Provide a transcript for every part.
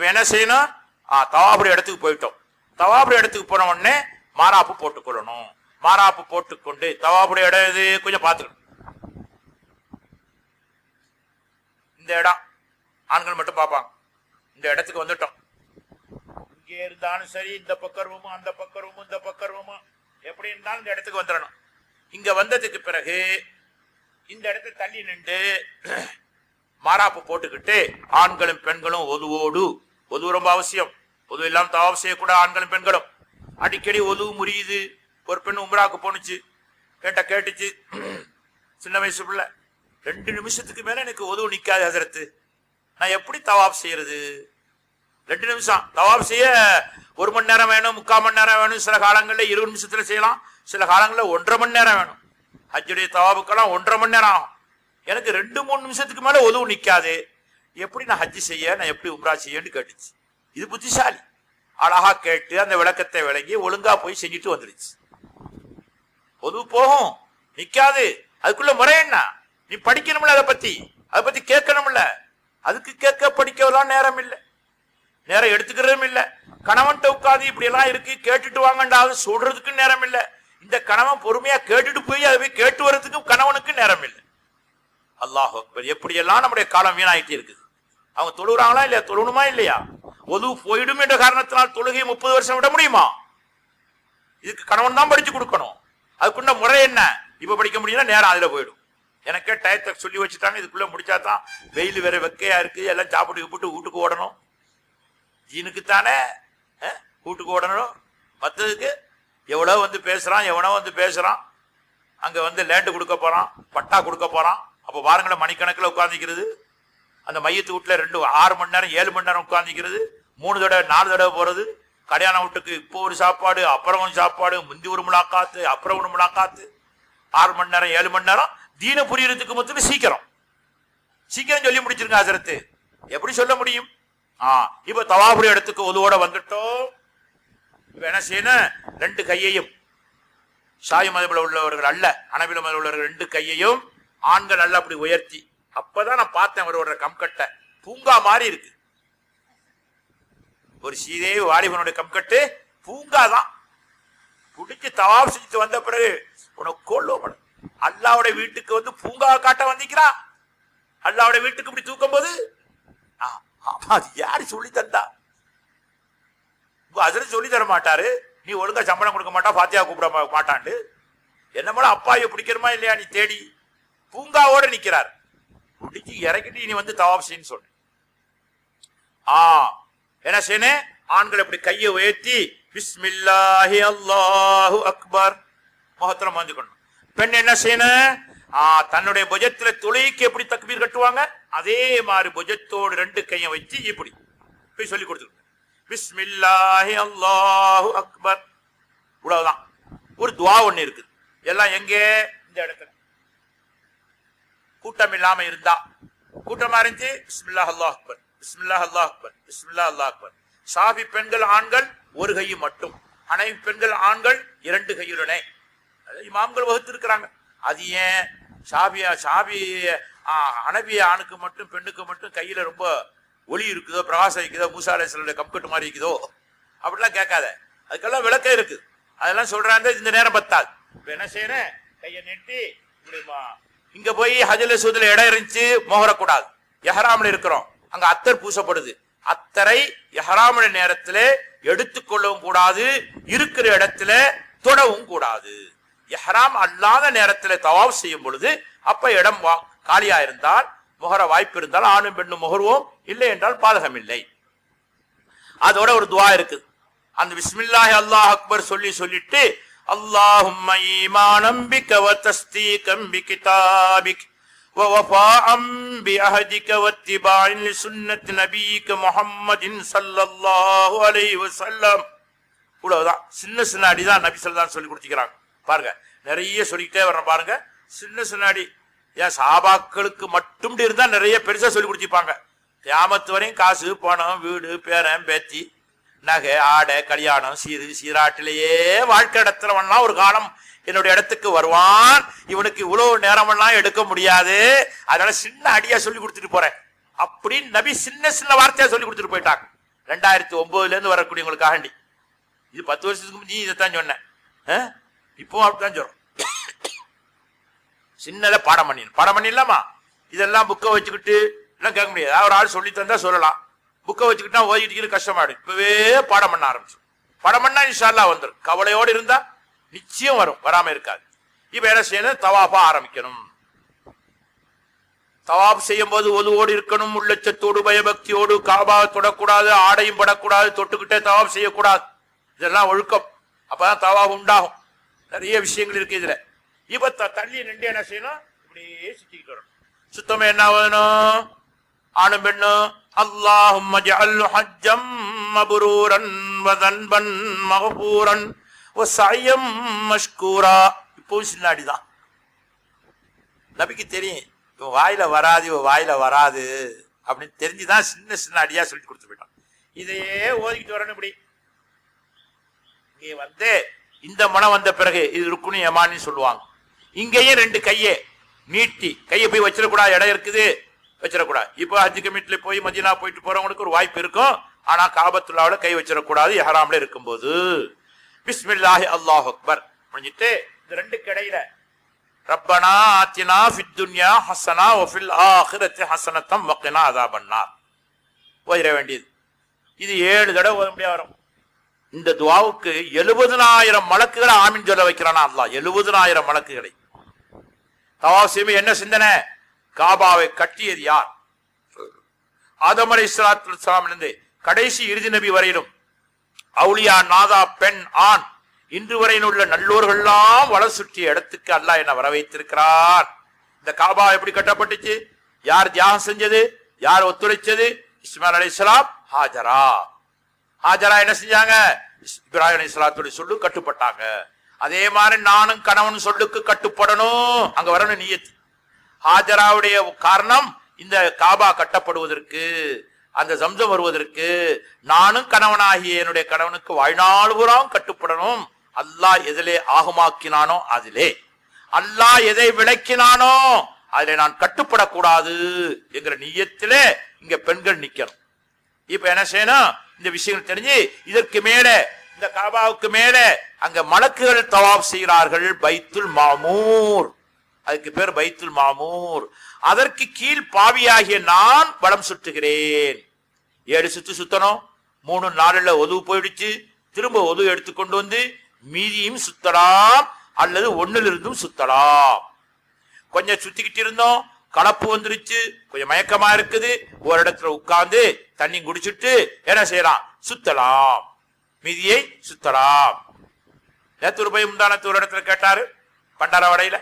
இப்ப என்ன செய்யணும் ஆ தவாபுரி இடத்துக்கு போயிட்டோம் தவாபுரி இடத்துக்கு போன உடனே மாராப்பு போட்டுக்கொள்ளணும் மாராப்பு போட்டுக்கொண்டு தவாபுரி இடம் இது கொஞ்சம் பார்த்துக்கணும் இந்த இடம் ஆண்கள் மட்டும் பார்ப்பாங்க இந்த இடத்துக்கு வந்துட்டோம் இங்கே இருந்தாலும் சரி இந்த பக்கருவமும் அந்த பக்கருவமும் இந்த பக்கருவமும் எப்படி இருந்தாலும் இந்த இடத்துக்கு வந்துடணும் இங்க வந்ததுக்கு பிறகு இந்த இடத்துல தள்ளி நின்று மாராப்பு போட்டுக்கிட்டு ஆண்களும் பெண்களும் ஒதுவோடு ஒது ரொம்ப அவசியம் ஒது இல்லாம தவாப் செய்யக்கூட ஆண்களும் பெண்களும் அடிக்கடி ஒது முறியுது ஒரு பெண் உம்ராக்கு போனுச்சு கேட்ட கேட்டுச்சு சின்ன வயசு பிள்ளை ரெண்டு நிமிஷத்துக்கு மேல எனக்கு உதவு நிக்காது ஹசரத்து நான் எப்படி தவாப் செய்யறது ரெண்டு நிமிஷம் தவாப் செய்ய ஒரு மணி நேரம் வேணும் முக்கால் மணி நேரம் வேணும் சில காலங்களில் இருபது நிமிஷத்துல செய்யலாம் சில காலங்களில் ஒன்றரை மணி நேரம் வேணும் ஹஜ்ஜுடைய தவாபுக்கெல்லாம் ஒன்றரை மணி நேரம் ஆகும் எனக்கு ரெண்டு மூணு நிமிஷத்துக்கு மேல உதவு நிக்காது எப்படி நான் ஹஜ்ஜு செய்ய நான் எப்படி உம்ரா செய்யன்னு கேட்டுச்சு இது புத்திசாலி அழகா கேட்டு அந்த விளக்கத்தை விளங்கி ஒழுங்கா போய் செஞ்சுட்டு வந்துடுச்சு உதவு போகும் நிக்காது அதுக்குள்ள முறை என்ன நீ படிக்கணும்ல அதை பத்தி அதை பத்தி கேட்கணும்ல அதுக்கு கேட்க படிக்கலாம் நேரம் இல்லை நேரம் எடுத்துக்கிறதும் இல்ல கணவன்கிட்ட உட்காந்து இப்படி எல்லாம் இருக்கு கேட்டுட்டு வாங்கண்டாவது சொல்றதுக்கு நேரம் இல்ல இந்த கணவன் பொறுமையா கேட்டுட்டு போய் அதை போய் கேட்டு வர்றதுக்கு கணவனுக்கு நேரம் இல்லை அல்லாஹ் அக்பர் எப்படி எல்லாம் நம்முடைய காலம் வீணாயிட்டு இருக்குது அவங்க தொழுகிறாங்களா இல்லையா தொழுணுமா இல்லையா ஒது போயிடும் என்ற காரணத்தினால் தொழுகை முப்பது வருஷம் விட முடியுமா இதுக்கு கணவன் தான் படிச்சு கொடுக்கணும் அதுக்குள்ள முறை என்ன இப்ப படிக்க முடியும்னா நேரம் அதுல போயிடும் எனக்கே டயத்தை சொல்லி வச்சுட்டாங்க இதுக்குள்ள முடிச்சா தான் வெயில் வேற வெக்கையா இருக்கு எல்லாம் சாப்பிட்டு கிப்பிட்டு வீட்டுக்கு ஓடணும் ஜீனுக்கு தானே வீட்டுக்கு ஓடணும் மற்றதுக்கு எவ்வளோ வந்து பேசுறான் எவனோ வந்து பேசுறான் அங்க வந்து லேண்டு கொடுக்க போறான் பட்டா கொடுக்க போறான் அப்ப பாருங்களேன் மணிக்கணக்கில் உட்காந்துக்கிறது அந்த மையத்து வீட்டுல ரெண்டு ஆறு மணி நேரம் ஏழு மணி நேரம் உட்காந்துக்கிறது மூணு தடவை நாலு தடவை போறது கல்யாண வீட்டுக்கு இப்போ ஒரு சாப்பாடு அப்புறம் ஒரு சாப்பாடு முந்தி ஒரு முலாக்காத்து அப்புறம் ஒரு முலாக்காத்து ஆறு மணி நேரம் ஏழு மணி நேரம் தீன புரியறதுக்கு மொத்தம் சீக்கிரம் சீக்கிரம் சொல்லி முடிச்சிருங்க ஹசரத்து எப்படி சொல்ல முடியும் ஆ இப்ப தவாபுரி இடத்துக்கு ஒதுவோட வந்துட்டோம் இப்ப என்ன செய்யணும் ரெண்டு கையையும் சாய் மதபில் உள்ளவர்கள் அல்ல அனபில மதபில் உள்ளவர்கள் ரெண்டு கையையும் ஆண்கள் அல்ல அப்படி உயர்த்தி அப்பதான் நான் பார்த்தேன் அவரோட கம்கட்டை பூங்கா மாதிரி இருக்கு ஒரு சீதே வாலிபனுடைய கம்கட்டு பூங்கா தான் பிடிச்சு தவாப் செஞ்சுட்டு வந்த பிறகு உனக்கு கொள்ளும் அல்லாவுடைய வீட்டுக்கு வந்து பூங்கா காட்ட வந்திக்கிறா அல்லாவுடைய வீட்டுக்கு இப்படி தூக்கும் போது ஆ, ஆமா அது யாரு சொல்லி தந்தா அதில் சொல்லி தர மாட்டாரு நீ ஒழுங்கா சம்பளம் கொடுக்க மாட்டா பாத்தியா கூப்பிட மா- மாட்டான்ட்டு என்ன மேல அப்பாயை பிடிக்கிறமா இல்லையா நீ தேடி பூங்காவோட நிக்கிறார் பிடிச்சு இறக்கிட்டு நீ வந்து தவாப் செய்யன்னு சொன்ன ஆ என்ன செய்யணும் ஆண்கள் இப்படி கையை உயர்த்தி பிஸ்மில்லாஹி அல்லாஹு அக்பர் முகத்திரம் வந்துக்கணும் பெண் என்ன செய்யணும் ஆ, தன்னுடைய புஜத்துல தொழிலுக்கு எப்படி தக்பீர் கட்டுவாங்க அதே மாதிரி புஜத்தோடு ரெண்டு கையும் வச்சு இப்படி போய் சொல்லி கொடுத்துருங்க பிஸ்மில்லாஹி அல்லாஹு அக்பர் இவ்வளவுதான் ஒரு துவா ஒண்ணு இருக்குது எல்லாம் எங்கே இந்த இடத்துல கூட்டம் இல்லாம இருந்தா கூட்டமா இருந்துச்சு பிஸ்மில்லாஹ் அல்லாஹ் அக்பர் பிஸ்மில்லாஹ் அல்லாஹ் அக்பர் பிஸ்மில்லாஹ் அல்லாஹ் அக்பர் சாபி பெண்கள் ஆண்கள் ஒரு கை மட்டும் அனைத்து பெண்கள் ஆண்கள் இரண்டு கையுடனே அது இமாம்கள் வகுத்து இருக்கிறாங்க அது ஏன் சாபியா சாபி ஆ, அனபிய ஆணுக்கு மட்டும் பெண்ணுக்கு மட்டும் கையில ரொம்ப ஒளி இருக்குதோ பிரகாசம் இருக்குதோ மூசா அலைஹிஸ்ஸலாமுடைய கம்கட்டு மாதிரி இருக்குதோ அப்படிலாம் கேட்காத அதுக்கெல்லாம் விளக்கம் இருக்கு அதெல்லாம் சொல்றாங்க இந்த நேரம் பத்தாது இப்ப என்ன செய்யறேன் கையை நெட்டி இப்படி மா- இங்க போய் ஹஜல சூதுல இடம் இருந்துச்சு மோகரக்கூடாது எஹராம்ல இருக்கிறோம் அங்க அத்தர் பூசப்படுது அத்தரை எஹராமுடைய நேரத்துல எடுத்துக்கொள்ளவும் கூடாது இருக்கிற இடத்துல தொடவும் கூடாது எஹராம் அல்லாத நேரத்துல தவாப் செய்யும் பொழுது அப்ப இடம் வா- காலியா இருந்தால் முகர வாய்ப்பு இருந்தால் ஆணும் பெண்ணும் முகர்வோம் இல்லை என்றால் பாதகம் இல்லை அதோட ஒரு துவா இருக்குது அந்த பிஸ்மில்லாஹி அல்லாஹ் அக்பர் சொல்லி சொல்லிட்டு அல்லாஹும்ம ஈமானம் பிக வ தஸ்தீகம் பி கிதாபிக் ووفاء بعهدك واتباع لسنة نبيك محمد صلى الله عليه وسلم இவ்வளவுதான் சின்ன சின்ன அடி தான் நபி சொல்லதான் சொல்லி கொடுத்துக்கிறாங்க பாருங்க நிறைய சொல்லிக்கிட்டே வர்றேன் பாருங்க சின்ன சின்ன அடி ஏன் சாபாக்களுக்கு மட்டும் இருந்தா நிறைய பெருசா சொல்லி கொடுத்திருப்பாங்க கியாமத்து வரையும் காசு பணம் வீடு பேரன் பேத்தி நகை ஆடை கல்யாணம் சீரு சீராட்டிலேயே வாழ்க்கை நடத்துறவன்லாம் ஒரு காலம் என்னுடைய இடத்துக்கு வருவான் இவனுக்கு இவ்வளவு நேரமெல்லாம் எடுக்க முடியாது அதனால சின்ன அடியா சொல்லி கொடுத்துட்டு போறேன் அப்படின்னு நபி சின்ன சின்ன வார்த்தையா சொல்லி கொடுத்துட்டு போயிட்டாங்க ரெண்டாயிரத்தி ஒன்பதுல இருந்து வரக்கூடியவங்களுக்காண்டி இது பத்து வருஷத்துக்கு முந்தி இதைத்தான் சொன்னேன் ஆ? இப்பவும் அப்படித்தான் சொல்றோம் சின்னத பாடம் பண்ணிடணும் பாடம் பண்ணிடலாமா இதெல்லாம் புக்கை வச்சுக்கிட்டு எல்லாம் கேட்க முடியாது யாராவது ஒரு ஆள் சொல்லி தந்தா சொல்லலாம் புக்கை வச்சுக்கிட்டா ஓதிக்கிட்டு கஷ்டமாயிடும் இப்பவே பாடம் பண்ண ஆரம்பிச்சு பாடம் பண்ணா இன்ஷால்லா வந்துடும் கவலையோடு இருந்தா நிச்சயம் வரும் வராம இருக்காது இப்ப என்ன செய்யணும் தவாபா ஆரம்பிக்கணும் தவாப் செய்யும் போது ஒதுவோடு இருக்கணும் உள்ளச்சத்தோடு பயபக்தியோடு காபா தொடக்கூடாது ஆடையும் படக்கூடாது தொட்டுக்கிட்டே தவாப் செய்யக்கூடாது இதெல்லாம் ஒழுக்கம் அப்பதான் தவாப் உண்டாகும் நிறைய விஷயங்கள் இருக்கு இதுல இப்ப த- தள்ளி நின்று என்ன செய்யணும் இப்படியே சுத்திக்கிட்டு வரணும் சுத்தம் என்ன வேணும் ஆணும் பெண்ணும் அல்லாஹும் ஹஜ்ஜம் மபுரூரன் வதன்பன் மகபூரன் சயம் மஷ்கூரா இப்பவும் சின்னாடிதான் நபிக்கு தெரியும் இவன் வாயில வராது இவன் வாயில வராது அப்படின்னு தெரிஞ்சுதான் சின்ன சின்ன அடியா சொல்லி கொடுத்து போயிட்டான் இதையே ஓதிக்கிட்டு வரணும் இப்படி இங்கே வந்து இந்த மனம் வந்த பிறகு இது ருக்குனு யமான்னு சொல்லுவாங்க இங்கேயும் ரெண்டு கையே நீட்டி கையை போய் வச்சிடக்கூடாது இடம் இருக்குது வச்சிடக்கூடாது இப்போ ஹஜ் கமிட்டில போய் மதினா போயிட்டு போறவங்களுக்கு ஒரு வாய்ப்பு இருக்கும் ஆனா காபத்துல்லாவில கை வச்சிடக்கூடாது ஹராம்ல இருக்கும்போது பிஸ்மில்லாஹி அல்லாஹ் அக்பர் முடிஞ்சிட்டு இந்த ரெண்டு கடையில ரப்பனா ஆத்தினா ஃபித் துன்யா ஹசனா வஃபில் ஆஹிரத்தி ஹசனத்தம் வக்கினா அதாபன்னார் ஓதிட வேண்டியது இது ஏழு தடவை ஓத முடியாது வரும் இந்த துவாவுக்கு எழுபதனாயிரம் மலக்குகளை ஆமீன் சொல்ல வைக்கிறானா அல்லாஹ் எழுபதனாயிரம் மலக்குகளை தவாப் செய்யும் என்ன சிந்தனை காபாவை கட்டியது யார் ஆதம் அலை இருந்து கடைசி இறுதி நபி வரையிலும் அவுலியா நாதா பெண் ஆண் இன்று வரையில் உள்ள நல்லோர்கள்லாம் வளர் சுற்றிய இடத்துக்கு அல்லாஹ் என்ன வர வைத்திருக்கிறார் இந்த காபா எப்படி கட்டப்பட்டுச்சு யார் தியாகம் செஞ்சது யார் ஒத்துழைச்சது இஸ்மாயில் அலைஹிஸ்ஸலாம் ஹாஜரா ஹாஜரா என்ன செஞ்சாங்க இப்ராஹிம் அலைஹிஸ்ஸலாத்துடைய சொல்லு கட்டுப்பட்டாங்க அதே மாதிரி நானும் கணவன் சொல்லுக்கு கட்டுப்படணும் அங்க வரணும் நியத்து ஹாஜராவுடைய காரணம் இந்த காபா கட்டப்படுவதற்கு அந்த சம்சம் வருவதற்கு நானும் கணவனாகிய என்னுடைய கணவனுக்கு வாழ்நாள் பூராவும் கட்டுப்படணும் அல்லாஹ் எதிலே ஆகமாக்கினானோ அதிலே அல்லாஹ் எதை விளக்கினானோ அதிலே நான் கட்டுப்படக்கூடாது என்கிற நியத்திலே இங்க பெண்கள் நிக்கணும் இப்ப என்ன செய்யணும் இந்த விஷயங்கள் தெரிஞ்சு இதற்கு மேல இந்த காபாவுக்கு மேல அங்க மலக்குகள் தவாப் செய்கிறார்கள் பைத்துல் மாமூர் அதுக்கு பேர் பைத்துல் மாமூர் அதற்கு கீழ் பாவியாகிய நான் வலம் சுற்றுகிறேன் ஏழு சுத்து சுத்தணும் மூணு நாலுல ஒதுவு போயிடுச்சு திரும்ப ஒது எடுத்து கொண்டு வந்து மீதியும் சுத்தலாம் அல்லது ஒண்ணுல இருந்தும் சுத்தலாம் கொஞ்சம் சுத்திக்கிட்டு இருந்தோம் கலப்பு வந்துருச்சு கொஞ்சம் மயக்கமா இருக்குது ஒரு இடத்துல உட்கார்ந்து தண்ணி குடிச்சிட்டு என்ன செய்யலாம் சுத்தலாம் மீதியை சுத்தலாம் நேத்து ஒரு பையன் முந்தானத்து ஒரு இடத்துல கேட்டாரு பண்டார வடையில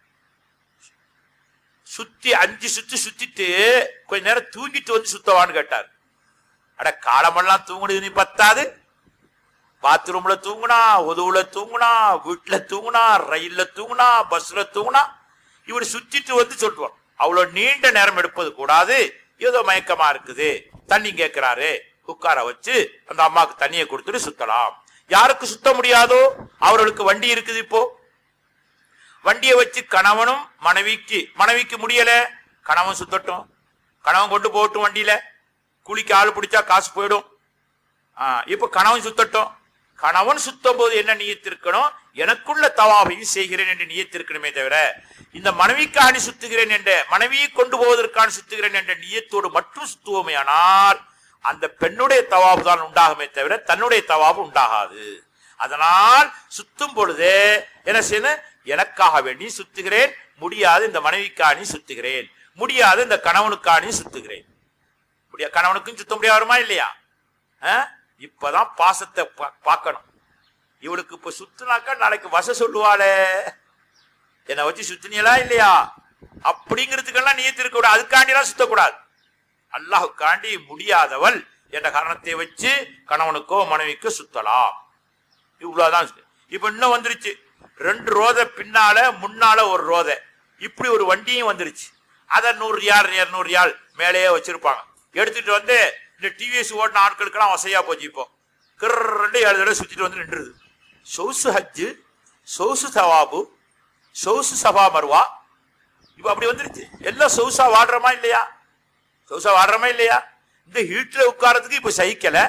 சுத்தி அஞ்சு சுத்தி சுத்திட்டு கொஞ்ச நேரம் தூங்கிட்டு வந்து சுத்தவான்னு கேட்டார் அட காலமெல்லாம் தூங்குனது நீ பத்தாது பாத்ரூம்ல தூங்குனா உதவுல தூங்குனா வீட்டுல தூங்குனா ரயில்ல தூங்குனா பஸ்ல தூங்குனா இவர் சுத்திட்டு வந்து சொல்லுவார் அவ்வளவு நீண்ட நேரம் எடுப்பது கூடாது ஏதோ மயக்கமா இருக்குது தண்ணி கேட்கிறாரு உட்கார வச்சு அந்த அம்மாவுக்கு தண்ணியை கொடுத்துட்டு சுத்தலாம் யாருக்கு சுத்த முடியாதோ அவர்களுக்கு வண்டி இருக்குது இப்போ வண்டியை வச்சு கணவனும் மனைவிக்கு மனைவிக்கு முடியல கணவன் சுத்தட்டும் கணவன் கொண்டு போகட்டும் வண்டியில கூலிக்கு ஆள் பிடிச்சா காசு போயிடும் ஆ, இப்ப கணவன் சுத்தட்டும் கணவன் சுத்தும் போது என்ன நியத்திருக்கணும் எனக்குள்ள தவாவையும் செய்கிறேன் என்று நியத்திருக்கணுமே தவிர இந்த மனைவிக்காணி சுத்துகிறேன் என்ற மனைவியை கொண்டு போவதற்கான சுத்துகிறேன் என்ற நியத்தோடு மட்டும் சுத்துவோமே ஆனால் அந்த பெண்ணுடைய தவாபு தான் உண்டாகுமே தவிர தன்னுடைய தவாபு உண்டாகாது அதனால் சுத்தும் பொழுது என்ன செய்யணும் எனக்காக வேண்டி சுத்துகிறேன் முடியாது இந்த மனைவிக்காணி சுத்துகிறேன் முடியாது இந்த கணவனுக்காணி சுத்துகிறேன் முடியா கணவனுக்கும் சுத்த முடியாது வருமா இல்லையா ஆ? இப்பதான் பாசத்தை பா- பார்க்கணும் இவளுக்கு இப்ப சுத்துனாக்கா நாளைக்கு வச சொல்லுவாளே என்னை வச்சு சுத்தினியலா இல்லையா அப்படிங்கிறதுக்கெல்லாம் நீ இருக்க கூடாது அதுக்காண்டிலாம் சுத்தக்கூடாது அல்லாஹுக்காண்டி முடியாதவள் என்ற காரணத்தை வச்சு கணவனுக்கோ மனைவிக்கோ சுத்தலாம் இவ்வளவுதான் இருக்கு. இப்ப இன்னும் வந்துருச்சு ரெண்டு ரோதை பின்னால முன்னால ஒரு ரோதை இப்படி ஒரு வண்டியும் வந்துருச்சு அதை நூறு ரியால் இருநூறு ரியால் மேலேயே வச்சிருப்பாங்க எடுத்துட்டு வந்து இந்த டிவிஎஸ் ஓட்டின ஆட்களுக்கெல்லாம் வசதியா போச்சு இப்போ கிரண்டு ஏழு தடவை சுத்திட்டு வந்து நின்றுது சொகுசு ஹஜ்ஜு சொகுசு சவாபு சொகுசு சபா மருவா இப்ப அப்படி வந்துருச்சு எல்லாம் சொகுசா வாடுறோமா இல்லையா சொகுசா வாடுறோமா இல்லையா இந்த ஹீட்ல உட்காரத்துக்கு இப்ப சகிக்கல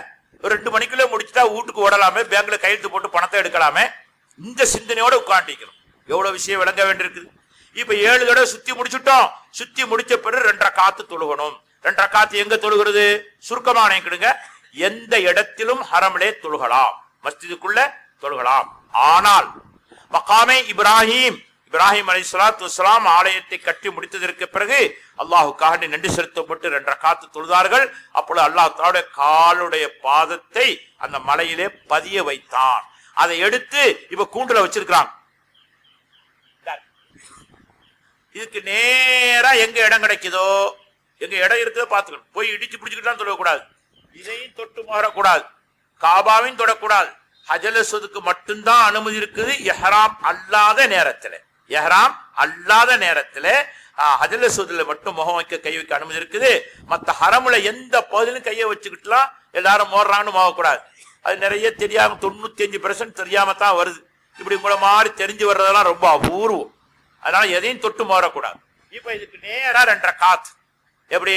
ஒரு ரெண்டு மணிக்குள்ள முடிச்சுட்டா வீட்டுக்கு ஓடலாமே பேங்க்ல கையெழுத்து போட்டு பணத்தை எடுக்கலாமே இந்த சிந்தனையோட உட்காந்துக்கணும் எவ்வளவு விஷயம் விளங்க வேண்டியிருக்குது இப்ப ஏழு தடவை சுத்தி முடிச்சுட்டோம் சுத்தி முடிச்ச பிறகு ரெண்டரை காத்து தொழுகணும் ரெண்டரை காத்து எங்க தொழுகிறது சுருக்கமா நினைக்கிடுங்க எந்த இடத்திலும் ஹரமிலே தொழுகலாம் மஸ்ஜிதுக்குள்ள தொழுகலாம் ஆனால் மகாமே இப்ராஹிம் இப்ராஹிம் அலி சலாத்து வஸ்லாம் ஆலயத்தை கட்டி முடித்ததற்கு பிறகு அல்லாஹுக்காக நன்றி செலுத்தப்பட்டு ரெண்டரை காத்து தொழுதார்கள் அப்பொழுது அல்லாஹ் தன்னுடைய காலுடைய பாதத்தை அந்த மலையிலே பதிய வைத்தான் அதை எடுத்து இப்ப கூண்டுல வச்சிருக்கிறாங்க இதுக்கு நேரா எங்க இடம் கிடைக்குதோ எங்க இடம் இருக்குதோ பாத்துக்கணும் போய் இடிச்சு பிடிச்சுக்கிட்டு சொல்லக்கூடாது இதையும் தொட்டு மாறக்கூடாது காபாவையும் தொடக்கூடாது ஹஜலசுதுக்கு மட்டும்தான் அனுமதி இருக்குது எஹராம் அல்லாத நேரத்துல எஹராம் அல்லாத நேரத்துல ஹஜலசுதுல மட்டும் முகம் வைக்க கை வைக்க அனுமதி இருக்குது மத்த ஹரமுல எந்த பகுதியிலும் கையை வச்சுக்கிட்டுலாம் எல்லாரும் மோடுறான்னு போகக்கூடாது அது நிறைய தெரியாம தொண்ணூத்தி அஞ்சு பெர்சன்ட் தெரியாம தான் வருது இப்படி உங்களை மாதிரி தெரிஞ்சு வர்றதெல்லாம் ரொம்ப அபூர்வம் அதனால எதையும் தொட்டு மாறக்கூடாது இப்ப இதுக்கு நேரா ரெண்டரை காத்து எப்படி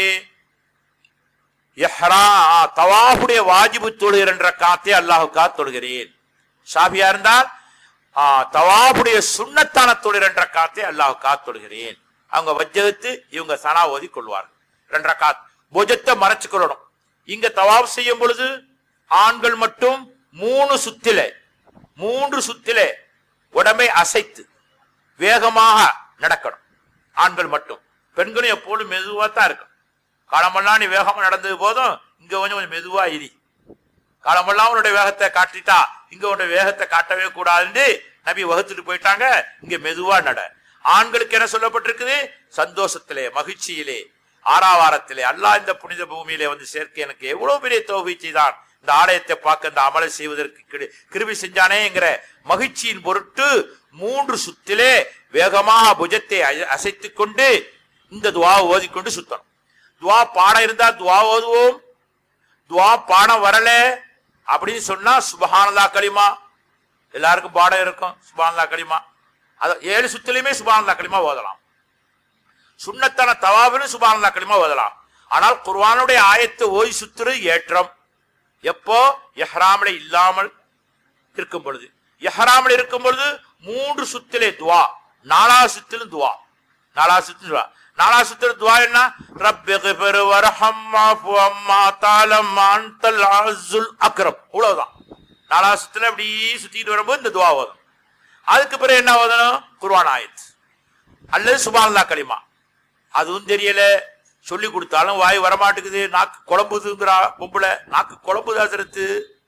எஹ்ரா தவாஃபுடைய வாஜிபு தொழுகிற என்ற காத்தே அல்லாஹுக்கா தொழுகிறேன் ஷாபியா இருந்தால் ஆ, தவாஃபுடைய சுண்ணத்தான தொழுகிற என்ற காத்தே அல்லாஹுக்கா தொழுகிறேன் அவங்க வஜ்ஜகத்து இவங்க சனா ஓதி கொள்வார்கள் ரெண்டரை காத் புஜத்தை மறைச்சு கொள்ளணும் இங்க தவாப் செய்யும் பொழுது ஆண்கள் மட்டும் மூணு சுத்திலே மூன்று சுத்திலே உடம்பை அசைத்து வேகமாக நடக்கணும் ஆண்கள் மட்டும் பெண்களும் எப்போதும் மெதுவா தான் இருக்கும் காலமெல்லாம் நீ வேகமா நடந்தது போதும் இங்க கொஞ்சம் கொஞ்சம் மெதுவா இரி காலமெல்லாம் உன்னுடைய வேகத்தை காட்டிட்டா இங்க உன்னுடைய வேகத்தை காட்டவே கூடாதுன்னு நபி வகுத்துட்டு போயிட்டாங்க இங்க மெதுவா நட ஆண்களுக்கு என்ன சொல்லப்பட்டிருக்குது சந்தோஷத்திலே மகிழ்ச்சியிலே ஆறாவாரத்திலே அல்லாஹ் இந்த புனித பூமியிலே வந்து சேர்க்க எனக்கு எவ்வளவு பெரிய தோல்வி தான் இந்த ஆலயத்தை பார்க்க இந்த அமலை செய்வதற்கு கிரு- கிருபை செஞ்சானேங்கிற மகிழ்ச்சியின் பொருட்டு மூன்று சுத்திலே வேகமாக புஜத்தை அசை- அசைத்துக் கொண்டு இந்த துவாவை ஓதிக்கொண்டு சுத்தணும் துவா பாடம் இருந்தா துவா ஓதுவோம் துவா பாடம் வரல அப்படின்னு சொன்னா சுபஹானல்லா களிமா எல்லாருக்கும் பாடம் இருக்கும் சுபஹானல்லா களிமா அத ஏழு சுத்திலையுமே சுபஹானல்லா களிமா ஓதலாம் சுண்ணத்தான தவாவிலும் சுபஹானல்லா களிமா ஓதலாம் ஆனால் குர்ஆனுடைய ஆயத்தை ஓதி சுத்துறது ஏற்றம் எப்போ எஹ்ராமில் இல்லாமல் இருக்கும் பொழுது எஹ்ராமில் இருக்கும் பொழுது மூன்று சுத்திலே துவா நாலாவது சுத்திலும் துவா நாலாவது சுத்திலும் துவா நாலாவது சுத்திலும் துவா என்ன ரப்பி கிஃபிர் வர்ஹம் வஃபு அம்மா தாலம் அன்தல் அஸுல் அக்ரம் அவ்வளவுதான் நாலாவது சுத்துல அப்படி சுத்திட்டு வரும்போது இந்த துவா ஓதும் அதுக்கு பிறகு என்ன ஓதணும் குர்ஆன் ஆயத் அல்லது சுபானல்லா களிமா அதுவும் தெரியல சொல்லி கொடுத்தாலும் வாய் வரமாட்டேங்குது நாக்கு குழம்புதுங்கிறா பொம்பளை நாக்கு குழம்புதா சிறுத்து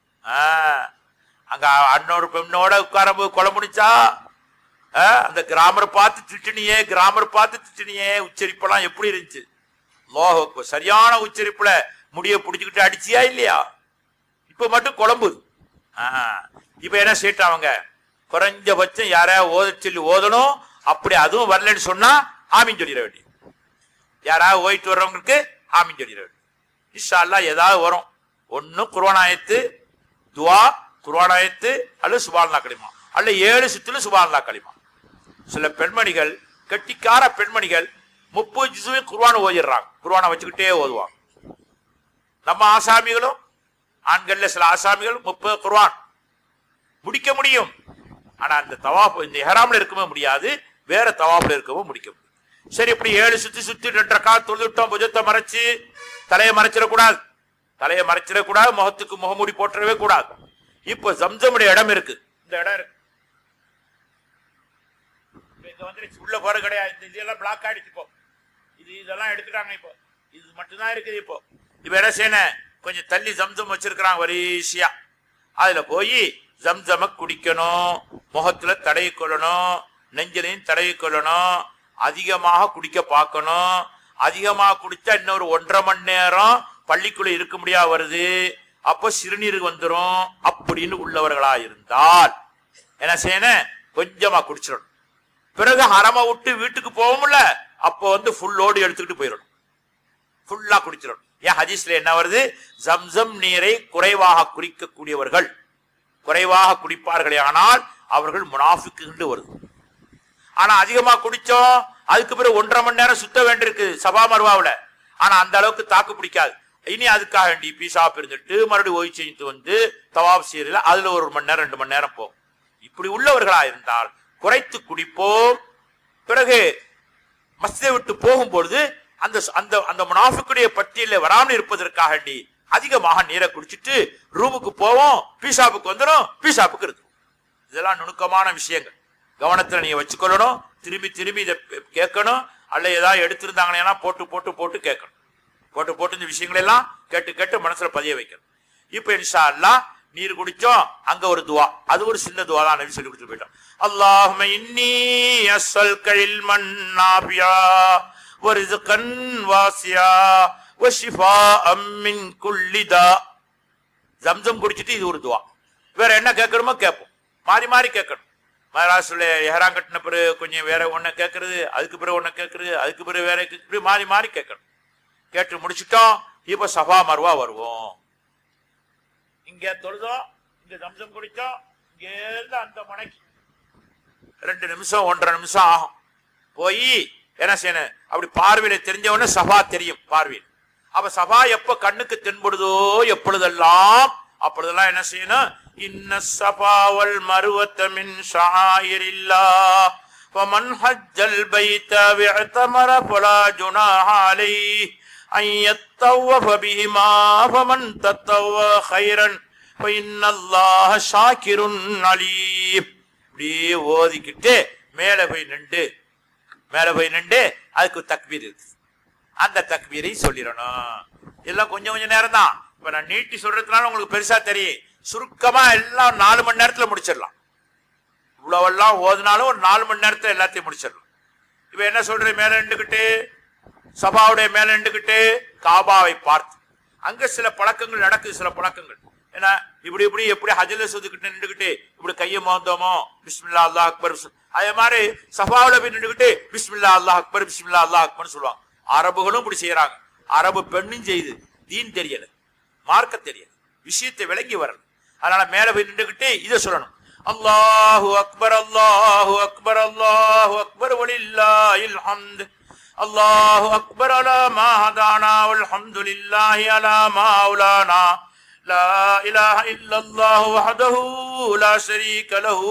அங்க அண்ணோட பெண்ணோட உட்காரும்போது குழம்புனுச்சா ஆ, அந்த கிராமர் பார்த்து திட்டினியே கிராமர் பார்த்து திட்டினியே உச்சரிப்பெல்லாம் எப்படி இருந்துச்சு லோக சரியான உச்சரிப்புல முடிய புடிச்சுக்கிட்டு அடிச்சியா இல்லையா இப்ப மட்டும் குழம்புது ஆ, இப்ப என்ன செய்யிட்டு அவங்க குறைஞ்சபட்சம் யாரையா ஓத சொல்லி ஓதணும் அப்படி அதுவும் வரலன்னு சொன்னா ஆமின்னு சொல்லிட வேண்டியது யாராவது ஓயிட்டு வர்றவங்களுக்கு ஆமின்னு சொல்லிட வேண்டியது இன்ஷா அல்லாஹ் ஏதாவது வரும் ஒண்ணு குர்ஆனாயத்து துவா குர்ஆனாயத்து அல்லது சுபானல்லா களிமா அல்ல ஏழு சுத்துல சுபானல்லா களிமா சில பெண்மணிகள் கெட்டிக்கார பெண்மணிகள் முப்பது ஜிசுவையும் குர்ஆன் ஓதிடுறாங்க குர்ஆனை வச்சுக்கிட்டே ஓதுவாங்க நம்ம ஆசாமிகளும் ஆண்கள்ல சில ஆசாமிகள் முப்பது குர்ஆன் முடிக்க முடியும் ஆனா அந்த தவாப் இந்த எஹராம்ல இருக்கவே முடியாது வேற தவாப்ல இருக்கவும் முடிக்க முடியும் சரி இப்படி ஏழு சுத்தி சுத்தி ரெண்டு ரக்கா தொழுதுட்டோம் புஜத்தை மறைச்சு தலையை மறைச்சிடக்கூடாது தலையை மறைச்சிடக்கூடாது முகத்துக்கு முகமூடி போட்டுறவே கூடாது இப்போ ஜம்சமுடைய இடம் இருக்கு இந்த இடம் இருக்கு இப்ப இங்க வந்துருச்சு உள்ள போற கிடையாது இந்த இதெல்லாம் பிளாக் ஆயிடுச்சு இப்போ இது இதெல்லாம் எடுத்துட்டாங்க இப்போ இது மட்டும்தான் இருக்குது இப்போ இப்ப என்ன செய்யணும் கொஞ்சம் தள்ளி ஜம்சம் வச்சிருக்கிறாங்க வரிசையா அதுல போய் ஜம்சம குடிக்கணும் முகத்துல தடவி கொள்ளணும் நெஞ்சிலையும் தடவி கொள்ளணும் அதிகமாக குடிக்க பார்க்கணும் அதிகமாக குடிச்சா இன்னொரு ஒன்றரை மணி நேரம் பள்ளிக்குள்ள இருக்க முடியா வருது அப்ப சிறுநீர் வந்துரும் அப்படின்னு உள்ளவர்களா இருந்தால் என்ன செய்யணும் கொஞ்சமா குடிச்சிடணும் பிறகு ஹரம விட்டு வீட்டுக்கு போவோம்ல அப்போ வந்து ஃபுல் லோடு எடுத்துக்கிட்டு போயிடணும் ஃபுல்லா குடிச்சிடணும் ஏன் ஹதீஸ்ல என்ன வருது ஜம்சம் நீரை குறைவாக குடிக்கக்கூடியவர்கள் குறைவாக குடிப்பார்களே ஆனால் அவர்கள் முனாஃபிக்கு வருது ஆனா அதிகமா குடிச்சோம் அதுக்கு பிறகு ஒன்றரை மணி நேரம் சுத்த வேண்டியிருக்கு சபா மருவாவுல ஆனா அந்த அளவுக்கு தாக்கு பிடிக்காது இனி அதுக்காக வேண்டி பீசாப் இருந்துட்டு மறுபடியும் ஓய்வு செஞ்சுட்டு வந்து தவாப் செய்யறதுல அதுல ஒரு மணி நேரம் ரெண்டு மணி நேரம் போகும் இப்படி உள்ளவர்களா இருந்தால் குறைத்து குடிப்போம் பிறகு மஸ்ஜிதை விட்டு போகும்பொழுது அந்த அந்த அந்த முனாஃபிக்குடைய பட்டியலில் வராமல் இருப்பதற்காக வேண்டி அதிகமாக நீரை குடிச்சிட்டு ரூமுக்கு போவோம் பீசாப்புக்கு வந்துடும் பீசாப்புக்கு இருக்கும் இதெல்லாம் நுணுக்கமான விஷயங்கள் கவனத்துல நீங்க வச்சுக்கொள்ளணும் திரும்பி திரும்பி இதை கேட்கணும் அல்ல ஏதாவது எடுத்திருந்தாங்கன்னா போட்டு போட்டு போட்டு கேட்கணும் போட்டு போட்டு இந்த விஷயங்கள் எல்லாம் கேட்டு கேட்டு மனசுல பதிய வைக்கணும் இப்ப இன்ஷா அல்லாஹ் நீர் குடிச்சோம் அங்க ஒரு துவா அது ஒரு சின்ன துவா தான் நபி சொல்லி கொடுத்து போயிட்டோம் அல்லாஹும இன்னி அஸ்ஸல் கழில் மன்னாபியா வரிசுகன் வாசியா வஷிஃபா அம்மின் குல்லிதா ஜம்சம் குடிச்சிட்டு இது ஒரு துவா வேற என்ன கேட்கணுமோ கேட்போம் மாறி மாறி கேட்கணும் மகாராஷ்டிரில் எஹரான் கட்டின பிறகு கொஞ்சம் வேற ஒன்றை கேட்கறது அதுக்கு பிறகு ஒன்றை கேட்கறது அதுக்கு பிறகு வேற கேட்க- இப்படி மாறி மாறி கேட்கணும் கேட்டு முடிச்சிட்டோம் இப்போ சபா மருவா வருவோம் இங்க தொழுதோம் இங்க ஜம்சம் குடிச்சோம் இங்க இருந்து அந்த மனைக்கு ரெண்டு நிமிஷம் ஒன்றரை நிமிஷம் ஆகும் போய் என்ன செய்யணும் அப்படி பார்வையில தெரிஞ்ச உடனே சபா தெரியும் பார்வையில் அப்ப சபா எப்ப கண்ணுக்கு தென்படுதோ எப்பொழுதெல்லாம் அப்பொழுதெல்லாம் என்ன செய்யணும் இன்ன சபாவல் மருவத்த மின் ஷாயிரில்லா فمن حج البيت واعتمر فلا جناح عليه أن يطوف بهما فمن تطوع خيرا فإن الله شاكر عليم இப்படியே ஓதிக்கிட்டு மேல போய் நின்று மேல போய் நின்று அதுக்கு தக்பீர் இருக்கு அந்த தக்பீரை சொல்லிடணும் எல்லாம் கொஞ்சம் கொஞ்சம் நேரம் தான் இப்ப நான் நீட்டி சொல்றதுனால உங்களுக்கு பெருசா தெரியும் சுருக்கமா எல்லாம் நாலு மணி நேரத்துல முடிச்சிடலாம் இவ்வளவெல்லாம் ஓதுனாலும் ஒரு நாலு மணி நேரத்துல எல்லாத்தையும் முடிச்சிடலாம் இப்ப என்ன சொல்றேன் மேல நின்றுகிட்டு சபாவுடைய மேல நின்றுகிட்டு காபாவை பார்த்து அங்க சில பழக்கங்கள் நடக்குது சில பழக்கங்கள் ஏன்னா இப்படி இப்படி எப்படி ஹஜல சுதுக்கிட்டு நின்றுகிட்டு இப்படி கையை மோந்தோமோ பிஸ்மில்லா அல்லாஹ் அக்பர் பிஸ்- அதே மாதிரி சபாவுல போய் நின்றுகிட்டு பிஸ்மில்லா அல்லாஹ் அக்பர் பிஸ்மில்லா அல்லாஹ் அக்பர்னு சொல்லுவாங்க அரபுகளும் இப்படி செய்யறாங்க அரபு பெண்ணும் செய்யுது தீன் தெரியல மார்க்க தெரியல விஷயத்தை விளங்கி வரல அதனால மேல போய் நின்றுகிட்டு இதை சொல்லணும் அல்லாஹு அக்பர் அல்லாஹு அக்பர் அல்லாஹு அக்பர் வலில்லாஹில் ஹம்த் الله أكبر على ما هدانا والحمد لله على ما أولانا لا إله إلا الله وحده لا شريك له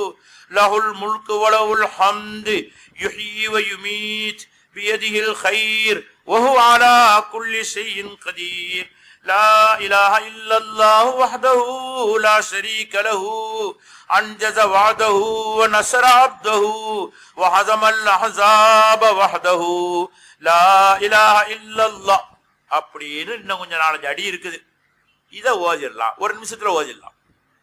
له الملك وله الحمد يحيي ويميت بيده الخير وهو على كل شيء قدير لا إله إلا الله وحده لا شريك له أنجز وعده ونصر عبده وهزم الأحزاب وحده لا إله إلا الله அப்படின்னு இன்னும் கொஞ்சம் நாலஞ்சு அடி இருக்குது இதை ஓதிடலாம் ஒரு நிமிஷத்துல ஓதிடலாம்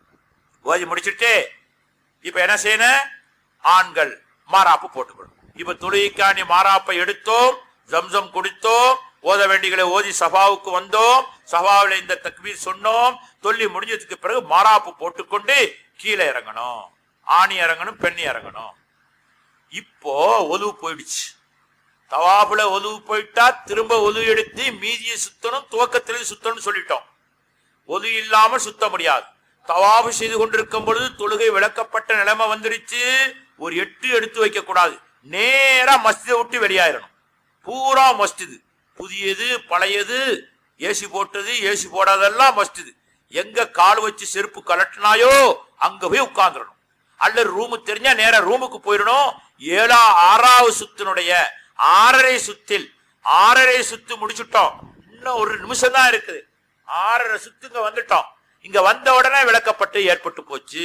ஓதி முடிச்சுட்டு இப்ப என்ன செய்யணும் ஆண்கள் மாறாப்பு போட்டுக்கணும் இப்ப தொழுகைக்காண்டி மாறாப்பை எடுத்தோம் ஜம்சம் குடித்தோம் ஓத வேண்டிகளை ஓதி சபாவுக்கு வந்தோம் சபாவில் இந்த தக்பீர் சொன்னோம் சொல்லி முடிஞ்சதுக்கு பிறகு மாறாப்பு போட்டுக்கொண்டு கீழே இறங்கணும் ஆணி இறங்கணும் பெண்ணி இறங்கணும் இப்போ ஒலுவு போயிடுச்சு தவாபுல ஒலுவு போயிட்டா திரும்ப ஒலு எடுத்து மீதியை சுத்தணும் துவக்கத்திலே சுத்தணும் சொல்லிட்டோம் ஒலு இல்லாம சுத்த முடியாது தவாபு செய்து கொண்டிருக்கும் பொழுது தொழுகை விளக்கப்பட்ட நிலைமை வந்துருச்சு ஒரு எட்டு எடுத்து வைக்க கூடாது நேரா மஸ்ஜிதை விட்டு வெளியாயிரணும் பூரா மஸ்ஜிது புதியது பழையது ஏசி போட்டது ஏசி போடாதெல்லாம் மஸ்ஜிது எங்க கால் வச்சு செருப்பு கலட்டினாயோ அங்க போய் உட்கார்ந்துடணும் அல்லது ரூமு தெரிஞ்சா நேரா ரூமுக்கு போயிடணும் ஏழா ஆறாவது சுத்தினுடைய ஆறரை சுத்தில் ஆறரை சுத்து முடிச்சுட்டோம் இன்னும் ஒரு நிமிஷம் தான் இருக்குது ஆறரை சுத்துங்க வந்துட்டோம் இங்க வந்த உடனே விளக்கப்பட்டு ஏற்பட்டு போச்சு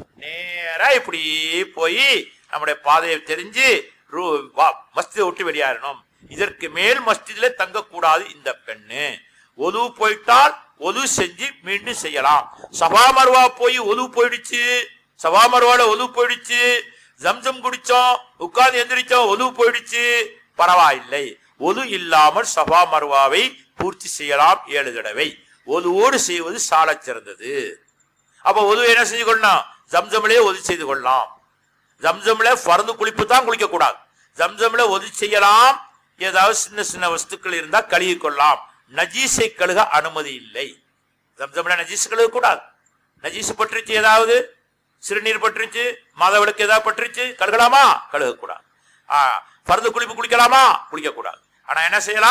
நேரா இப்படி போய் நம்முடைய பாதையை தெரிஞ்சு ரூ- வா- மஸ்ஜிதை விட்டு வெளியாறணும் இதற்கு மேல் மஸ்ஜிதிலே தங்கக்கூடாது இந்த பெண்ணு ஒலு போயிட்டால் ஒலு செஞ்சு மீண்டும் செய்யலாம் சபா மருவா போய் ஒலு போயிடுச்சு சபா மருவால ஒலு போயிடுச்சு ஜம்சம் குடிச்சோம் உட்கார்ந்து எந்திரிச்சோம் ஒலு போயிடுச்சு பரவாயில்லை ஒலு இல்லாமல் சபா மருவாவை பூர்த்தி செய்யலாம் ஏழு தடவை ஒலுவோடு செய்வது சாலச் சிறந்தது அப்ப ஒது என்ன செஞ்சு கொள்ளலாம் ஜம்சம்லே ஒது செய்து கொள்ளலாம் ஜம்சம்ல ஃபர்து குளிப்பு தான் குளிக்க கூடாது ஜம்சம்ல ஒது செய்யலாம் ஏதாவது சின்ன சின்ன வஸ்துக்கள் இருந்தா கழுகி கொள்ளலாம் நஜீஸை கழுக அனுமதி இல்லை ஜம்சம்ல நஜீஸ் கழுக கூடாது நஜீஸ் பற்றுச்சு ஏதாவது சிறுநீர் பற்றுச்சு மாதவிளக்கு ஏதாவது பற்றுச்சு கழுகலாமா கழுக கூடாது ஆ, ஃபர்து குளிப்பு குளிக்கலாமா குளிக்க கூடாது ஆனா என்ன செய்யலாம்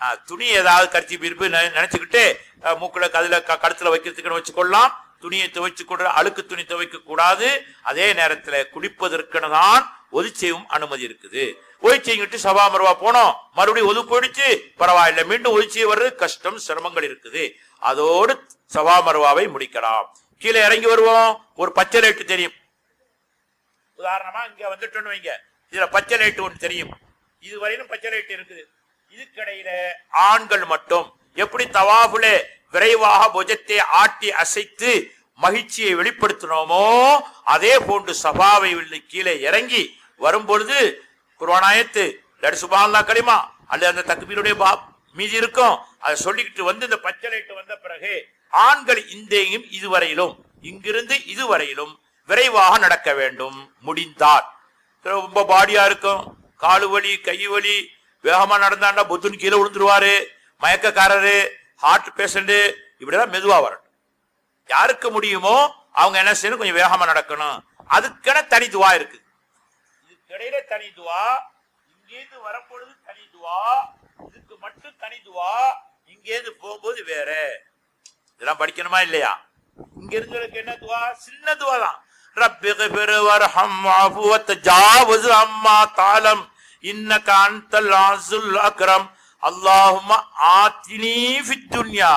ஆ, துணி ஏதாவது கரிச்சி இருப்பு நினைச்சுக்கிட்டு அஹ், மூக்குல கதுல க- கழுத்துல வைக்கிறதுக்குன்னு வச்சுக்கொள்ளலாம் துணியை துவைச்சு கொண்டு அழுக்கு துணி துவைக்க கூடாது அதே நேரத்துல குளிப்பதற்கென தான் ஒதுச்செய்யும் அனுமதி இருக்குது ஒதுச்செய்கிட்டு சபா மருவா போனோம் மறுபடியும் ஒது போயிடுச்சு பரவாயில்ல மீண்டும் ஒதுச்சியை வர்றது கஷ்டம் சிரமங்கள் இருக்குது அதோடு சபா மருவாவை முடிக்கலாம் கீழே இறங்கி வருவோம் ஒரு பச்சை லைட்டு தெரியும் உதாரணமா இங்க வந்துட்டோன்னு வைங்க இதுல பச்சை லைட் ஒன்று தெரியும் இது வரையிலும் பச்சை லைட் இருக்குது இதுக்கிடையில ஆண்கள் மட்டும் எப்படி தவாபுலே விரைவாக புஜத்தை ஆட்டி அசைத்து மகிழ்ச்சியை வெளிப்படுத்தினோமோ அதே போன்று சபாவை விட்டு கீழே இறங்கி வரும்பொழுது குர்வானாயத்து லடு சுபான்லா களிமா அல்லது அந்த தக்பீருடைய பா மீதி இருக்கும் அதை சொல்லிக்கிட்டு வந்து இந்த பச்சை லைட் வந்த பிறகு ஆண்கள் இந்தேயும் இதுவரையிலும் இங்கிருந்து இதுவரையிலும் விரைவாக நடக்க வேண்டும் முடிந்தால் ரொம்ப பாடியா இருக்கும் காலு வலி கை வலி வேகமா நடந்தாண்டா புத்துன்னு கீழே விழுந்துருவாரு மயக்கக்காரரு ஹார்ட் பேஷண்ட் இப்படிதான் மெதுவா வரணும் யாருக்கு முடியுமோ அவங்க என்ன செய்யணும் கொஞ்சம் வேகமா நடக்கணும் அதுக்கென தனி துவா இருக்கு இதுக்கிடையில தனி துவா இங்கேருந்து வரப்பொழுது தனி துவா இதுக்கு மட்டும் தனி துவா இங்கேருந்து போகும்போது வேற இதெல்லாம் படிக்கணுமா இல்லையா இங்க இருந்தவருக்கு என்ன துவா சின்ன துவா தான் ரப்பி கிஃபிர் வர்ஹம் வஅஃபு வத்தஜாவஸ் அம்மா தாலம் இன்னக அன்தல் அஸுல் அக்ரம் அல்லாஹும்ம ஆத்தினி ஃபித் துன்யா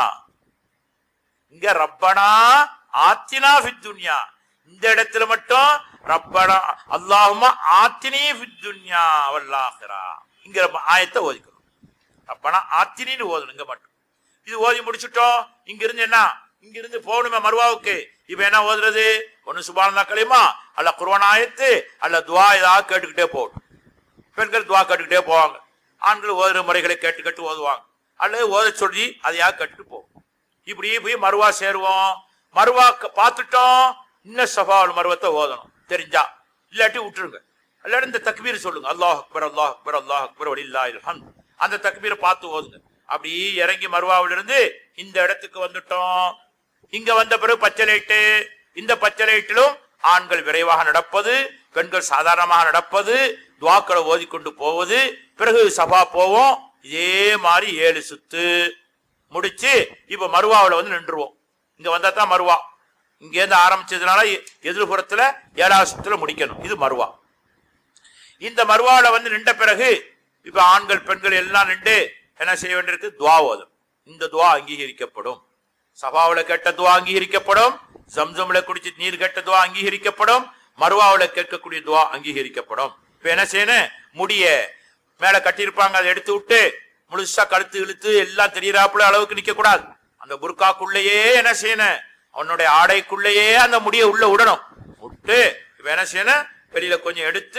இங்க ரப்பனா ஆத்தினா ஃபித் துன்யா இந்த இடத்துல மட்டும் ரப்பனா அல்லாஹும்ம ஆத்தினி ஃபித் துன்யா வல் ஆখিরা இங்க நம்ம ஆயத்தை ஓதிக்கணும் ரப்பனா ஆத்தினின்னு ஓதணும் இங்க மட்டும் இது ஓதி முடிச்சுட்டோம் இங்க இருந்து என்ன இங்க இருந்து போகணுமே மருவாவுக்கு இப்ப என்ன ஓதுறது ஒண்ணு சுபானந்தா களிமா அல்ல குர்வான் ஆயத்து அல்ல துவா ஏதாவது கேட்டுக்கிட்டே போகணும் பெண்கள் துவா கேட்டுக்கிட்டே போவாங்க ஆண்கள் ஓதுற முறைகளை கேட்டு கேட்டு ஓதுவாங்க அல்லது ஓத சொல்லி அதையா கேட்டுட்டு போவோம் இப்படி போய் மருவா சேருவோம் மருவா க- பார்த்துட்டோம் இன்னும் சபாவல் மருவத்தை ஓதணும் தெரிஞ்சா இல்லாட்டி விட்டுருங்க இல்லாட்டி இந்த தக்பீர் சொல்லுங்க அல்லாஹ் அக்பர் அல்லாஹ் அக்பர் அல்லாஹ் அக்பர் வலில்லாஹில் ஹம்த் அந்த தக்பீரை பார்த்து ஓதுங்க அப்படி இறங்கி மருவாவில இருந்து இந்த இடத்துக்கு வந்துட்டோம் இங்க வந்த பிறகு பச்சை லைட்டு இந்த பச்சை லைட்டிலும் ஆண்கள் விரைவாக நடப்பது பெண்கள் சாதாரணமாக நடப்பது துவாக்களை ஓதிக்கொண்டு போவது பிறகு சபா போவோம் இதே மாதிரி ஏழு சுத்து முடிச்சு இப்ப மருவாவுல வந்து நின்றுவோம் இங்க வந்தா தான் மருவா இங்க இருந்து ஆரம்பிச்சதுனால எ- எதிர்புறத்துல ஏழாவது சுத்துல முடிக்கணும் இது மருவா இந்த மருவாவுல வந்து நின்ற பிறகு இப்ப ஆண்கள் பெண்கள் எல்லாம் நின்று என்ன செய்ய வேண்டியிருக்கு துவா ஓதும் இந்த துவா அங்கீகரிக்கப்படும் சபாவுல கேட்ட துவா அங்கீகரிக்கப்படும் ஜம்சம்ல குடிச்சு நீர் கேட்ட துவா அங்கீகரிக்கப்படும் மருவாவுல கேட்கக்கூடிய துவா அங்கீகரிக்கப்படும் இப்ப என்ன செய்யணும் முடிய மேல கட்டியிருப்பாங்க அதை எடுத்து விட்டு முழுசா கழுத்து இழுத்து எல்லாம் தெரியறாப்புல அளவுக்கு நிக்க கூடாது அந்த புர்காக்குள்ளேயே என்ன செய்யணும் அவனுடைய ஆடைக்குள்ளேயே அந்த முடிய உள்ள விடணும் விட்டு இப்ப என்ன செய்யணும் வெளியில கொஞ்சம் எடுத்து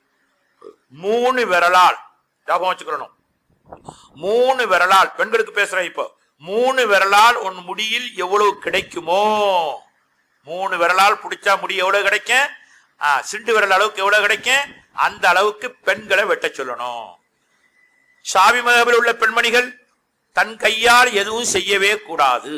மூணு விரலால் ஞாபகம் வச்சுக்கணும் மூணு விரலால் பெண்களுக்கு பேசுறேன் இப்போ மூணு விரலால் உன் முடியில் எவ்வளவு கிடைக்குமோ மூணு விரலால் பிடிச்சா முடி எவ்வளவு கிடைக்கும் ஆ, சிண்டு விரல் அளவுக்கு எவ்வளவு கிடைக்கும் அந்த அளவுக்கு பெண்களை வெட்ட சொல்லணும் ஷாபி மதபில் உள்ள பெண்மணிகள் தன் கையால் எதுவும் செய்யவே கூடாது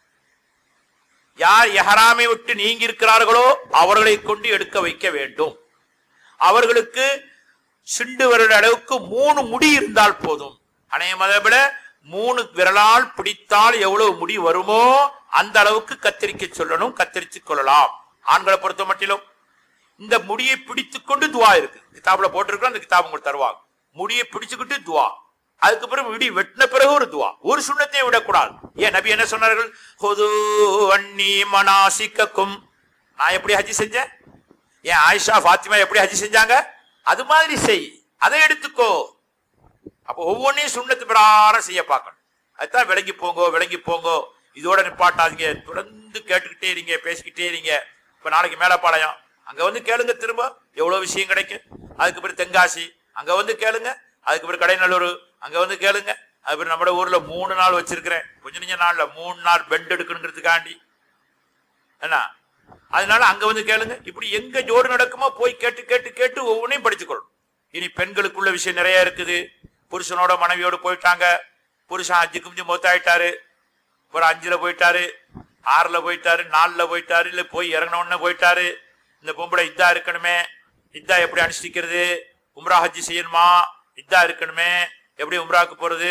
யார் எஹராமை விட்டு நீங்கி இருக்கிறார்களோ அவர்களை கொண்டு எடுக்க வைக்க வேண்டும் அவர்களுக்கு சிண்டு விரல் அளவுக்கு மூணு முடி இருந்தால் போதும் அணைய மதபில மூணு விரலால் பிடித்தால் எவ்வளவு முடி வருமோ அந்த அளவுக்கு கத்தரிக்க சொல்லணும் கத்தரிச்சு கொள்ளலாம் ஆண்களை பொறுத்த மட்டிலும் இந்த முடியை பிடித்துக் கொண்டு துவா இருக்கு கிதாபுல போட்டிருக்கோம் அந்த கிதாப் உங்களுக்கு தருவாங்க முடியை பிடிச்சுக்கிட்டு துவா அதுக்கப்புறம் முடி வெட்டின பிறகு ஒரு துவா ஒரு சுண்ணத்தையும் விடக்கூடாது ஏன் நபி என்ன சொன்னார்கள் ஹுது அன்னி மனாசிக்கக்கும் நான் எப்படி ஹஜ்ஜி செஞ்சேன் ஏன் ஆயிஷா ஃபாத்திமா எப்படி ஹஜ்ஜி செஞ்சாங்க அது மாதிரி செய் அதை எடுத்துக்கோ அப்போ ஒவ்வொன்றையும் சுண்ணத்து பிரகாரம் செய்ய பார்க்கணும் அதுதான் விளங்கி போங்கோ விளங்கி போங்கோ இதோட நிப்பாட்டாதீங்க தொடர்ந்து கேட்டுக்கிட்டே இருங்க பேசிக்கிட்டே இருங்க இப்ப நாளைக்கு மேலப்பாளையம் அங்க வந்து கேளுங்க திரும்ப எவ்வளவு விஷயம் கிடைக்கும் அதுக்கு பிறகு தென்காசி அங்க வந்து கேளுங்க அதுக்கு பிறகு கடைநல்லூர் அங்க வந்து கேளுங்க அது பிறகு நம்ம ஊர்ல மூணு நாள் வச்சிருக்கிறேன் கொஞ்ச நெஞ்ச நாள்ல மூணு நாள் பெண்ட் எடுக்கணுங்கிறதுக்காண்டி என்ன அதனால அங்க வந்து கேளுங்க இப்படி எங்க ஜோடு நடக்குமோ போய் கேட்டு கேட்டு கேட்டு ஒவ்வொன்றையும் படிச்சுக்கொள்ளணும் இனி பெண்களுக்குள்ள விஷயம் நிறைய இருக்குது புருஷனோட மனைவியோட போயிட்டாங்க புருஷன் அஞ்சு குஞ்சு மொத்தாயிட்டாரு ஒரு அஞ்சுல போயிட்டாரு ஆறுல போயிட்டாரு நாலுல போயிட்டாரு இல்ல போய் இறங்கின உடனே போயிட்டாரு இந்த பொம்பளை இதா இருக்கணுமே இதா எப்படி அனுஷ்டிக்கிறது உம்ரா ஹஜ்ஜி செய்யணுமா இதா இருக்கணுமே எப்படி உம்ராக்கு போறது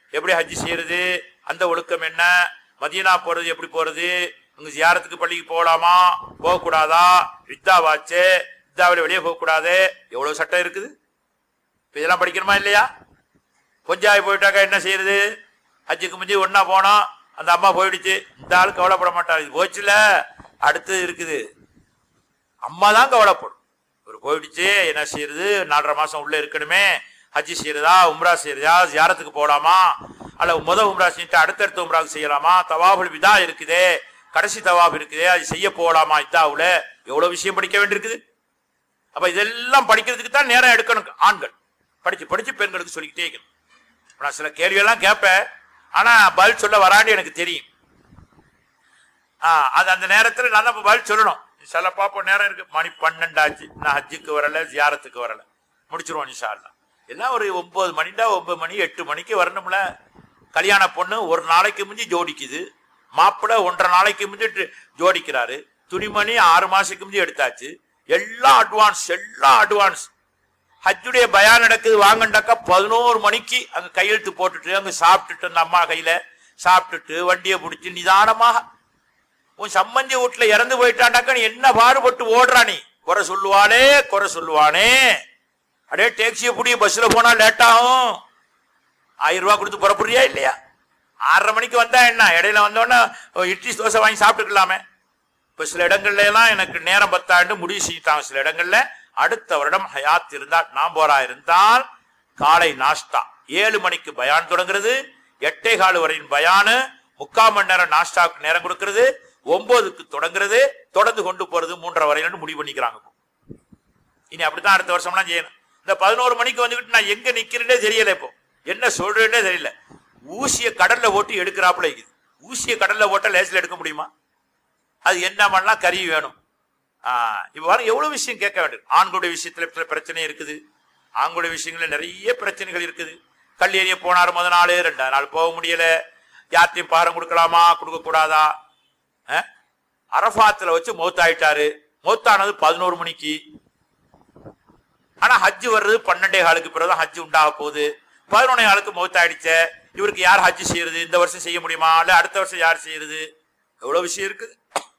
எப்படி ஹஜ்ஜி செய்யறது அந்த ஒழுக்கம் என்ன மதீனா போறது எப்படி போறது அங்க ஜியாரத்துக்கு பள்ளிக்கு போகலாமா போகக்கூடாதா வித்தா வாச்சு வித்தாவில வெளியே போகக்கூடாது எவ்வளவு சட்டம் இருக்குது இப்ப இதெல்லாம் படிக்கணுமா இல்லையா கொஞ்சாய் போயிட்டாக்கா என்ன செய்யறது ஹஜ்ஜுக்கு முந்தி ஒன்னா போனோம் அந்த அம்மா போயிடுச்சு இந்த ஆள் கவலைப்பட மாட்டார் இது போச்சுல அடுத்தது இருக்குது அம்மா தான் கவலைப்படும் ஒரு போயிடுச்சு என்ன செய்யறது நாலரை மாசம் உள்ள இருக்கணுமே ஹஜ்ஜி செய்யறதா உம்ரா செய்யறதா ஜியாரத்துக்கு போலாமா அல்ல முத உம்ரா செஞ்சுட்டு அடுத்தடுத்த உம்ராவுக்கு செய்யலாமா தவாபுல் விதா இருக்குதே கடைசி தவாப் இருக்குதே அது செய்ய போகலாமா இத்தாவுல எவ்வளவு விஷயம் படிக்க வேண்டியிருக்குது அப்ப இதெல்லாம் படிக்கிறதுக்கு தான் நேரம் எடுக்கணும் ஆண்கள் படிச்சு படிச்சு பெண்களுக்கு சொல்லிக்கிட்டே இருக்கணும் நான் சில கேள்வியெல்லாம் கேட்பேன் ஆனா பதில் சொல்ல வராண்டு எனக்கு தெரியும் ஆ, அது அந்த நேரத்துல நான் தான் இப்ப பதில் சொல்லணும் சில பாப்போம் நேரம் இருக்கு மணி பன்னெண்டாச்சு நான் ஹஜ்ஜுக்கு வரல ஜியாரத்துக்கு வரல முடிச்சிருவோம் இன்ஷா அல்லாஹ் எல்லாம் ஒரு ஒன்பது மணிண்டா ஒன்பது மணி எட்டு மணிக்கு வரணும்ல கல்யாண பொண்ணு ஒரு நாளைக்கு முந்தி ஜோடிக்குது மாப்பிள்ளை ஒன்றரை நாளைக்கு முந்தி டு- ஜோடிக்கிறாரு துணிமணி ஆறு மாசத்துக்கு முந்தி எடுத்தாச்சு எல்லாம் அட்வான்ஸ் எல்லாம் அட்வான்ஸ் ஹஜ்ஜுடைய பயான் நடக்குது வாங்கண்டாக்கா பதினோரு மணிக்கு அங்க கையெழுத்து போட்டுட்டு அங்க சாப்பிட்டுட்டு அந்த அம்மா கையில சாப்பிட்டுட்டு வண்டியை பிடிச்சி நிதானமாக உன் சம்பந்தி வீட்டுல இறந்து போயிட்டாண்டாக்கா நீ என்ன பாடுபட்டு ஓடுறா நீ குறை சொல்லுவானே குறை சொல்லுவானே அடே டாக்ஸியை பிடி பஸ்ல போனா லேட் ஆகும் ஆயிரம் ரூபாய் கொடுத்து புறப்படுறியா இல்லையா ஆறரை மணிக்கு வந்தா என்ன இடையில வந்தோடனே இட்லி தோசை வாங்கி சாப்பிட்டுக்கலாமே இப்ப சில இடங்கள்ல எல்லாம் எனக்கு நேரம் பத்தாண்டு முடிவு செஞ்சுட்டாங்க சில இடங்கள்ல அடுத்த வருடம் ஹயாத் இருந்தால் நாம்போரா இருந்தால் காலை நாஸ்தா ஏழு மணிக்கு பயான் தொடங்குறது எட்டே கால் வரையின் பயானு முக்கால் மணி நேரம் நாஸ்டாவுக்கு நேரம் கொடுக்கிறது ஒன்பதுக்கு தொடங்குறது தொடர்ந்து கொண்டு போறது மூன்றரை வரையில முடிவு பண்ணிக்கிறாங்க இப்போ. இனி அப்படித்தான் அடுத்த வருஷம்லாம் செய்யணும் இந்த பதினோரு மணிக்கு வந்துகிட்டு நான் எங்க நிக்கிறேனே தெரியல இப்போ என்ன சொல்றேன்னே தெரியல ஊசிய கடல்ல போட்டு எடுக்கிறாப்புல இருக்குது ஊசிய கடல்ல போட்டா லேசில் எடுக்க முடியுமா அது என்ன பண்ணலாம் கறி வேணும் ஆஹ் இப்ப பாருங்க எவ்வளவு விஷயம் கேட்க வேண்டும் ஆண்களுடைய விஷயத்துல சில பிரச்சனை இருக்குது ஆண்களுடைய விஷயங்கள்ல நிறைய பிரச்சனைகள் இருக்குது கல்லேரிய போனார் முத நாள் ரெண்டாவது நாள் போக முடியல யார்த்தையும் பாரம் கொடுக்கலாமா கொடுக்க கூடாதா அஹ்? அரஃபாத்துல வச்சு மௌத்தாயிட்டாரு மௌத்தானது பதினோரு மணிக்கு ஆனா ஹஜ் வர்றது பன்னெண்டே காலுக்கு பிறகுதான் ஹஜ் உண்டாக போகுது பதினொன்னே காலுக்கு மௌத்தாயிடுச்ச இவருக்கு யார் ஹஜ் செய்யறது இந்த வருஷம் செய்ய முடியுமா இல்ல அடுத்த வருஷம் யார் செய்யறது எவ்வளவு விஷயம் இருக்குது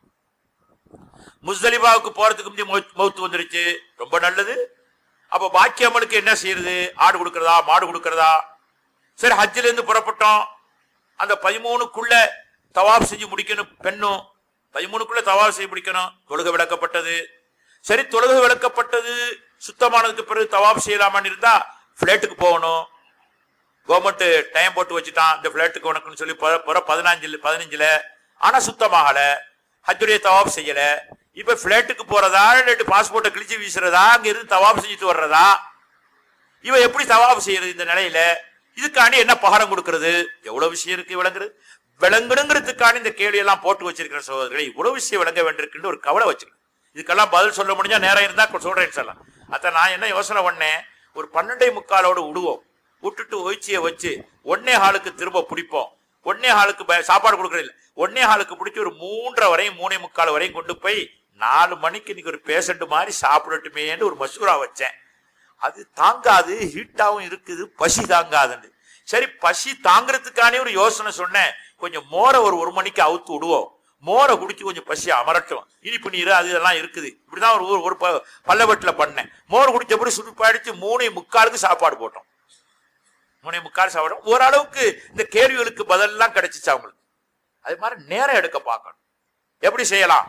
முஸ்தலிபாவுக்கு போறதுக்கு முந்தைய மௌத்- மௌத்து வந்துருச்சு ரொம்ப நல்லது அப்ப பாக்கி அமலுக்கு என்ன செய்யறது ஆடு கொடுக்கறதா மாடு கொடுக்கறதா சரி ஹஜ்ஜில இருந்து புறப்பட்டோம் அந்த பதிமூணுக்குள்ள தவாப் செஞ்சு முடிக்கணும் பெண்ணும் பதிமூணுக்குள்ள தவாப் செய்ய முடிக்கணும் தொழுகை விளக்கப்பட்டது சரி தொழுகை விளக்கப்பட்டது சுத்தமானதுக்கு பிறகு தவாப் செய்யலாமான்னு இருந்தா பிளேட்டுக்கு போகணும் கவர்மெண்ட் டைம் போட்டு வச்சுட்டான் இந்த பிளேட்டுக்கு உனக்குன்னு சொல்லி புற- புற பதினஞ்சுல பதினஞ்சுல ஆனா சுத்தமாகல ஹஜ்ஜுடைய தவாப் செய்யல இப்ப பிளேட்டுக்கு போறதா இல்லாட்டி பாஸ்போர்ட்டை கிழிச்சு வீசுறதா அங்க இருந்து தவாப் செஞ்சுட்டு வர்றதா இவன் எப்படி தவாப் செய்யறது இந்த நிலையில இதுக்காண்டி என்ன பகரம் கொடுக்கிறது எவ்வளவு விஷயம் இருக்கு விளங்குறது விளங்குறதுக்காண்டி இந்த கேள்வி எல்லாம் போட்டு வச்சிருக்கிற சகோதரர்களை இவ்வளவு விஷயம் விளங்க வேண்டியிருக்குன்னு ஒரு கவலை வச்சிருக்கேன் இதுக்கெல்லாம் பதில் சொல்ல முடிஞ்சா நேரம் இருந்தா சொல்றேன் சொல்லலாம் அத்த நான் என்ன யோசனை பண்ணேன் ஒரு பன்னெண்டை முக்காலோடு விடுவோம் விட்டுட்டு ஒய்ச்சிய வச்சு ஒன்னே ஹாலுக்கு திரும்ப பிடிப்போம் ஒன்னே ஹாலுக்கு ப- சாப்பாடு கொடுக்கறது இல்ல ஒன்னே ஹாலுக்கு பிடிச்சி ஒரு மூன்றரை வரையும் மூணே முக்கால் வரையும் கொண்டு போய் நாலு மணிக்கு இன்னைக்கு ஒரு பேஷண்ட் மாதிரி சாப்பிடட்டுமேன்னு ஒரு மசூரா வச்சேன் அது தாங்காது ஹீட்டாவும் இருக்குது பசி தாங்காதுன்னு சரி பசி தாங்கிறதுக்கானே ஒரு யோசனை சொன்னேன் கொஞ்சம் மோரை ஒரு ஒரு மணிக்கு அவுத்து விடுவோம் மோரை குடிச்சு கொஞ்சம் பசி அமரட்டும் இனிப்பு நீர் அது இதெல்லாம் இருக்குது இப்படிதான் ஒரு ஊர் ஒரு ப- பல்லவட்டில் பண்ணேன் மோர் குடிச்ச பிறகு சுடுப்பாடிச்சு மூணே முக்காலுக்கு சாப்பாடு போட்டோம் மூணே முக்கால் சாப்பிடும் ஓரளவுக்கு இந்த கேள்விகளுக்கு பதிலெல்லாம் கிடைச்சிச்சு அவங்களுக்கு அது மாதிரி நேரம் எடுக்க பார்க்கணும் எப்படி செய்யலாம்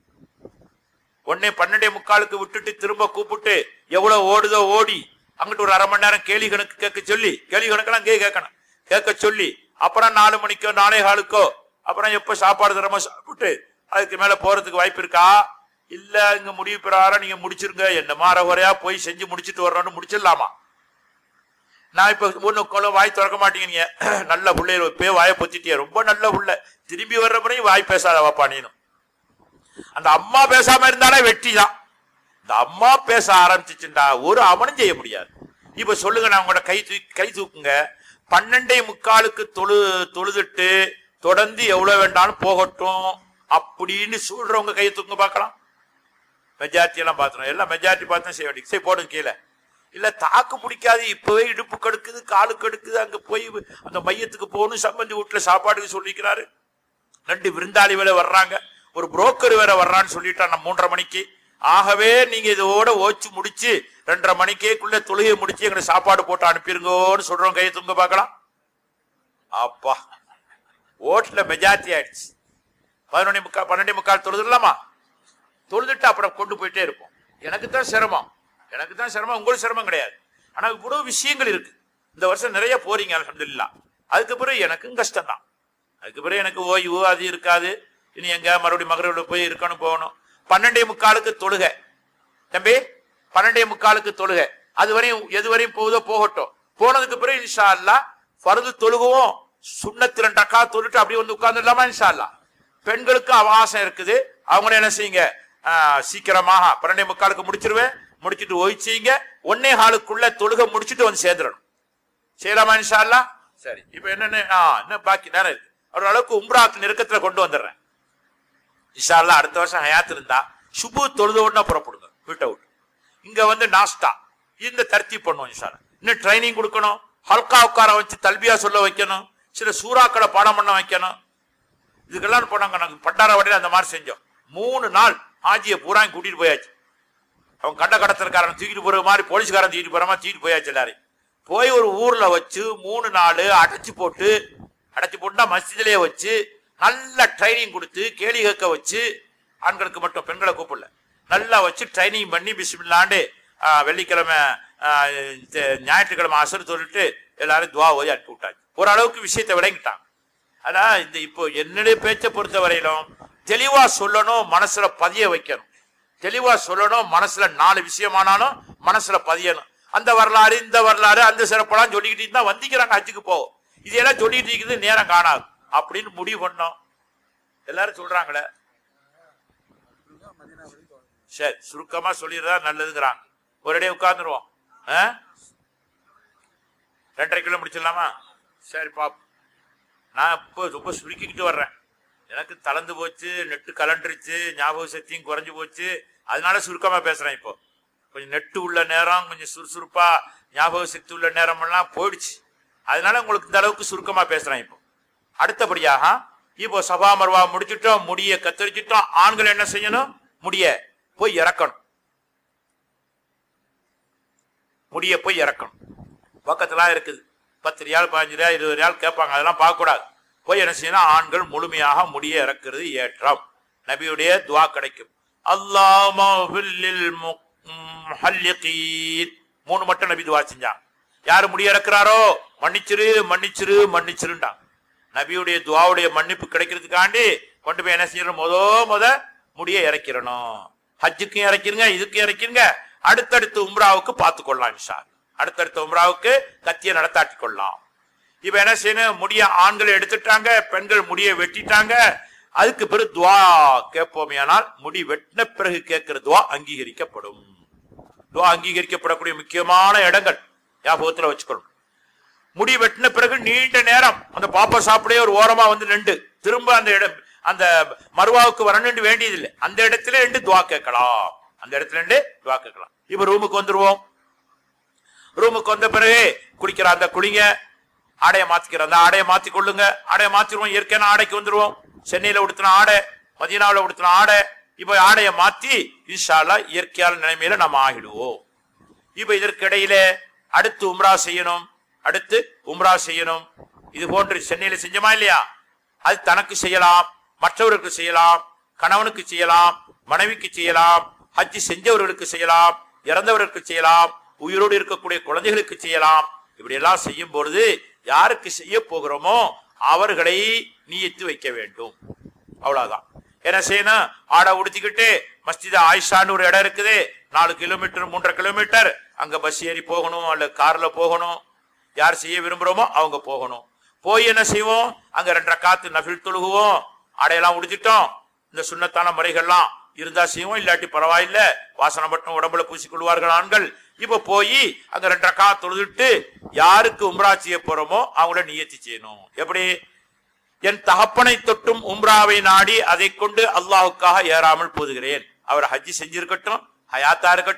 உடனே பன்னெண்டே முக்காலுக்கு விட்டுட்டு திரும்ப கூப்பிட்டு எவ்வளவு ஓடுதோ ஓடி அங்கிட்டு ஒரு அரை மணி நேரம் கேள்வி கணக்கு கேட்க சொல்லி கேள்வி கணக்கெல்லாம் கே கேட்கணும் கேட்க சொல்லி அப்புறம் நாலு மணிக்கோ நாலே காலுக்கோ அப்புறம் எப்ப சாப்பாடு தரமோ சாப்பிட்டு அதுக்கு மேல போறதுக்கு வாய்ப்பு இருக்கா இல்ல இங்க முடிவு பிரகாரம் நீங்க முடிச்சிருங்க என்ன மாற குறையா போய் செஞ்சு முடிச்சிட்டு வர்றோம்னு முடிச்சிடலாமா நான் இப்ப ஒண்ணு கொள்ள வாய் திறக்க மாட்டீங்க நல்ல பிள்ளைய பே வாயை பொத்திட்டிய ரொம்ப நல்ல புள்ள திரும்பி வர்ற முறையும் வாய் பேசாத வாப்பா நீனும் அந்த அம்மா பேசாம இருந்தாலே வெற்றி தான் இந்த அம்மா பேச ஆரம்பிச்சுச்சுண்டா ஒரு அவனும் செய்ய முடியாது இப்ப சொல்லுங்க நான் உங்களோட கை தூக்கி கை தூக்குங்க பன்னெண்டே முக்காலுக்கு தொழு தொழுதுட்டு தொடர்ந்து எவ்வளவு வேண்டாலும் போகட்டும் அப்படின்னு சொல்றவங்க கையை தூக்குங்க பார்க்கலாம் மெஜாரிட்டி எல்லாம் பார்த்துரும் எல்லாம் மெஜாரிட்டி பார்த்து செய்ய வேண்டிய சரி போடுங்க கீழே இல்ல தாக்கு பிடிக்காது இப்பவே இடுப்பு கடுக்குது காலு கடுக்குது அங்க போய் அந்த மையத்துக்கு போகணும் சம்பந்தி வீட்டுல சாப்பாடுக்கு சொல்லிக்கிறாரு ரெண்டு விருந்தாளி வேலை வர்றாங்க ஒரு புரோக்கர் வேற வர்றான்னு சொல்லிட்டான் நம்ம மூன்றரை மணிக்கு ஆகவே நீங்க இதோட ஓச்சு முடிச்சு ரெண்டரை மணிக்கேக்குள்ள தொழுகையை முடிச்சு எங்களை சாப்பாடு போட்டு அனுப்பிருங்கோன்னு சொல்றோம் கையை துங்க பார்க்கலாம் அப்பா ஓட்டுல மெஜாரிட்டி ஆயிடுச்சு பதினொன்னே முக்கால் பன்னெண்டே முக்கால் தொழுதுலாமா தொழுதுட்டு அப்புறம் கொண்டு போயிட்டே இருப்போம் எனக்கு தான் சிரமம் எனக்கு தான் சிரமம் உங்களுக்கு சிரமம் கிடையாது ஆனா இவ்வளவு விஷயங்கள் இருக்கு இந்த வருஷம் நிறைய போறீங்க அல்ஹம்துலில்லாஹ் அதுக்கு பிறகு எனக்கும் கஷ்டம் தான் அதுக்கு பிறகு எனக்கு ஓய்வு அது இருக்காது இனி எங்க மறுபடியும் மகரோட போய் இருக்கணும் போகணும் பன்னெண்டே முக்காலுக்கு தொழுகை தம்பி பன்னெண்டே முக்காலுக்கு தொழுகை அது வரையும் எது வரையும் போகுதோ போகட்டும் போனதுக்கு பிறகு இன்ஷா அல்லாஹ் ஃபர்து தொழுகுவோம் சுண்ணத்து ரெண்டு அக்கா தொழுட்டு அப்படியே வந்து உட்கார்ந்துடலாமா இன்ஷா அல்லாஹ் பெண்களுக்கு அவகாசம் இருக்குது அவங்கள என்ன செய்யுங்க ஆஹ், சீக்கிரமாக பன்னெண்டே முக்காலுக்கு முடிச்சிருவேன் முடிச்சிட்டு ஓய்வு செய்யுங்க ஒன்னே ஹாலுக்குள்ள தொழுகை முடிச்சிட்டு வந்து சேர்ந்துடணும் செய்யலாமா இன்ஷா அல்லாஹ் சரி இப்போ என்னன்னு ஆ இன்னும் பாக்கி நேரம் இருக்கு ஒரு அளவுக்கு உம்ராக்கு நெருக்கத்துல கொண்டு வந்துடுறேன் இன்ஷா அல்லாஹ் அடுத்த வருஷம் ஹயாத் இருந்தா சுபு தொழுத உடனே புறப்படுங்க வீட்டை விட்டு இங்க வந்து நாஸ்டா இந்த தர்த்தி பண்ணுவோம் இன்ஷா அல்லாஹ். இன்னும் ட்ரைனிங் கொடுக்கணும் ஹல்கா உட்கார வச்சு தல்பியா சொல்ல வைக்கணும் சில சூறாக்களை பாடம் பண்ண வைக்கணும் இதுக்கெல்லாம் போனாங்க நாங்க பண்டார வடையில அந்த மாதிரி செஞ்சோம் மூணு நாள் ஆஜியை பூரா கூட்டிட்டு போயாச்சு அவன் கண்ட கடத்தற்காரன் தூக்கிட்டு போற மாதிரி போலீஸ்காரன் தூக்கிட்டு போற மாதிரி தூக்கிட்டு போயாச்சு எல்லாரையும் போய் ஒரு ஊர்ல வச்சு மூணு நாள் அடைச்சு போட்டு அடைச்சு போட்டுனா மஸ்ஜிதிலே வச்சு நல்ல ட்ரைனிங் கொடுத்து கேலி கேட்க வச்சு ஆண்களுக்கு மட்டும் பெண்களை கூப்பிடல நல்லா வச்சு ட்ரைனிங் பண்ணி பிஸ்மில்லாண்டு ஆஹ், வெள்ளிக்கிழமை ஆஹ், இந்த ஞாயிற்றுக்கிழமை அசர் சொல்லிட்டு எல்லாரும் துவா ஓதி அனுப்பி விட்டாங்க ஓரளவுக்கு விஷயத்தை விளங்கிட்டாங்க ஆனா இந்த இப்போ என்னுடைய பேச்சை பொறுத்த வரையிலும் தெளிவா சொல்லணும் மனசுல பதிய வைக்கணும் தெளிவா சொல்லணும் மனசுல நாலு விஷயமானாலும் மனசுல பதியணும் அந்த வரலாறு இந்த வரலாறு அந்த சிறப்பெல்லாம் சொல்லிக்கிட்டு இருந்தா வந்திக்கிறாங்க ஹஜ்ஜுக்கு போவோம் இதெல்லாம் சொல்லிட்டு இருக்குது நேரம் காணாது அப்படின்னு முடிவு பண்ணோம் எல்லாரும் சொல்றாங்களே சரி சுருக்கமா சொல்லிடுறதா நல்லதுங்கிறாங்க ஒரேடியே உட்கார்ந்துருவோம் ஆ? ரெண்டரை கிலோ முடிச்சிடலாமா சரி பாப்போம் நான் இப்போ ரொம்ப சுருக்கிக்கிட்டு வர்றேன் எனக்கு தளர்ந்து போச்சு நெட்டு கலண்டுருச்சு ஞாபக சக்தியும் குறைஞ்சு போச்சு அதனால சுருக்கமா பேசுறேன் இப்போ கொஞ்சம் நெட்டு உள்ள நேரம் கொஞ்சம் சுறுசுறுப்பா ஞாபக சக்தி உள்ள நேரம் எல்லாம் போயிடுச்சு அதனால உங்களுக்கு இந்த அளவுக்கு சுருக்கமா பேசுறேன் இப்போ அடுத்தபடியாக இப்போ சபா மர்வா முடிச்சிட்டோம் முடிய கத்தரிச்சிட்டோம் ஆண்கள் என்ன செய்யணும் முடிய போய் இறக்கணும் முடிய போய் இறக்கணும் பக்கத்துலாம் இருக்குது பத்து ரியால் பதினஞ்சு ரியால் இருபது ரியால் கேட்பாங்க அதெல்லாம் பார்க்கக்கூடாது போய் என்ன செய்யணும் ஆண்கள் முழுமையாக முடிய இறக்குறது ஏற்றம் நபியுடைய துவா கிடைக்கும் அல்லாஹில் மூணு மட்டும் நபி துவா செஞ்சாங்க யாரு முடிய இறக்குறாரோ மன்னிச்சிரு மன்னிச்சிரு மன்னிச்சிருண்டாங்க நபியுடைய துவாவுடைய மன்னிப்பு கிடைக்கிறதுக்காண்டி கொண்டு போய் என்ன செய்யணும் முத முத முடிய இறக்கிறணும் ஹஜ்ஜுக்கும் இறக்கிருங்க இதுக்கும் இறக்கிருங்க அடுத்தடுத்த உம்ராவுக்கு பார்த்து கொள்ளலாம் இன்ஷா அல்லாஹ். அடுத்தடுத்த உம்ராவுக்கு கத்திய நடத்தாட்டி கொள்ளலாம் இப்ப என்ன செய்யணும் முடிய ஆண்கள் எடுத்துட்டாங்க பெண்கள் முடிய வெட்டிட்டாங்க அதுக்கு பிறகு துவா கேட்போமேயானால் முடி வெட்டின பிறகு கேட்கிற துவா அங்கீகரிக்கப்படும் துவா அங்கீகரிக்கப்படக்கூடிய முக்கியமான இடங்கள் ஞாபகத்துல வச்சுக்கணும் முடி வெட்டின பிறகு நீண்ட நேரம் அந்த பாப்பா சாப்பிடே ஒரு ஓரமா வந்து நின்று திரும்ப அந்த இடம் அந்த மருவாவுக்கு வரணும்னு வேண்டியதில்லை அந்த இடத்துல இருந்து துவா கேட்கலாம் அந்த இடத்துல இருந்து துவா கேட்கலாம் இப்ப ரூமுக்கு வந்துருவோம் ரூமுக்கு வந்த பிறகு குளிக்கிற அந்த குளிங்க ஆடையை மாத்திக்கிற அந்த ஆடையை மாத்தி கொள்ளுங்க ஆடையை மாத்திருவோம் இயற்கையான ஆடைக்கு வந்துருவோம் சென்னையில உடுத்தின ஆடை மதீனாவில் உடுத்தின ஆடை இப்ப ஆடையை மாத்தி இன்ஷால்லா இயற்கையான நிலைமையில நம்ம ஆகிடுவோம் இப்ப இதற்கு இடையில அடுத்து உம்ரா செய்யணும் அடுத்து உம்ரா செய்யணும் இது போன்று சென்னையில செஞ்சோமா இல்லையா அது தனக்கு செய்யலாம் மற்றவர்களுக்கு செய்யலாம் கணவனுக்கு செய்யலாம் மனைவிக்கு செய்யலாம் ஹஜ் செஞ்சவர்களுக்கு செய்யலாம் இறந்தவர்களுக்கு செய்யலாம் உயிரோடு இருக்கக்கூடிய குழந்தைகளுக்கு செய்யலாம் இப்படி எல்லாம் செய்யும் பொழுது யாருக்கு செய்ய போகிறோமோ அவர்களை நீயத்து வைக்க வேண்டும் அவ்வளவுதான் என்ன செய்யணும் ஆடை உடுத்திக்கிட்டு மஸ்ஜித் ஆயிஷான்னு ஒரு இடம் இருக்குது நாலு கிலோமீட்டர் மூன்றரை கிலோமீட்டர் அங்க பஸ் ஏறி போகணும் அல்ல கார்ல போகணும் யார் செய்ய விரும்புறோமோ அவங்க போகணும் போய் என்ன செய்வோம் அங்க ரெண்டரை காத்து நஃபில் தொழுகுவோம் ஆடையெல்லாம் உடுத்திட்டோம் இந்த சுண்ணத்தான முறைகள்லாம் இருந்தா செய்வோம் இல்லாட்டி பரவாயில்ல வாசனை மட்டும் உடம்புல பூசிக்கொள்வார்கள் ஆண்கள் இப்ப போய் அங்க ரெண்டரை கா தொழுதுட்டு யாருக்கு உம்ரா செய்ய போறோமோ அவங்கள நியத்தி செய்யணும் எப்படி என் தகப்பனை தொட்டும் உம்ராவை நாடி அதை கொண்டு அல்லாஹுக்காக ஏறாமல் போதுகிறேன் அவர் ஹஜ்ஜி செஞ்சிருக்கட்டும் ஹயாத்தா இருக்கட்டும்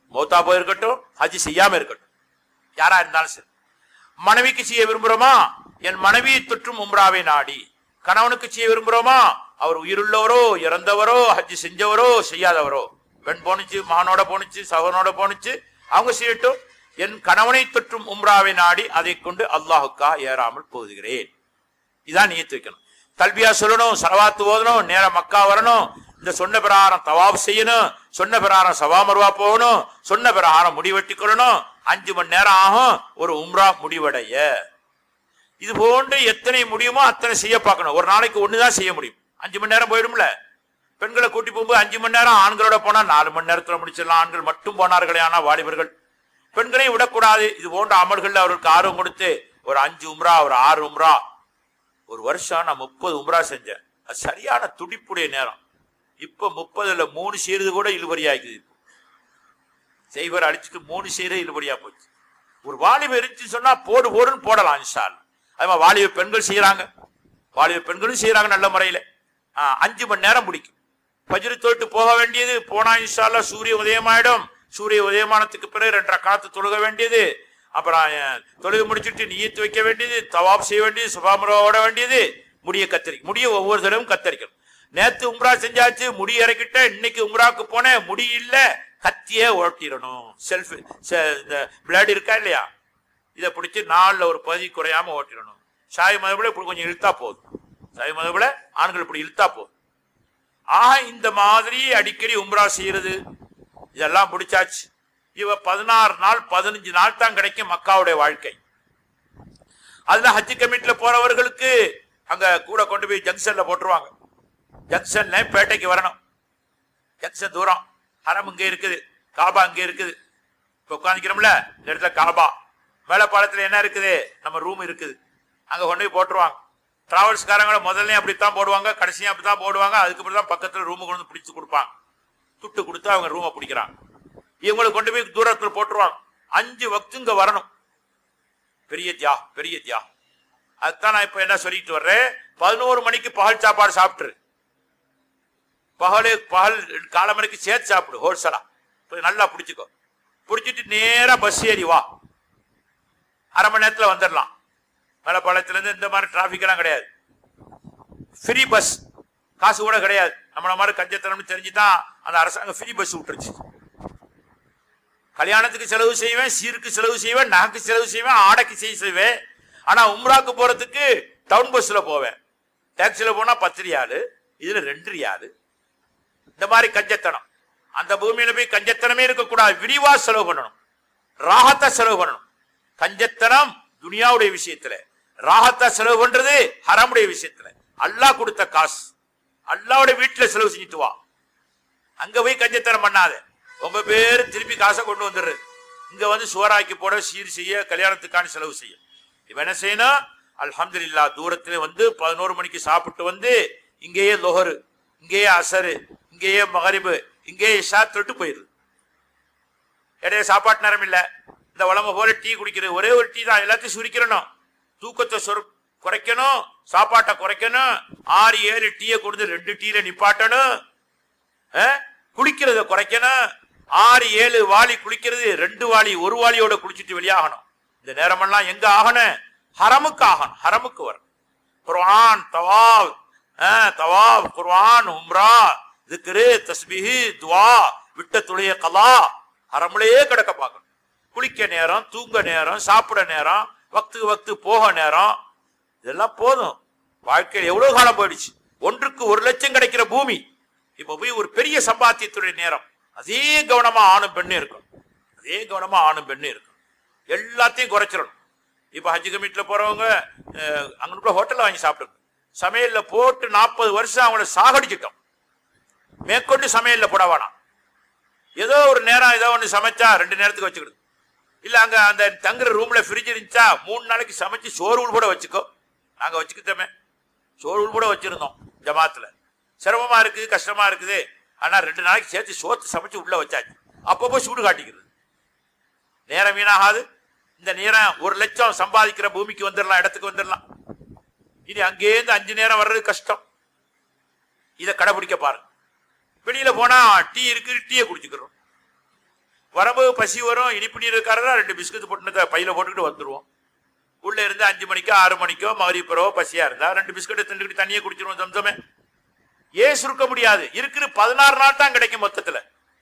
மௌத்தா போயிருக்கட்டும் ஹஜ் செய்யாம இருக்கட்டும் யாரா இருந்தாலும் சரி மனைவிக்கு செய்ய விரும்புறோமா என் மனைவியை தொற்றும் உம்ராவை நாடி கணவனுக்கு செய்ய விரும்புறோமா அவர் உயிருள்ளவரோ இறந்தவரோ ஹஜ் செஞ்சவரோ செய்யாதவரோ பெண் போனுச்சு மகனோட போனுச்சு சகனோட போனுச்சு அவங்க செய்யட்டும் என் கணவனை தொற்றும் உம்ராவை நாடி அதை கொண்டு அல்லாஹுக்கா ஏறாமல் போதுகிறேன் இதான் நியத்து வைக்கணும் தல்பியா சொல்லணும் சலவாத்து ஓதணும் நேரம் மக்கா வரணும் இந்த சொன்ன பிரகாரம் தவாப் செய்யணும் சொன்ன பிரகாரம் சவா மருவா போகணும் சொன்ன பிரகாரம் முடிவெட்டி கொள்ளணும் அஞ்சு மணி நேரம் ஆகும் ஒரு உம்ரா முடிவடைய இது போன்று எத்தனை முடியுமோ அத்தனை செய்ய பார்க்கணும் ஒரு நாளைக்கு ஒண்ணுதான் செய்ய முடியும் அஞ்சு மணி நேரம் போயிடும்ல பெண்களை கூட்டி போகும்போது அஞ்சு மணி நேரம் ஆண்களோட போனா நாலு மணி நேரத்துல முடிச்சிடலாம் ஆண்கள் மட்டும் போனார்களே ஆனா வாலிபர்கள் பெண்களையும் விடக்கூடாது இது போன்ற அமல்கள் அவருக்கு ஆர்வம் கொடுத்து ஒரு அஞ்சு உம்ரா ஒரு ஆறு உம்ரா ஒரு வருஷம் நான் முப்பது உம்ரா செஞ்சேன் அது சரியான துடிப்புடைய நேரம் இப்ப முப்பதுல மூணு செய்யறது கூட இழுபறியாக்குது இப்போ செய்வர் அடிச்சுட்டு மூணு செய்யறது இழுபறியா போச்சு ஒரு வாலிப இருந்துச்சு சொன்னா போடு போடுன்னு போடலாம் இன்ஷால் அது மாதிரி வாலிப பெண்கள் செய்யறாங்க வாலிப பெண்களும் செய்யறாங்க நல்ல முறையில ஆ, அஞ்சு மணி நேரம் பிடிக்கும் பஜ்ரு தொட்டு போக வேண்டியது போனா இன்ஷால்லா சூரிய உதயமாயிடும் சூரிய உதயமானத்துக்கு பிறகு ரெண்டரை காத்து தொழுக வேண்டியது அப்புறம் அஹ், தொழுகை முடிச்சுட்டு நீயத்து வைக்க வேண்டியது தவாப் செய்ய வேண்டியது சுபாமரா ஓட வேண்டியது முடிய கத்தரி முடிய ஒவ்வொரு தடவையும் கத்தரிக்கணும் நேத்து உம்ரா செஞ்சாச்சு முடி இறக்கிட்ட இன்னைக்கு உம்ராக்கு போனேன் முடி இல்ல கத்தியே ஓட்டிடணும் செல்ஃப் இந்த பிளட் இருக்கா இல்லையா இதை பிடிச்சி நாளில் ஒரு பகுதி குறையாம ஓட்டிடணும் சாய் மதபுல இப்படி கொஞ்சம் இழுத்தா போதும் சாய் மதபுல ஆண்கள் இப்படி இழுத்தா போதும் ஆக இந்த மாதிரி அடிக்கடி உம்ரா செய்யறது இதெல்லாம் முடிச்சாச்சு இவ பதினாறு நாள் பதினஞ்சு நாள் தான் கிடைக்கும் மக்காவுடைய வாழ்க்கை அதுல ஹஜ் கமிட்டில போறவர்களுக்கு அங்க கூட கொண்டு போய் ஜங்ஷன்ல போட்டுருவாங்க ஜங்ஷன்ல பேட்டைக்கு வரணும் ஜங்ஷன் தூரம் ஹரம் இங்க இருக்குது காபா இங்க இருக்குது இப்ப உட்காந்துக்கிறோம்ல இந்த இடத்துல காபா மேலப்பாலத்துல என்ன இருக்குது நம்ம ரூம் இருக்குது அங்க கொண்டு போய் போட்டுருவாங்க டிராவல்ஸ்காரங்களை முதல்ல அப்படித்தான் போடுவாங்க கடைசியா அப்படித்தான் போடுவாங்க அதுக்கப்புறம் தான் பக்கத்துல ரூம் கொண்டு வந்து பிடிச்சு கொடுப்பாங்க துட்டு கொடுத்து அவங்க ரூமை பிடிக்கிறாங்க இவங்களை கொண்டு போய் தூரத்துல போட்டுருவாங்க அஞ்சு வக்து இங்க வரணும் பெரிய தியா பெரிய தியா அதுதான் நான் இப்ப என்ன சொல்லிட்டு வர்றேன் பதினோரு மணிக்கு பகல் சாப்பாடு சாப்பிட்டுரு பகல் பகல் காலமணிக்கு சேர்த்து சாப்பிடு ஹோல்சலா போய் நல்லா பிடிச்சிக்கோ பிடிச்சிட்டு நேரா பஸ் ஏறி வா அரை மணி நேரத்துல வந்துடலாம் மேலப்பாளையத்துல இருந்து இந்த மாதிரி டிராபிக் எல்லாம் கிடையாது ஃப்ரீ பஸ் காசு கூட கிடையாது நம்மள மாதிரி கஞ்சத்தனம்னு தெரிஞ்சுதான் அந்த அரசாங்கம் ஃப்ரீ பஸ் விட்டுருச்சு கல்யாணத்துக்கு செலவு செய்வேன் சீருக்கு செலவு செய்வேன் நகைக்கு செலவு செய்வேன் ஆடைக்கு செய்ய செய்வேன் ஆனா உம்ராக்கு போறதுக்கு டவுன் பஸ்ல போவேன் டாக்ஸில போனா பத்து ரியாலு இதுல ரெண்டு ரியாலு இந்த மாதிரி கஞ்சத்தனம் அந்த பூமியில போய் கஞ்சத்தனமே இருக்கக்கூடாது விரிவா செலவு பண்ணணும் ராகத்தா செலவு பண்ணணும் கஞ்சத்தனம் துனியாவுடைய விஷயத்துல ராகத்தா செலவு பண்றது ஹராமுடைய விஷயத்துல அல்லாஹ் கொடுத்த காசு அல்லாவுடைய வீட்டுல செலவு செஞ்சுட்டு வா அங்க போய் கஞ்சத்தனம் பண்ணாத உங்க பேரு திருப்பி காசை கொண்டு வந்துடுறது இங்க வந்து சுவராக்கி போட சீர் செய்ய கல்யாணத்துக்கான செலவு செய்ய இவன் என்ன செய்யணும் அல்ஹம்துலில்லா தூரத்துல வந்து பதினோரு மணிக்கு சாப்பிட்டு வந்து இங்கேயே லொஹரு இங்கேயே அசரு இங்கேயே மகரிபு இங்கேயே இஷா தொட்டு போயிருது இடையே சாப்பாட்டு நேரம் இல்ல இந்த உலகம் போல டீ குடிக்கிறது ஒரே ஒரு டீ தான் எல்லாத்தையும் சுரிக்கிறணும் தூக்கத்தை சொரு குறைக்கணும் சாப்பாட்டை குறைக்கணும் ஆறு ஏழு டீயை கொடுத்து ரெண்டு டீல நிப்பாட்டணும் அஹ்? குளிக்கிறத குறைக்கணும் ஆறு ஏழு வாளி குளிக்கிறது ரெண்டு வாளி ஒரு வாளியோட குளிச்சுட்டு வெளியாகணும் இந்த நேரமெல்லாம் எங்க ஆகணும் ஹரமுக்கு ஆகணும் ஹரமுக்கு வரும் குர்ஆன் தவாப் அஹ், தவாப் குர்ஆன் உம்ரா திக்ரு தஸ்பீஹ் துவா விட்ட துளைய கலா ஹரமுலையே கிடக்க பார்க்கணும் குளிக்க நேரம் தூங்க நேரம் சாப்பிட நேரம் வக்து வக்து போக நேரம் இதெல்லாம் போதும் வாழ்க்கையில் எவ்வளவு காலம் போயிடுச்சு ஒன்றுக்கு ஒரு லட்சம் கிடைக்கிற பூமி இப்ப போய் ஒரு பெரிய சம்பாத்தியத்துடைய நேரம் அதே கவனமா ஆணும் பெண்ணும் இருக்கும் அதே கவனமா ஆணும் பெண்ணும் இருக்கும் எல்லாத்தையும் குறைச்சிடணும் இப்ப ஹஜ் கமிட்டில போறவங்க அஹ், அங்க ஹோட்டல்ல வாங்கி சாப்பிடுங்க சமையல்ல போட்டு நாற்பது வருஷம் அவங்கள சாகடிச்சிட்டோம் மேற்கொண்டு சமையல்ல போட வேணாம் ஏதோ ஒரு நேரம் ஏதோ ஒன்று சமைச்சா ரெண்டு நேரத்துக்கு வச்சுக்கிடுது இல்ல அங்க அந்த தங்குற ரூம்ல ஃப்ரிட்ஜ் இருந்துச்சா மூணு நாளைக்கு சமைச்சு சோறு உள் கூட வச்சுக்கோ நாங்க வச்சுக்கிட்டோமே சோறு உள் கூட வச்சிருந்தோம் ஜமாத்துல சிரமமா இருக்குது கஷ்டமா இருக்குது ஆனா ரெண்டு நாளைக்கு சேர்த்து சோத்து சமைச்சு உள்ள வச்சாச்சு அப்பப்போ சூடு காட்டிக்கிறது நேரம் வீணாகாது இந்த நேரம் ஒரு லட்சம் சம்பாதிக்கிற பூமிக்கு வந்துடலாம் இடத்துக்கு வந்துடலாம் இனி அங்கேருந்து அஞ்சு நேரம் வர்றது கஷ்டம் இதை கடைபிடிக்க பாருங்க வெளியில போனா டீ இருக்கு டீயை குடிச்சுக்கிறோம் வரும்போது பசி வரும் இனிப்பு நீர் இருக்காரா ரெண்டு பிஸ்கட் போட்டு பையில போட்டுக்கிட்டு வந்துருவோம் உள்ள இருந்து அஞ்சு மணிக்கோ ஆறு மணிக்கோ மகரிப்பரவோ பசியா இருந்தா ரெண்டு பிஸ்கட்டை திண்டுக்கிட்டு தண்ணியை குடிச்சிருவோம் சம்சமே ஏன் சுருக்க முடியாது இருக்கிற பதினாறு நாள் தான் கிடைக்கும் மொத்தத்துல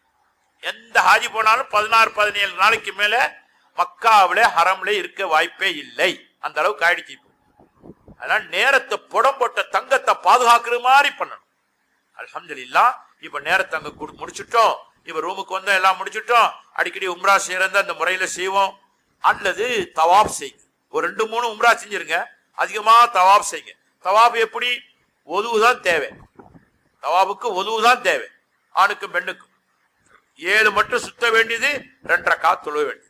எந்த ஹாஜி போனாலும் பதினாறு பதினேழு நாளைக்கு மேல மக்காவில ஹரம்ல இருக்க வாய்ப்பே இல்லை அந்த அளவுக்கு ஆயிடுச்சு இப்போ அதனால நேரத்தை புடம் போட்ட தங்கத்தை பாதுகாக்கிற மாதிரி பண்ணணும் அல்ஹம்துலில்லாஹ் இப்ப நேரத்தை அங்க குடு- முடிச்சிட்டோம் இப்ப ரூமுக்கு வந்தா எல்லாம் முடிச்சிட்டோம் அடிக்கடி உம்ரா செய்யறத அந்த முறையில செய்வோம் அல்லது தவாப் செய்யுங்க ஒரு ரெண்டு மூணு உம்ரா செஞ்சிருங்க அதிகமா தவாப் செய்யுங்க தவாப் எப்படி ஒதுவு தான் தேவை தவாபுக்கு ஒதுவு தான் தேவை ஆணுக்கும் பெண்ணுக்கும் ஏழு மட்டும் சுத்த வேண்டியது ரெண்டரை கா தொழுவ வேண்டியது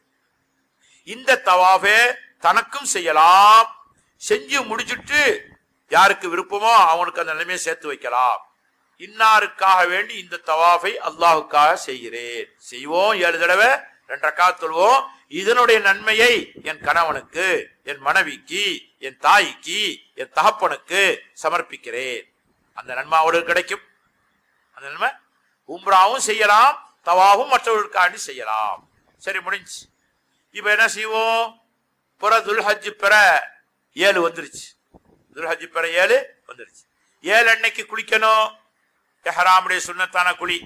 இந்த தவாஃபே தனக்கும் செய்யலாம் செஞ்சு முடிச்சிட்டு யாருக்கு விருப்பமோ அவனுக்கு அந்த நிலைமையை சேர்த்து வைக்கலாம் இன்னாருக்காக வேண்டி இந்த தவாஃபை அல்லாஹுக்காக செய்கிறேன் செய்வோம் ஏழு தடவை ரெண்டரை கா தொழுவோம் இதனுடைய நன்மையை என் கணவனுக்கு என் மனைவிக்கு என் தாய்க்கு என் தகப்பனுக்கு சமர்ப்பிக்கிறேன் அந்த நன்மை அவளுக்கு கிடைக்கும் அந்த நன்மை உம்ராவும் செய்யலாம் தவாவும் மற்றவர்களுக்காண்டி செய்யலாம் சரி முடிஞ்சு இப்ப என்ன செய்வோம் புற துல்ஹஜ் பெற ஏழு வந்துருச்சு துல்ஹஜ் பெற ஏழு வந்துருச்சு ஏழு அன்னைக்கு குளிக்கணும் எஹராமுடைய சுண்ணத்தான குழி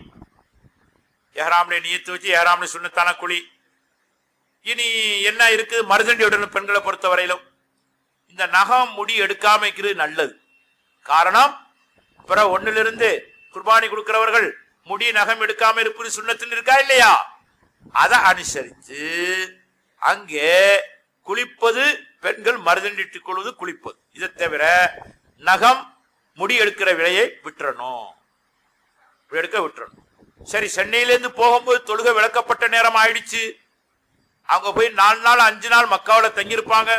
எஹராமுடைய நியத்து வச்சு எஹராமுடைய சுண்ணத்தான குழி இனி என்ன இருக்கு மருதண்டி உடனும் பெண்களை பொறுத்த வரையிலும் இந்த நகம் முடி எடுக்காம இருக்கிறது நல்லது காரணம் பிற ஒண்ணிலிருந்து குர்பானி கொடுக்கிறவர்கள் முடி நகம் எடுக்காம இருப்பது சுண்ணத்தில் இருக்கா இல்லையா அதை அனுசரித்து அங்கே குளிப்பது பெண்கள் மருதண்டிட்டுக் கொள்வது குளிப்பது இதை தவிர நகம் முடி எடுக்கிற விலையை விட்டுறணும் எடுக்க விட்டுறணும் சரி சென்னையிலேருந்து போகும்போது தொழுகை விளக்கப்பட்ட நேரம் ஆயிடுச்சு அவங்க போய் நாலு நாள் அஞ்சு நாள் மக்காவில் தங்கியிருப்பாங்க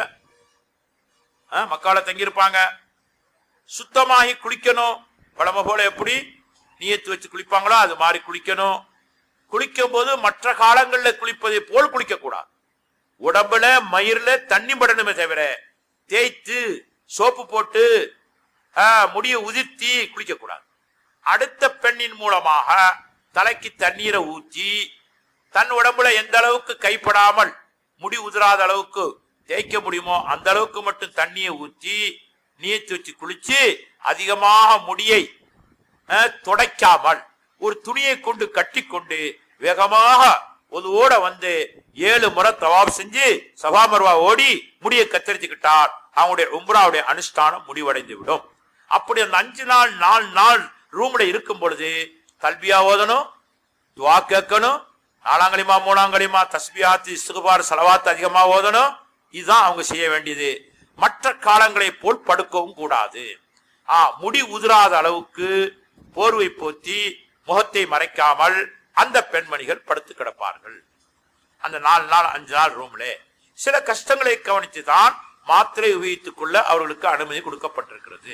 ஆ, மக்காவில் தங்கியிருப்பாங்க சுத்தமாகி குளிக்கணும் பழமை போல எப்படி நீயத்து வச்சு குளிப்பாங்களோ அது மாதிரி குளிக்கணும் குளிக்கும் போது மற்ற காலங்களில் குளிப்பதை போல் குளிக்க கூடாது உடம்புல மயிர்ல தண்ணி படணுமே தவிர தேய்த்து சோப்பு போட்டு ஆ, முடியை உதிர்த்தி குளிக்க கூடாது அடுத்த பெண்ணின் மூலமாக தலைக்கு தண்ணீரை ஊற்றி தன் உடம்புல எந்த அளவுக்கு கைப்படாமல் முடி உதிராத அளவுக்கு தேய்க்க முடியுமோ அந்த அளவுக்கு மட்டும் தண்ணியை ஊற்றி நீத்து வச்சு குளிச்சு அதிகமாக முடியை அஹ், துடைக்காமல் ஒரு துணியை கொண்டு கட்டி கொண்டு வேகமாக ஒதுவோட வந்து ஏழு முறை தவாப் செஞ்சு சபா மர்வா ஓடி முடியை கத்தரிச்சுக்கிட்டார் அவங்களுடைய உம்ராவுடைய அனுஷ்டானம் முடிவடைந்து விடும் அப்படி அந்த அஞ்சு நாள் நாலு நாள் ரூம்ல இருக்கும் பொழுது கல்வியா ஓதணும் துவா கேட்கணும் நாலாங்களிமா மூணாங்களிமா தஸ்பியாத்து இஸ்துகுபார் செலவாத்து அதிகமா ஓதணும் இதுதான் அவங்க செய்ய வேண்டியது மற்ற காலங்களை போல் படுக்கவும் கூடாது ஆ முடி உதிராத அளவுக்கு போர்வை போத்தி முகத்தை மறைக்காமல் அந்த பெண்மணிகள் படுத்து கிடப்பார்கள் அந்த நாலு நாள் அஞ்சு நாள் ரூம்ல சில கஷ்டங்களை கவனித்து தான் மாத்திரை உபயோகித்துக் கொள்ள அவர்களுக்கு அனுமதி கொடுக்கப்பட்டிருக்கிறது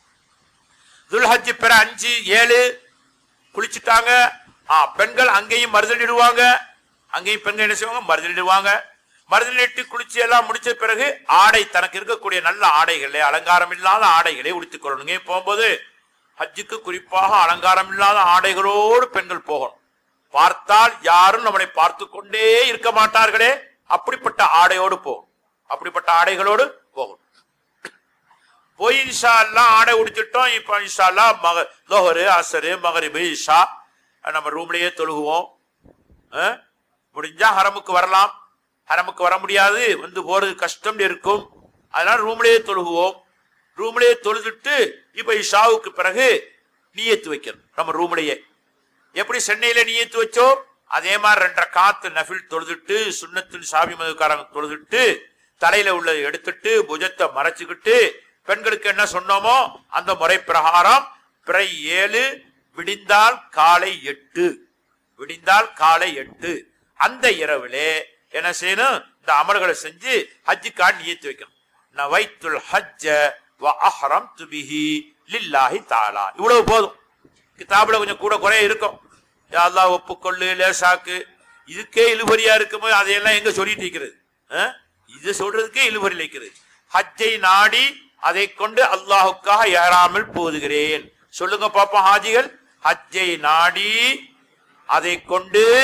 துல்ஹஜ் பெற அஞ்சு ஏழு குளிச்சுட்டாங்க ஆ பெண்கள் அங்கேயும் மருதலிடுவாங்க அங்கேயும் பெண்கள் என்ன செய்வாங்க மருதலிடுவாங்க மருதலிட்டு குளிச்சு எல்லாம் முடிச்ச பிறகு ஆடை தனக்கு இருக்கக்கூடிய நல்ல ஆடைகளை அலங்காரம் இல்லாத ஆடைகளை உடுத்திக் கொள்ளணுங்க போகும்போது ஹஜ்ஜுக்கு குறிப்பாக அலங்காரம் இல்லாத ஆடைகளோடு பெண்கள் போகணும் பார்த்தால் யாரும் நம்மளை பார்த்து கொண்டே இருக்க மாட்டார்களே அப்படிப்பட்ட ஆடையோடு போகணும் அப்படிப்பட்ட ஆடைகளோடு போகணும் போய் இன்ஷா எல்லாம் ஆடை உடிச்சிட்டோம் இப்போ இன்ஷா அல்லாஹ் மக லோஹரு அசரு மகரிபு இஷா நம்ம ரூம்லயே தொழுகுவோம் ஆ? முடிஞ்சா ஹரமுக்கு வரலாம் ஹரமுக்கு வர முடியாது வந்து போறது கஷ்டம் இருக்கும் அதனால ரூம்லயே தொழுகுவோம் ரூம்லயே தொழுதுட்டு இப்ப இஷாவுக்கு பிறகு நீயத்து வைக்கணும் நம்ம ரூம்லயே எப்படி சென்னையில நீயத்து வச்சோம் அதே மாதிரி ரெண்டரை காத்து நஃபில் தொழுதுட்டு சுண்ணத்தின் சாமி மதுக்காரங்க தொழுதுட்டு தலையில உள்ளதை எடுத்துட்டு புஜத்தை மறைச்சுக்கிட்டு பெண்களுக்கு என்ன சொன்னோமோ அந்த முறை பிரகாரம் பிறை ஏழு விடிந்தால் காலை எட்டு விடிந்தால் காலை எட்டு அந்த இரவிலே என்ன செய்யணும் இந்த அமல்களை செஞ்சு ஹஜ்ஜுக்கான் நியத்து வைக்கணும் நவைத்துல் ஹஜ்ஜ வ அஹ்ரம்து பிஹி லில்லாஹி தஆலா இவ்வளவு போதும் கிதாபுல கொஞ்சம் கூட குறைய இருக்கும் யா அல்லாஹ் ஒப்புக்கொள்ளு லேசாக்கு இதுக்கே இழுபறியா இருக்கும்போது அதையெல்லாம் எங்க சொல்லிட்டு இருக்கிறது ஆ? இது சொல்றதுக்கே இழுபறி இருக்கிறது ஹஜ்ஜை நாடி அதை கொண்டு அல்லாஹுக்காக ஏறாமல் போதுகிறேன் சொல்லுங்க பாப்போம் ஹாஜிகள் ஹஜ்ஜை நாடி அதை கொண்டு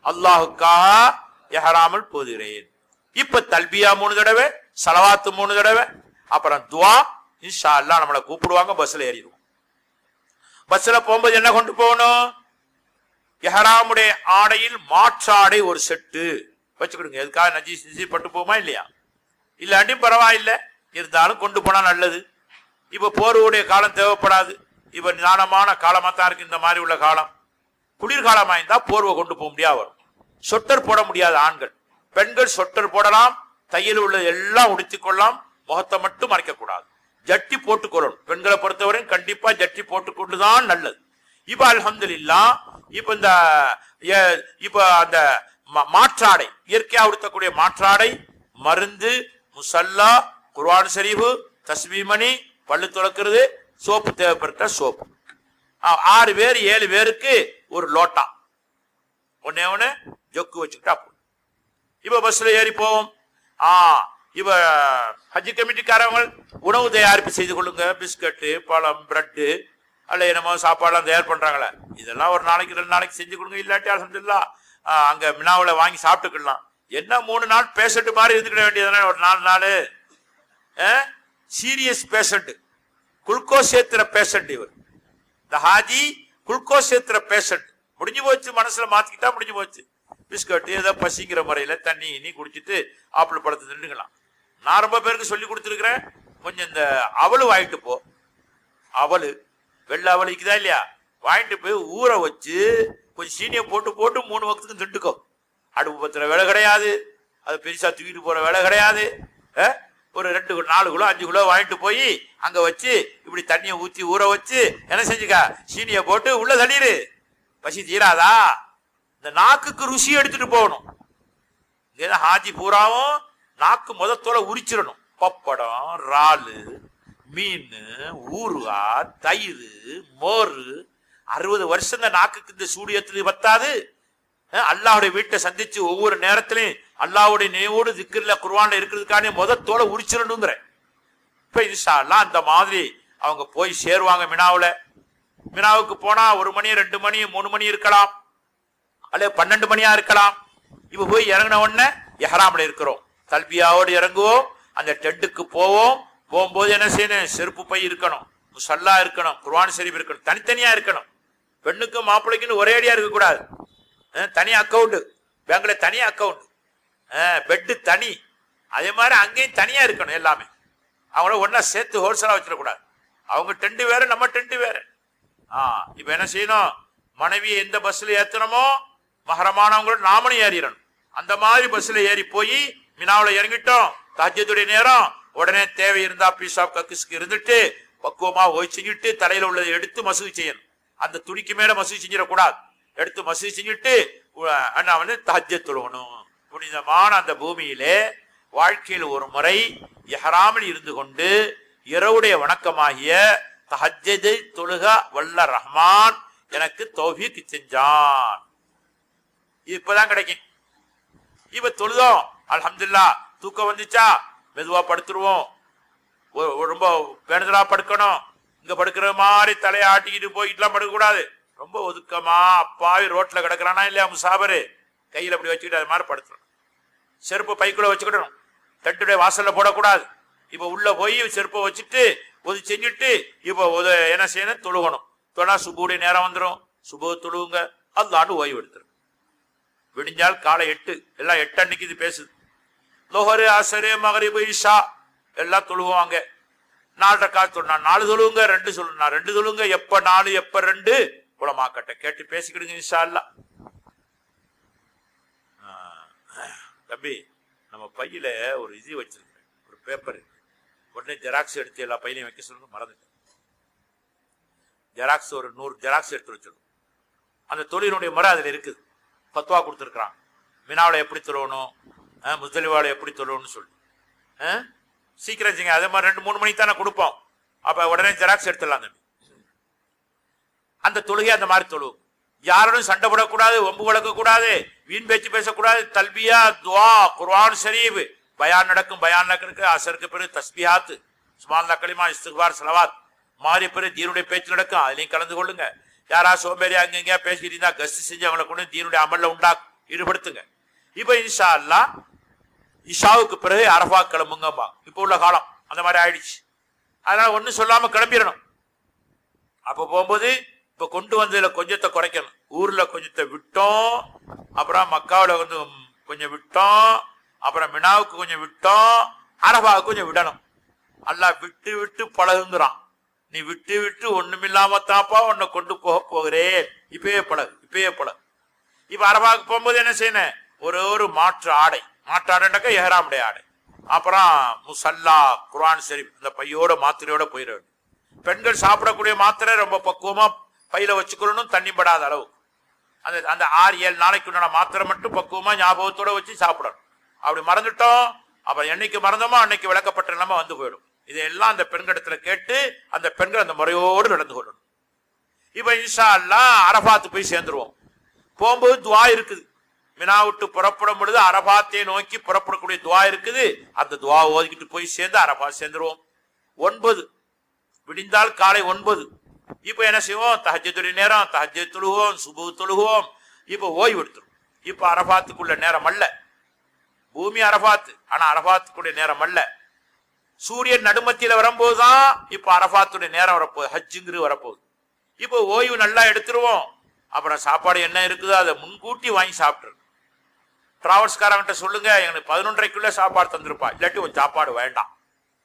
அல்லாஹுக்காக எஹராமில் போதுகிறேன் இப்ப தல்பியா மூணு தடவை சலவாத்து மூணு தடவை அப்புறம் துவா இன்ஷா அல்லாஹ் நம்மளை கூப்பிடுவாங்க பஸ்ல ஏறிடுவோம் பஸ்ல போகும்போது என்ன கொண்டு போகணும் எஹராமுடைய ஆடையில் மாற்றாடை ஒரு செட்டு வச்சுக்கிடுங்க எதுக்காக நஜி சிசி பட்டு போமா இல்லையா இல்லாட்டி பரவாயில்லை இருந்தாலும் கொண்டு போனா நல்லது இப்ப போர்வுடைய காலம் தேவைப்படாது இப்ப நிதானமான காலமா தான் இருக்கு இந்த மாதிரி உள்ள காலம் குளிர்காலமா இருந்தா போர்வை கொண்டு போக முடியாது வரும் சொட்டர் போட முடியாது ஆண்கள் பெண்கள் சொட்டர் போடலாம் தையல் உள்ள எல்லாம் உடுத்திக் கொள்ளலாம் முகத்தை மட்டும் மறைக்க கூடாது ஜட்டி போட்டுக்கொள்ளணும் பெண்களை பொறுத்தவரை கண்டிப்பா ஜட்டி போட்டுக்கொண்டுதான் நல்லது இப்ப அல்ஹம்துலில்லா இப்ப இந்த எ- இப்ப அந்த ம- மாற்றாடை இயற்கையா உடுத்தக்கூடிய மாற்றாடை மருந்து முசல்லா குர்ஆன் ஷரீஃபு தஸ்பீமணி பல்லு துளக்கிறது சோப்பு தேவைப்பட்ட சோப்பு ஆ, ஆறு பேர் ஏழு பேருக்கு ஒரு லோட்டா ஒன்னே ஒண்ணு ஜொக்கு வச்சுக்கிட்டா போதும் இப்ப பஸ்ல ஏறி போவோம் ஆ இப்ப ஹஜ் கமிட்டிக்காரவங்க உணவு தயாரிப்பு செய்து கொள்ளுங்க பிஸ்கட்டு பழம் பிரெட்டு அல்ல என்னமோ சாப்பாடுலாம் தயார் பண்றாங்களே இதெல்லாம் ஒரு நாளைக்கு ரெண்டு நாளைக்கு செஞ்சு கொடுங்க இல்லாட்டி அலமதுல்லா அங்க மினாவுல வாங்கி சாப்பிட்டுக்கலாம் என்ன மூணு நாள் பேஷண்ட் மாதிரி இருந்துக்கிட வேண்டியதுதானே ஒரு நாலு நாள் சீரியஸ் பேஷண்ட் குளுக்கோஸ் ஏத்துற பேஷண்ட் இவர் இந்த ஹாஜி குளுக்கோஸ் ஏத்துற பேஷண்ட் முடிஞ்சு போச்சு மனசுல மாத்திக்கிட்டா முடிஞ்சு போச்சு பிஸ்கட் ஏதோ பசிங்கிற முறையில தண்ணி இனி குடிச்சிட்டு ஆப்பிள் பழத்தை நின்றுக்கலாம் நான் ரொம்ப பேருக்கு சொல்லி கொடுத்துருக்கிறேன் கொஞ்சம் இந்த அவலு வாங்கிட்டு போ அவலு வெள்ளை அவல் இருக்குதா இல்லையா வாங்கிட்டு போய் ஊற வச்சு கொஞ்சம் சீனியை போட்டு போட்டு மூணு வக்துக்கு திண்டுக்கோ அடுப்பு பத்திர வேலை கிடையாது அது பெருசா தூக்கிட்டு போற வேலை கிடையாது அஹ்? ஒரு ரெண்டு கிலோ, நாலு கிலோ அஞ்சு கிலோ வாங்கிட்டு போய் அங்க வச்சு இப்படி தண்ணியை ஊத்தி ஊற வச்சு என்ன செஞ்சுக்க சீனியை போட்டு உள்ள தள்ளிடு பசி தீராதா இந்த நாக்குக்கு ருசி எடுத்துட்டு போகணும் இங்க ஹாஜி பூராவும் நாக்கு முதத்தோட உரிச்சிடணும் பப்படம் இறாலு மீன் ஊறுகாய் தயிர் மோர் அறுபது வருஷம் இந்த நாக்குக்கு இந்த சூடியத்துக்கு பத்தாது அஹ் அல்லாஹ்வுடைய வீட்டை சந்திச்சு ஒவ்வொரு நேரத்திலையும் அல்லாஹ்வுடைய நினைவோடு திக்கிரில் குர்ஆன்ல இருக்கிறதுக்கான முதத்தோட உரிச்சிடணுங்கிற இப்ப இன்ஷா அல்லாஹ் அந்த மாதிரி அவங்க போய் சேருவாங்க மினாவுல மினாவுக்கு போனா ஒரு மணி ரெண்டு மணி மூணு மணி இருக்கலாம் அல்லது பன்னெண்டு மணியா இருக்கலாம் இப்ப போய் இறங்கின உடனே எஹராம்ல இருக்கிறோம் தல்பியாவோடு இறங்குவோம் அந்த டென்ட்டுக்கு போவோம் போகும்போது என்ன செய்யணும் செருப்பு பை இருக்கணும் முசல்லா இருக்கணும் குர்ஆன் ஷரீஃப் இருக்கணும் தனித்தனியா இருக்கணும் பெண்ணுக்கும் மாப்பிள்ளைக்குன்னு ஒரே அடியா இருக்கக்கூடாது அஹ் தனி அக்கவுண்ட் பேங்க்ல தனி அக்கவுண்ட் பெட்டு தனி அதே மாதிரி அங்கேயும் தனியா இருக்கணும் எல்லாமே அவங்கள ஒண்ணா சேர்த்து ஹோல்சேலா வச்சிடக்கூடாது அவங்க டென்ட் வேற நம்ம டென்ட் வேற ஆ இப்ப என்ன செய்யணும் மனைவியை எந்த பஸ்ல ஏத்தணுமோ மகரமானவங்களோட நாமளும் ஏறிடணும் அந்த மாதிரி பஸ்ல ஏறி போய் மினாவுல இறங்கிட்டோம் தஹஜ்ஜுடைய நேரம் உடனே தேவை இருந்தா பீஸாப் கக்குஸ்க்கு இருந்துட்டு பக்குவமா ஓய் செஞ்சுட்டு தலையில உள்ளதை எடுத்து மசூதி செய்யணும் அந்த துணிக்கு மேல மசூதி செஞ்சிடக்கூடாது எடுத்து மசூதி செஞ்சுட்டு உ- அண்ணா வந்து தஹஜ்ஜ தொழுகணும் புனிதமான அந்த பூமியிலே வாழ்க்கையில் ஒரு முறை எஹராமில் இருந்து கொண்டு இரவுடைய வணக்கமாகிய தஹஜ்ஜதை தொழுக வல்ல ரஹ்மான் எனக்கு தௌஃபீக் செஞ்சான் இது இப்பதான் கிடைக்கும் இப்ப தொழுதோம் அல்ஹம்துலில்லாஹ் தூக்கம் வந்துச்சா மெதுவா படுத்துருவோம் ஒ- ஒ- ரொம்ப பேணுதலா படுக்கணும் இங்க படுக்கிற மாதிரி தலையை ஆட்டிக்கிட்டு போய்கிட்டுலாம் படுக்க கூடாது ரொம்ப ஒதுக்கமா அப்பாவி ரோட்ல கிடக்குறானா இல்லையா முசாபரு கையில அப்படி வச்சுக்கிட்டு அது மாதிரி படுத்துறோம் செருப்பு பைக்குள்ள வச்சுக்கிடணும் டென்ட்டுடைய வாசல்ல போடக்கூடாது இப்ப உள்ள போய் செருப்பை வச்சுட்டு ஒது செஞ்சுட்டு இப்ப ஒது என்ன செய்யணும் தொழுகணும் தொழா சுபுடைய நேரம் வந்துடும் சுபு தொழுவுங்க அல்லாண்டு ஓய்வு எடுத்துரும் விடிஞ்சால் காலை எட்டு எல்லாம் எட்டு அன்னைக்கு இது பேசுது லோஹரு அசரு மகரிபு இஷா எல்லாம் தொழுவாங்க நாலு ரக்கா சொன்னா நாலு தொழுவுங்க ரெண்டு சொல்லுனா ரெண்டு தொழுவுங்க எப்ப நாலு எப்ப ரெண்டு குளமாக்கட்ட கேட்டு பேசிக்கிடுங்க இன்ஷா அல்லா தம்பி நம்ம பையில ஒரு இது வச்சிருக்கேன் ஒரு பேப்பர் உடனே ஜெராக்ஸ் எடுத்து எல்லா பையிலையும் வைக்க சொல்லுங்க மறந்துட்டேன் ஜெராக்ஸ் ஒரு நூறு ஜெராக்ஸ் எடுத்து வச்சிருக்கோம் அந்த தொழிலுடைய முறை அதில் இருக்குது பத்துவா கொடுத்துருக்குறான் மினாவில் எப்படி தொழுவணும் முஸ்தலிவாவில் எப்படி தொழுவணும்னு சொல்லி ஆ? சீக்கிரம் செய்யுங்க அதே மாதிரி ரெண்டு மூணு மணிக்கு தானே கொடுப்போம் அப்போ உடனே ஜெராக்ஸ் எடுத்துடலாம் தம்பி அந்த தொழுகை அந்த மாதிரி தொழுவும் யாரோடும் சண்டை போடக்கூடாது ஒம்பு வளர்க்கக்கூடாது வீண் பேச்சு பேசக்கூடாது தல்பியா துவா குர்ஆன் ஷரீப் பயான் நடக்கும் பயான் நடக்கிறதுக்கு அசருக்கு பிறகு தஸ்பியாத் சுமான் களிமா இஸ்திக்பார் சலவாத் மாறி பிறகு தீனுடைய பேச்சு நடக்கும் அதுலயும் கலந்து கொள்ளுங்க யாரா சோம்பேறி அங்கங்க பேசிட்டு இருந்தா கஸ்ட் செஞ்சு அவங்களை கொண்டு தீனுடைய அமல்ல உண்டா ஈடுபடுத்துங்க இப்ப இன்ஷா அல்லாஹ் இஷாவுக்கு பிறகு அரஃபா கிளம்புங்கம்பா இப்போ உள்ள காலம் அந்த மாதிரி ஆயிடுச்சு அதனால ஒன்றும் சொல்லாம கிளம்பிடணும் அப்ப போகும்போது இப்ப கொண்டு வந்ததுல கொஞ்சத்தை குறைக்கணும் ஊர்ல கொஞ்சத்தை விட்டோம் அப்புறம் மக்காவுல வந்து கொஞ்சம் விட்டோம் அப்புறம் மினாவுக்கு கொஞ்சம் விட்டோம் அரபாவுக்கு கொஞ்சம் விடணும் அல்லாஹ் விட்டு விட்டு பழகுங்கிறான் நீ விட்டு விட்டு ஒண்ணுமில்லாம தாப்பா உன்னை கொண்டு போக போகிறேன் இப்பயே பழகு இப்பயே பழகு இப்ப அரபாவுக்கு போகும்போது என்ன செய்யணும் ஒரு ஒரு மாற்று ஆடை மாற்று ஆடைனாக்கா எஹராமுடைய ஆடை அப்புறம் முசல்லா குர்ஆன் ஷரீப் இந்த பையோட மாத்திரையோட போயிட வேண்டும் பெண்கள் சாப்பிடக்கூடிய மாத்திரை ரொம்ப பக்குவமா பையில வச்சுக்கணும் தண்ணி படாத அளவு அந்த அந்த ஆறு ஏழு நாளைக்கு உண்டான மாத்திரை மட்டும் பக்குவமா ஞாபகத்தோட வச்சு சாப்பிடணும் அப்படி மறந்துட்டோம் அப்புறம் என்னைக்கு மறந்தோமோ அன்னைக்கு விளக்கப்பட்ட நிலைமை வந்து போயிடும் இதையெல்லாம் அந்த பெண்களிடத்துல கேட்டு அந்த பெண்கள் அந்த முறையோடு நடந்து கொள்ளணும் இப்ப இன்ஷா அல்லாஹ் அரபாத்து போய் சேர்ந்துருவோம் போகும்போது துவா இருக்குது மினா விட்டு புறப்படும் பொழுது அரபாத்தை நோக்கி புறப்படக்கூடிய துவா இருக்குது அந்த துவா ஓதிக்கிட்டு போய் சேர்ந்து அரபா சேர்ந்துருவோம் ஒன்பது விடிந்தால் காலை ஒன்பது இப்போ என்ன செய்வோம் தஹஜத்துடைய நேரம் தஹஜ தொழுவோம் சுபு தொழுவோம் இப்போ ஓய்வு எடுத்துரும் இப்போ அரபாத்துக்குள்ள நேரம் அல்ல பூமி அரபாத்து ஆனா அரபாத்துக்குடைய நேரம் அல்ல சூரியன் நடுமத்தியில வரும்போதுதான் இப்போ அரபாத்துடைய நேரம் வரப்போகுது ஹஜ்ஜுங்கிறது வரப்போகுது இப்போ ஓய்வு நல்லா எடுத்துருவோம் அப்புறம் சாப்பாடு என்ன இருக்குதோ அதை முன்கூட்டி வாங்கி சாப்பிட்டுரு டிராவல்ஸ்காரங்கிட்ட சொல்லுங்க எனக்கு பதினொன்றரைக்குள்ள சாப்பாடு தந்திருப்பா இல்லாட்டி ஒரு சாப்பாடு வேண்டாம்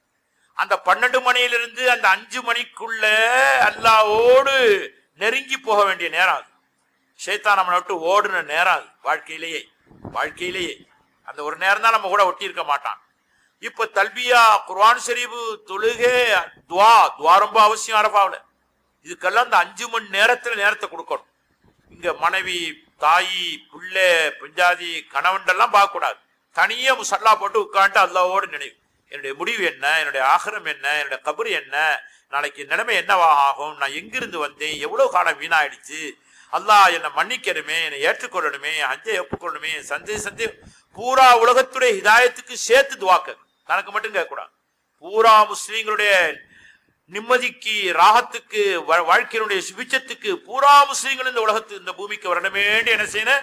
அந்த பன்னெண்டு மணியிலிருந்து அந்த அஞ்சு மணிக்குள்ள அல்லாவோடு நெருங்கி போக வேண்டிய நேரம் அது ஷேத்தான் நம்மளை விட்டு ஓடுன நேரம் அது வாழ்க்கையிலேயே வாழ்க்கையிலேயே அந்த ஒரு நேரம் தான் நம்ம கூட ஒட்டி இருக்க மாட்டான் இப்ப தல்பியா குர்ஆன் ஷரீஃபு தொழுகை துவா துவா ரொம்ப அவசியம் அரபாவில் இதுக்கெல்லாம் அந்த அஞ்சு மணி நேரத்துல நேரத்தை கொடுக்கணும் இங்க மனைவி தாயி பிள்ளை பஞ்சாதி கணவன்டெல்லாம் பார்க்க கூடாது தனியா முசல்லா போட்டு உட்காந்துட்டு அல்லாவோடு நினைவு என்னுடைய முடிவு என்ன என்னுடைய ஆகரம் என்ன என்னுடைய கபரு என்ன நாளைக்கு நிலைமை என்னவா ஆகும் நான் எங்கிருந்து வந்தேன் எவ்வளவு காலம் வீணாயிடுச்சு அல்லாஹ் என்னை மன்னிக்கணுமே என்னை ஏற்றுக்கொள்ளணுமே அஞ்சை ஒப்புக்கொள்ளணுமே சந்தே சந்தே பூரா உலகத்துடைய ஹிதாயத்துக்கு சேர்த்து துவாக்க தனக்கு மட்டும் கேட்கக்கூடாது பூரா முஸ்லீம்களுடைய நிம்மதிக்கு ராகத்துக்கு வ- வாழ்க்கையினுடைய சுபிச்சத்துக்கு பூரா முஸ்லீம்கள் இந்த உலகத்து இந்த பூமிக்கு வரணுமே என்ன செய்யணும்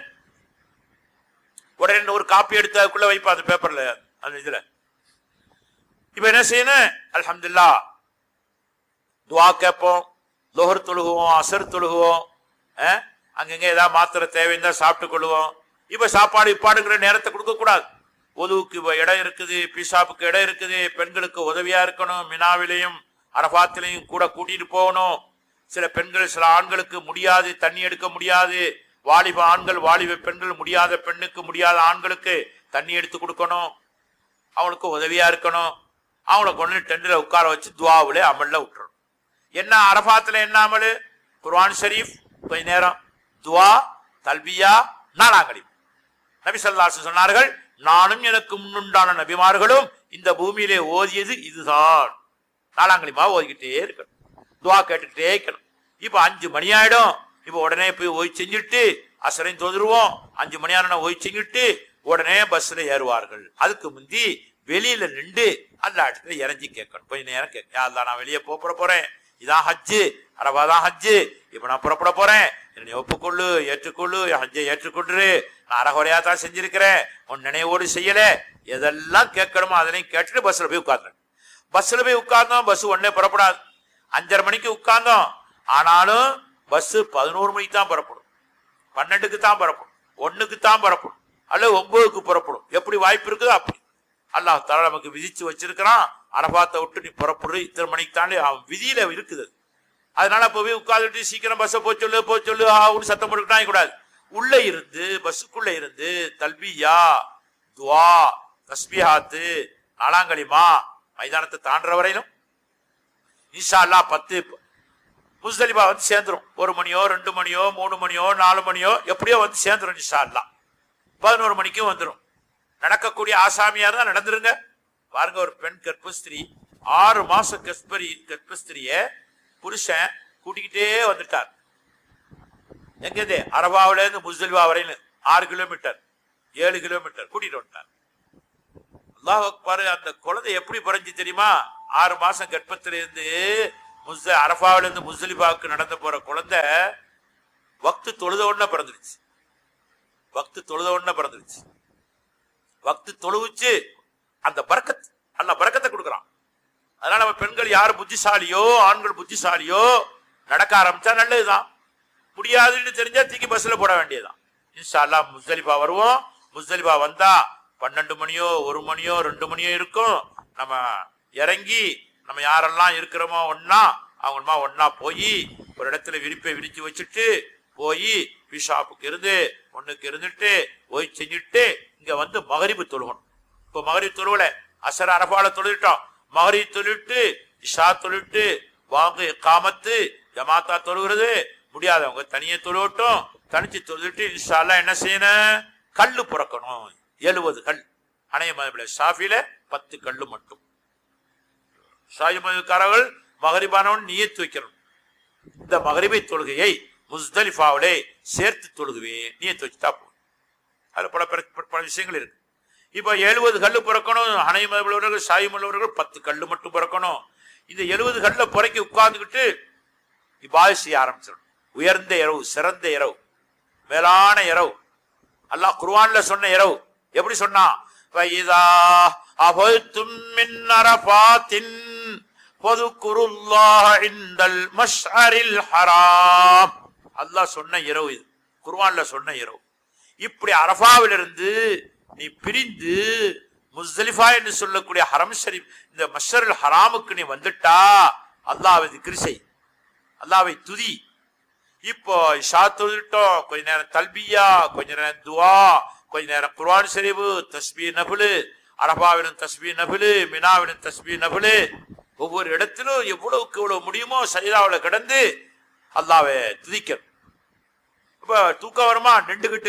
உடனே ஒரு காப்பி எடுத்து அதுக்குள்ள வைப்பா அந்த பேப்பர்ல அந்த இதுல இப்ப என்ன செய்யணும் அல்ஹம்துலில்லா துவா கேட்போம் லோஹர் தொழுகுவோம் அசர் தொழுகுவோம் அஹ், அங்கங்க ஏதாவது மாத்திரை தேவைன்னா சாப்பிட்டு கொள்ளுவோம் இப்ப சாப்பாடு இப்பாடுங்கிற நேரத்தை கொடுக்க கூடாது ஒதுவுக்கு இப்ப இடம் இருக்குது பிசாப்புக்கு இடம் இருக்குது பெண்களுக்கு உதவியா இருக்கணும் மினாவிலையும் அரபாத்திலையும் கூட கூட்டிட்டு போகணும் சில பெண்கள் சில ஆண்களுக்கு முடியாது தண்ணி எடுக்க முடியாது வாலிப ஆண்கள் வாலிப பெண்கள் முடியாத பெண்ணுக்கு முடியாத ஆண்களுக்கு தண்ணி எடுத்து கொடுக்கணும் அவனுக்கு உதவியா இருக்கணும் அவங்கள கொண்டு டெண்டில் உட்கார வச்சு துவாவுல அமல்ல விட்டுறணும் என்ன அரபாத்துல என்ன அமலு குர்ஆன் ஷரீஃப் கொஞ்ச நேரம் துவா தல்பியா நாளாங்கடி நபி ஸல்லல்லாஹு சொன்னார்கள் நானும் எனக்கு முன்னுண்டான நபிமார்களும் இந்த பூமியிலே ஓதியது இதுதான் நாளாங்கலிமா ஓதிக்கிட்டே இருக்கணும் துவா கேட்டுக்கிட்டே இருக்கணும் இப்போ அஞ்சு மணி ஆயிடும் இப்போ உடனே போய் ஓய் செஞ்சுட்டு அசரையும் தொழுதுருவோம் அஞ்சு மணி ஆனா ஓய் செஞ்சுட்டு உடனே பஸ்ல ஏறுவார்கள் அதுக்கு முந்தி வெளியில நின்று அந்த இடத்துல இறங்கி கேட்கணும் கொஞ்ச நேரம் கேட்க அல்லா நான் வெளியே போற போறேன் இதான் ஹஜ்ஜு அரபா தான் ஹஜ்ஜு இப்ப நான் புறப்பட போறேன் என்னை ஒப்புக்கொள்ளு ஏற்றுக்கொள்ளு என் ஹஜ்ஜை ஏற்றுக்கொண்டு நான் அறகுறையா தான் செஞ்சிருக்கிறேன் உன் நினைவோடு செய்யல எதெல்லாம் கேட்கணுமோ அதனையும் கேட்டுட்டு பஸ்ல போய் உட்கார்ந்தேன் பஸ்ல போய் உட்கார்ந்தோம் பஸ் உடனே புறப்படாது அஞ்சரை மணிக்கு உட்கார்ந்தோம் ஆனாலும் பஸ் பதினோரு மணிக்கு தான் புறப்படும் பன்னெண்டுக்கு தான் புறப்படும் ஒண்ணுக்கு தான் புறப்படும் அல்லது ஒன்பதுக்கு புறப்படும் எப்படி வாய்ப்பு இருக்குதோ அப்படி அல்லாஹ் தஆலா நமக்கு விதிச்சு வச்சிருக்கிறான் அரபாத்தை விட்டு நீ புறப்படு இத்தனை மணிக்கு தாண்டி அவன் விதியில இருக்குது அது. அதனால போய் உட்கார்ந்துட்டு சீக்கிரம் பஸ்ஸை போய் சொல்லு போய் சொல்லு ஆவுன்னு சத்தம் போட்டுக்கிட்டா கூடாது உள்ள இருந்து பஸ்ஸுக்குள்ள இருந்து தல்பியா துவா தஸ்பிஹாத்து நாலாங்கலிமா மைதானத்தை தாண்டுற வரையிலும் இன்ஷா அல்லாஹ் பத்து முஸ்தலிபா வந்து சேர்ந்துரும் ஒரு மணியோ ரெண்டு மணியோ மூணு மணியோ நாலு மணியோ எப்படியோ வந்து சேர்ந்துரும் இன்ஷா அல்லாஹ் பதினோரு மணிக்கும் வந்துடும் நடக்கக்கூடிய ஆசாமியா தான் நடந்துருங்க பாருங்க ஒரு பெண் கர்ப்பஸ்திரி ஆறு மாசம் கர்ப்பரி கர்ப்பஸ்திரிய புருஷன் கூட்டிக்கிட்டே வந்துட்டார் எங்கேருந்து அரபாவில இருந்து முஸ்தலிபா வரையிலும் ஆறு கிலோமீட்டர் ஏழு கிலோமீட்டர் கூட்டிட்டு வந்துட்டார் அல்லாஹ் அக்பர் அந்த குழந்தை எப்படி பிறஞ்சு தெரியுமா ஆறு மாசம் கர்ப்பத்துல இருந்து முஸ்த அரபாவில இருந்து முஸ்தலிபாவுக்கு நடந்து போற குழந்தை வக்து தொழுத உடனே பிறந்துருச்சு வக்து தொழுத உடனே பிறந்துருச்சு வக்து தொழுவுச்சு அந்த பரக்கத் அல்ல பரக்கத்தை கொடுக்குறான் அதனால நம்ம பெண்கள் யார் புத்திசாலியோ ஆண்கள் புத்திசாலியோ நடக்க ஆரம்பிச்சா நல்லதுதான் முடியாதுன்னு தெரிஞ்சா தூக்கி பஸ்ல போட வேண்டியதுதான் இன்ஷா அல்லாஹ் முஸ்தலிஃபா வருவோம் முஸ்தலிஃபா வந்தா பன்னெண்டு மணியோ ஒரு மணியோ ரெண்டு மணியோ இருக்கும் நம்ம இறங்கி நம்ம யாரெல்லாம் இருக்கிறோமோ ஒண்ணா அவங்களுமா ஒண்ணா போய் ஒரு இடத்துல விரிப்பை விரிச்சு வச்சுட்டு போய் பிஷாப்புக்கு இருந்து ஒண்ணுக்கு இருந்துட்டு போய் செஞ்சுட்டு இங்க வந்து மகரிபு தொழுகணும் இப்போ மகரிப் தொழுவல அசர் அரபால தொழுவிட்டோம் மகரிப் தொழுவிட்டு இஷா தொழுவிட்டு வாங்க காமத்து ஜமாத்தா தொழுகிறது முடியாதவங்க தனியே தொழுவட்டும் தனிச்சு தொழுவிட்டு இன்ஷால்லா என்ன செய்யணும் கல்லு புறக்கணும் எழுபது கல் அணைய மதபில ஷாஃபில பத்து கல்லு மட்டும் ஷாயி மதுக்காரர்கள் மகரிபானவன் நியத்து வைக்கணும் இந்த மகரிபை தொழுகையை முஸ்தலிஃபாவிலே சேர்த்து தொழுகுவேன் நியத்து வச்சுட்டா போதும் அதுல பல பிற- பல விஷயங்கள் இருக்கு இப்ப எழுபது கல்லு பிறக்கணும் அணையம் உள்ளவர்கள் சாயம் உள்ளவர்கள் பத்து கல்லு மட்டும் பிறக்கணும் இந்த எழுபது கல்ல புறக்கி உட்கார்ந்துக்கிட்டு இபாய் செய்ய ஆரம்பிச்சிடணும் உயர்ந்த இரவு சிறந்த இரவு மேலான இரவு அல்லாஹ் குர்ஆன்ல சொன்ன இரவு எப்படி சொன்னா فَإِذَا أَفَضْتُم مِّنْ عَرَفَاتٍ فَاذْكُرُوا اللَّهَ عِندَ الْمَشْعَرِ الْحَرَامِ அல்லாஹ் சொன்ன இரவு இது குர்ஆன்ல சொன்ன இரவு இப்படி அரஃபாவிலிருந்து நீ பிரிந்து முஸ்தலிஃபா என்று சொல்லக்கூடிய ஹரம் ஷரீப் இந்த மஷருல் ஹராமுக்கு நீ வந்துட்டா அல்லாஹ்வை திக்ர் செய் அல்லாஹ்வை துதி இப்போ இஷா தொழுட்டோம் கொஞ்ச நேரம் தல்பியா கொஞ்ச நேரம் துவா கொஞ்ச நேரம் குர்ஆன் ஷரீஃபு தஸ்பீ நஃபிலு அரபாவிலும் தஸ்பீ நஃபிலு மினாவிலும் தஸ்பீ நஃபிலு ஒவ்வொரு இடத்திலும் எவ்வளவுக்கு எவ்வளவு முடியுமோ சைதாவுல கிடந்து அல்லாஹ்வை துதிக்கணும் இப்ப தூக்கம் வருமா நின்றுகிட்டு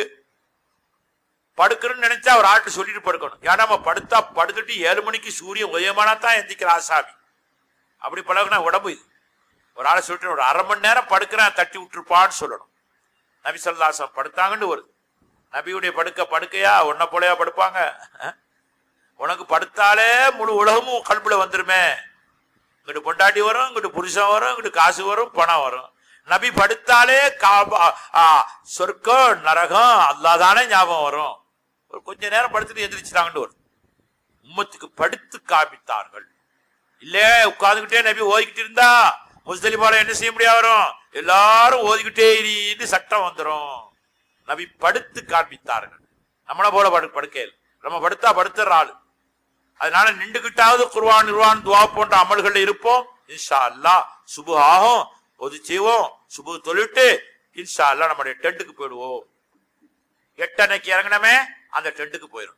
படுக்கணும்னு நினைச்சா ஒரு ஆட்டு சொல்லிட்டு படுக்கணும் ஏன்னா நம்ம படுத்தா படுத்துட்டு ஏழு மணிக்கு சூரியன் உதயமானா தான் எந்திக்கிற ஆசாமி அப்படி பழகுனா உடம்பு இது ஒரு ஆளை சொல்லிட்டு ஒரு அரை மணி நேரம் படுக்கிறேன் தட்டி விட்டுருப்பான்னு சொல்லணும் நபி சொல்லாசம் படுத்தாங்கன்னு வருது நபியுடைய படுக்க படுக்கையா உன்னை போலயா படுப்பாங்க அஹ்? உனக்கு படுத்தாலே முழு உலகமும் கல்புல வந்துருமே இங்கிட்டு பொண்டாட்டி வரும் இங்கிட்டு புருஷன் வரும் இங்கிட்டு காசு வரும் பணம் வரும் நபி படுத்தாலே காபா ஆ, சொர்க்கம் நரகம் அல்லாதானே ஞாபகம் வரும் ஒரு கொஞ்ச நேரம் படுத்துட்டு எந்திரிச்சிட்டாங்கன்னு வரும் உம்மத்துக்கு படுத்து காமித்தார்கள் இல்ல உட்கார்ந்துகிட்டே நபி ஓதிக்கிட்டு இருந்தா முஸ்தலிபால என்ன செய்ய முடியாது வரும் எல்லாரும் ஓதிக்கிட்டே இருந்து சட்டம் வந்துரும் நபி படுத்து காண்பித்தார்கள் நம்மள போல படு படுக்கையில் நம்ம படுத்தா படுத்துற ஆளு அதனால நின்றுகிட்டாவது குர்வான் நிர்வான் துவா போன்ற அமல்கள் இருப்போம் இன்ஷா அல்லாஹ் சுபு ஆகும் ஒது செய்வோம் சுபு தொழிட்டு இன்ஷா அல்லாஹ் நம்முடைய டென்ட்டுக்கு போயிடுவோம் எட்டனைக்கு இறங்கினமே அந்த டென்ட்டுக்கு போயிடும்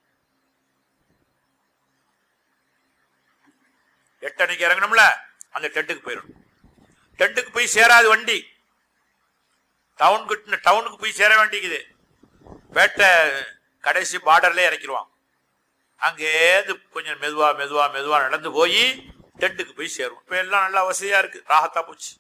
எட்டனைக்கு இறங்கணும்ல அந்த டென்ட்டுக்கு போயிடும் டென்ட்டுக்கு போய் சேராது வண்டி டவுனுக்கு டவுனுக்கு போய் சேர வேண்டியது பேட்டை கடைசி பார்டர்ல இறக்கிடுவான் அங்கேருந்து கொஞ்சம் மெதுவா மெதுவா மெதுவா நடந்து போய் டென்ட்டுக்கு போய் சேரும் இப்ப எல்லாம் நல்லா வசதியா இருக்கு ராகத்தா போச்சு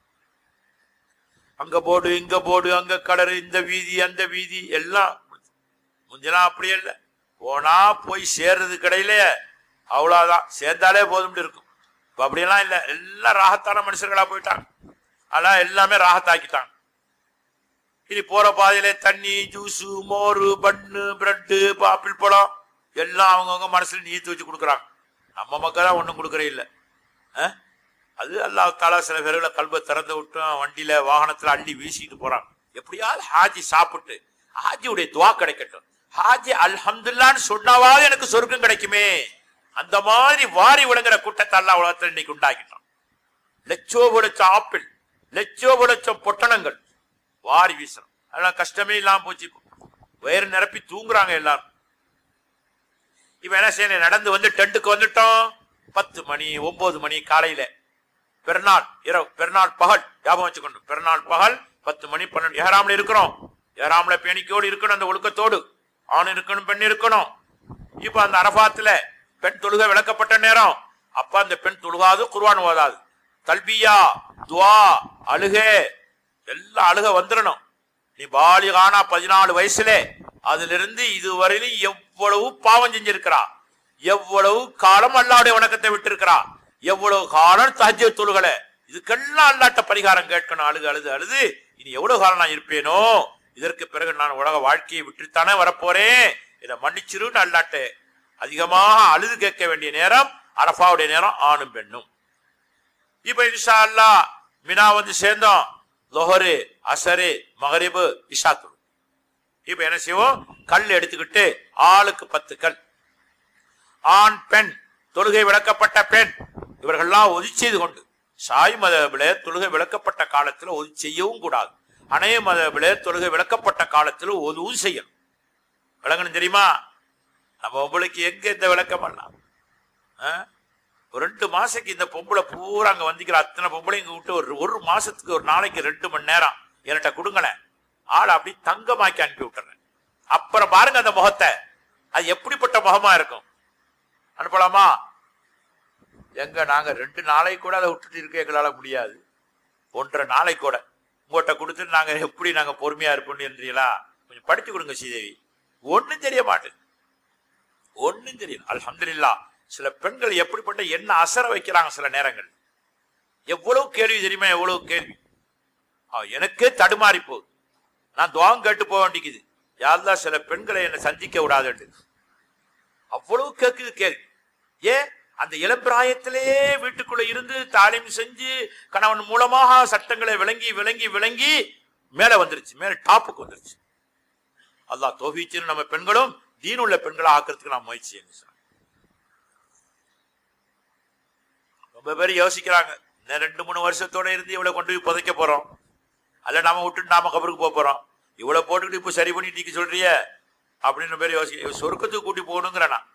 அங்க போடு இங்க போடு அங்க கலரு இந்த வீதி அந்த வீதி எல்லாம் முஞ்சலாம் அப்படியே இல்லை போனா போய் சேர்றது கடையில அவ்வளவுதான் சேர்ந்தாலே போதும்னு இருக்கும் இப்ப அப்படியெல்லாம் இல்லை எல்லாம் ராகத்தான மனுஷர்களா போயிட்டாங்க அதான் எல்லாமே ராகத்தாக்கிட்டாங்க இனி போற பாதையில தண்ணி ஜூஸ் மோர் பன்னு பிரெட்டு ஆப்பிள் பழம் எல்லாம் அவங்கவுங்க மனசுல நீத்து வச்சு கொடுக்குறாங்க நம்ம மக்கள் தான் ஒன்றும் கொடுக்கறே இல்லை அஹ்? அது அல்லாஹ் தாலா சில பேர்களை கல்வை திறந்து விட்டும் வண்டியில வாகனத்துல அள்ளி வீசிட்டு போறாங்க எப்படியாவது ஹாஜி சாப்பிட்டு ஹாஜியுடைய துவா கிடைக்கட்டும் ஹாஜி அல்ஹம்துல்லான்னு சொன்னாவது எனக்கு சொர்க்கம் கிடைக்குமே அந்த மாதிரி வாரி விளங்குற கூட்டத்தை அல்லாஹ் உலகத்துல இன்னைக்கு உண்டாக்கிட்டான் லட்சோ லட்சம் ஆப்பிள் லட்சோ லட்சம் பொட்டணங்கள் வாரி வீசணும் அதெல்லாம் கஷ்டமே இல்லாம போச்சு இப்போ. வயிறு நிரப்பி தூங்குறாங்க எல்லாரும் இப்ப என்ன செய்யணும் நடந்து வந்து டென்ட்டுக்கு வந்துட்டோம் பத்து மணி ஒன்பது மணி காலையில பெருநாள் இரவு பெருநாள் பகல் ஞாபகம் வச்சுக்கணும் பெருநாள் பகல் பத்து மணி பன்னெண்டு ஏறாமல இருக்கிறோம் ஏறாமல பேணிக்கையோடு இருக்கணும் அந்த ஒழுக்கத்தோடு ஆண் இருக்கணும் பெண் இருக்கணும் இப்ப அந்த அரபாத்துல பெண் தொழுகை விளக்கப்பட்ட நேரம் அப்ப அந்த பெண் தொழுகாது குர்ஆன் ஓதாது தல்பியா துவா அழுகே எல்லாம் அழுக வந்துடணும் நீ பாலிகானா பதினாலு வயசுல அதுல இருந்து இதுவரையிலும் எவ்வளவு பாவம் செஞ்சிருக்கிறா எவ்வளவு காலம் அல்லாவுடைய வணக்கத்தை விட்டிருக்கிறா எவ்வளவு காலம் தஹஜ்ஜ தொழுகல இதுக்கெல்லாம் அல்லாட்ட பரிகாரம் கேட்கணும் அழுது அழுது அழுது இனி எவ்வளவு காலம் நான் இருப்பேனோ இதற்கு பிறகு நான் உலக வாழ்க்கையை விட்டுத்தானே வரப்போறேன் இதை மன்னிச்சிருன்னு அல்லாட்டு அதிகமாக அழுது கேட்க வேண்டிய நேரம் அரஃபாவுடைய நேரம் ஆணும் பெண்ணும் இப்ப இன்ஷா அல்லா மினா வந்து சேர்ந்தோம் லொஹரு அசரு மகரிபு இஷாத்து இப்ப என்ன செய்வோம் கல் எடுத்துக்கிட்டு ஆளுக்கு பத்து கல் ஆண் பெண் தொழுகை விளக்கப்பட்ட பெண் இவர்கள்லாம் ஒதி செய்து கொண்டு சாய் மதபில தொழுகை விளக்கப்பட்ட காலத்தில் ஒது செய்யவும் கூடாது அணைய மதபில தொழுகை விளக்கப்பட்ட காலத்தில் ஒதுவும் செய்யணும் விளங்கணும் தெரியுமா நம்ம உங்களுக்கு எங்க இந்த விளக்கம் பண்ணலாம் ஆ? ஒரு ரெண்டு மாசத்துக்கு இந்த பொம்பளை பூரா அங்க வந்திக்கிற அத்தனை பொம்பளை இங்க விட்டு ஒரு ஒரு மாசத்துக்கு ஒரு நாளைக்கு ரெண்டு மணி நேரம் என்கிட்ட கொடுங்களேன் ஆள் அப்படி தங்கமாக்கி அனுப்பி விட்டுறேன் அப்புறம் பாருங்க அந்த முகத்தை அது எப்படிப்பட்ட முகமா இருக்கும் அனுப்பலாமா எங்க நாங்க ரெண்டு நாளைக்கு கூட அதை விட்டுட்டு இருக்க எங்களால முடியாது ஒன்றரை நாளைக்கு கூட உங்கள்கிட்ட கொடுத்துட்டு நாங்க எப்படி நாங்க பொறுமையா இருப்போம்னு இருந்தீங்களா கொஞ்சம் படிச்சு கொடுங்க ஸ்ரீதேவி ஒண்ணும் தெரிய மாட்டேன் ஒண்ணும் தெரியல அல்ஹம்துலில்லாஹ் சில பெண்கள் எப்படிப்பட்ட என்ன அசர வைக்கிறாங்க சில நேரங்கள் எவ்வளவு கேள்வி தெரியுமா எவ்வளவு கேள்வி ஆ, எனக்கே தடுமாறி போகுது நான் துவாகம் கேட்டு போக வேண்டிக்குது யாருதான் சில பெண்களை என்னை சந்திக்க விடாதுன்னு அவ்வளவு கேக்குது கேள்வி ஏன் அந்த இளம்பிராயத்திலேயே வீட்டுக்குள்ள இருந்து தாலீம் செஞ்சு கணவன் மூலமாக சட்டங்களை விளங்கி விளங்கி விளங்கி மேல வந்துருச்சு மேல டாப்புக்கு வந்துருச்சு அல்லாஹ் தோஃபிச்சுன்னு நம்ம பெண்களும் தீனுள்ள பெண்களா ஆக்கிறதுக்கு நான் முயற்சி செய்யணும் சார் ரொம்ப பேர் யோசிக்கிறாங்க இன்னும் ரெண்டு மூணு வருஷத்தோட இருந்து இவ்வளவு கொண்டு போய் புதைக்க போறோம் அல்ல நாம விட்டுட்டு நாம கபருக்கு போக போறோம் இவ்வளவு போட்டுக்கிட்டு இப்ப சரி பண்ணிட்டு நீங்க சொல்றிய அப்படின்னு பேர் யோசிக்க சொர்க்கத்துக்கு கூட்டி போகணுங்கிறேன் நான்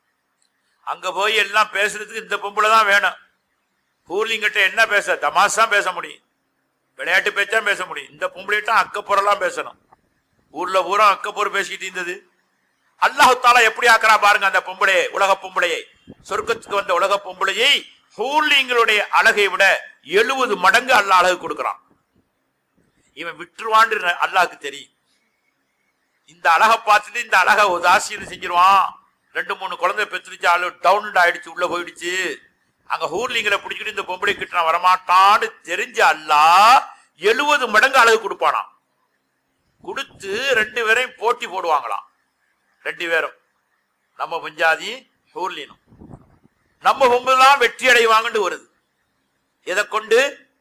அங்க போய் எல்லாம் பேசுறதுக்கு இந்த பொம்பளை தான் வேணும் பூர்லிங்கிட்ட என்ன பேச தமாஷா பேச முடியும் விளையாட்டு பேச்சா பேச முடியும் இந்த பொம்பளைகிட்ட அக்கப்புறம்லாம் பேசணும் ஊர்ல பூரா அக்கப்புறம் பேசிக்கிட்டு இருந்தது அல்லாஹு தாலா எப்படி ஆக்குறா பாருங்க அந்த பொம்பளையை உலக பொம்பளையை சொர்க்கத்துக்கு வந்த உலக பொம்பளையை ஹூர்லிங்களுடைய அழகை விட எழுபது மடங்கு அல்லாஹ் அழகு கொடுக்கிறான் இவன் விட்டுருவான்னு அல்லாஹ்க்கு தெரியும் இந்த அழகை பார்த்துட்டு இந்த அழகை உதாசீனம் செஞ்சிருவான் ரெண்டு மூணு குழந்தை பெற்றுச்சு ஆளு டவுன் ஆயிடுச்சு உள்ள போயிடுச்சு அங்க ஹூர்லிங்களை பிடிச்சிட்டு இந்த பொம்பளை கிட்ட நான் வரமாட்டான்னு தெரிஞ்ச அல்லாஹ் எழுபது மடங்கு அழகு கொடுப்பானாம் கொடுத்து ரெண்டு பேரையும் போட்டி போடுவாங்களாம் ரெண்டு பேரும் நம்ம பஞ்சாதி ஹூர்லினும் நம்ம பொம்புலாம் வெற்றி அடைவாங்கன்னு வருது எதை கொண்டு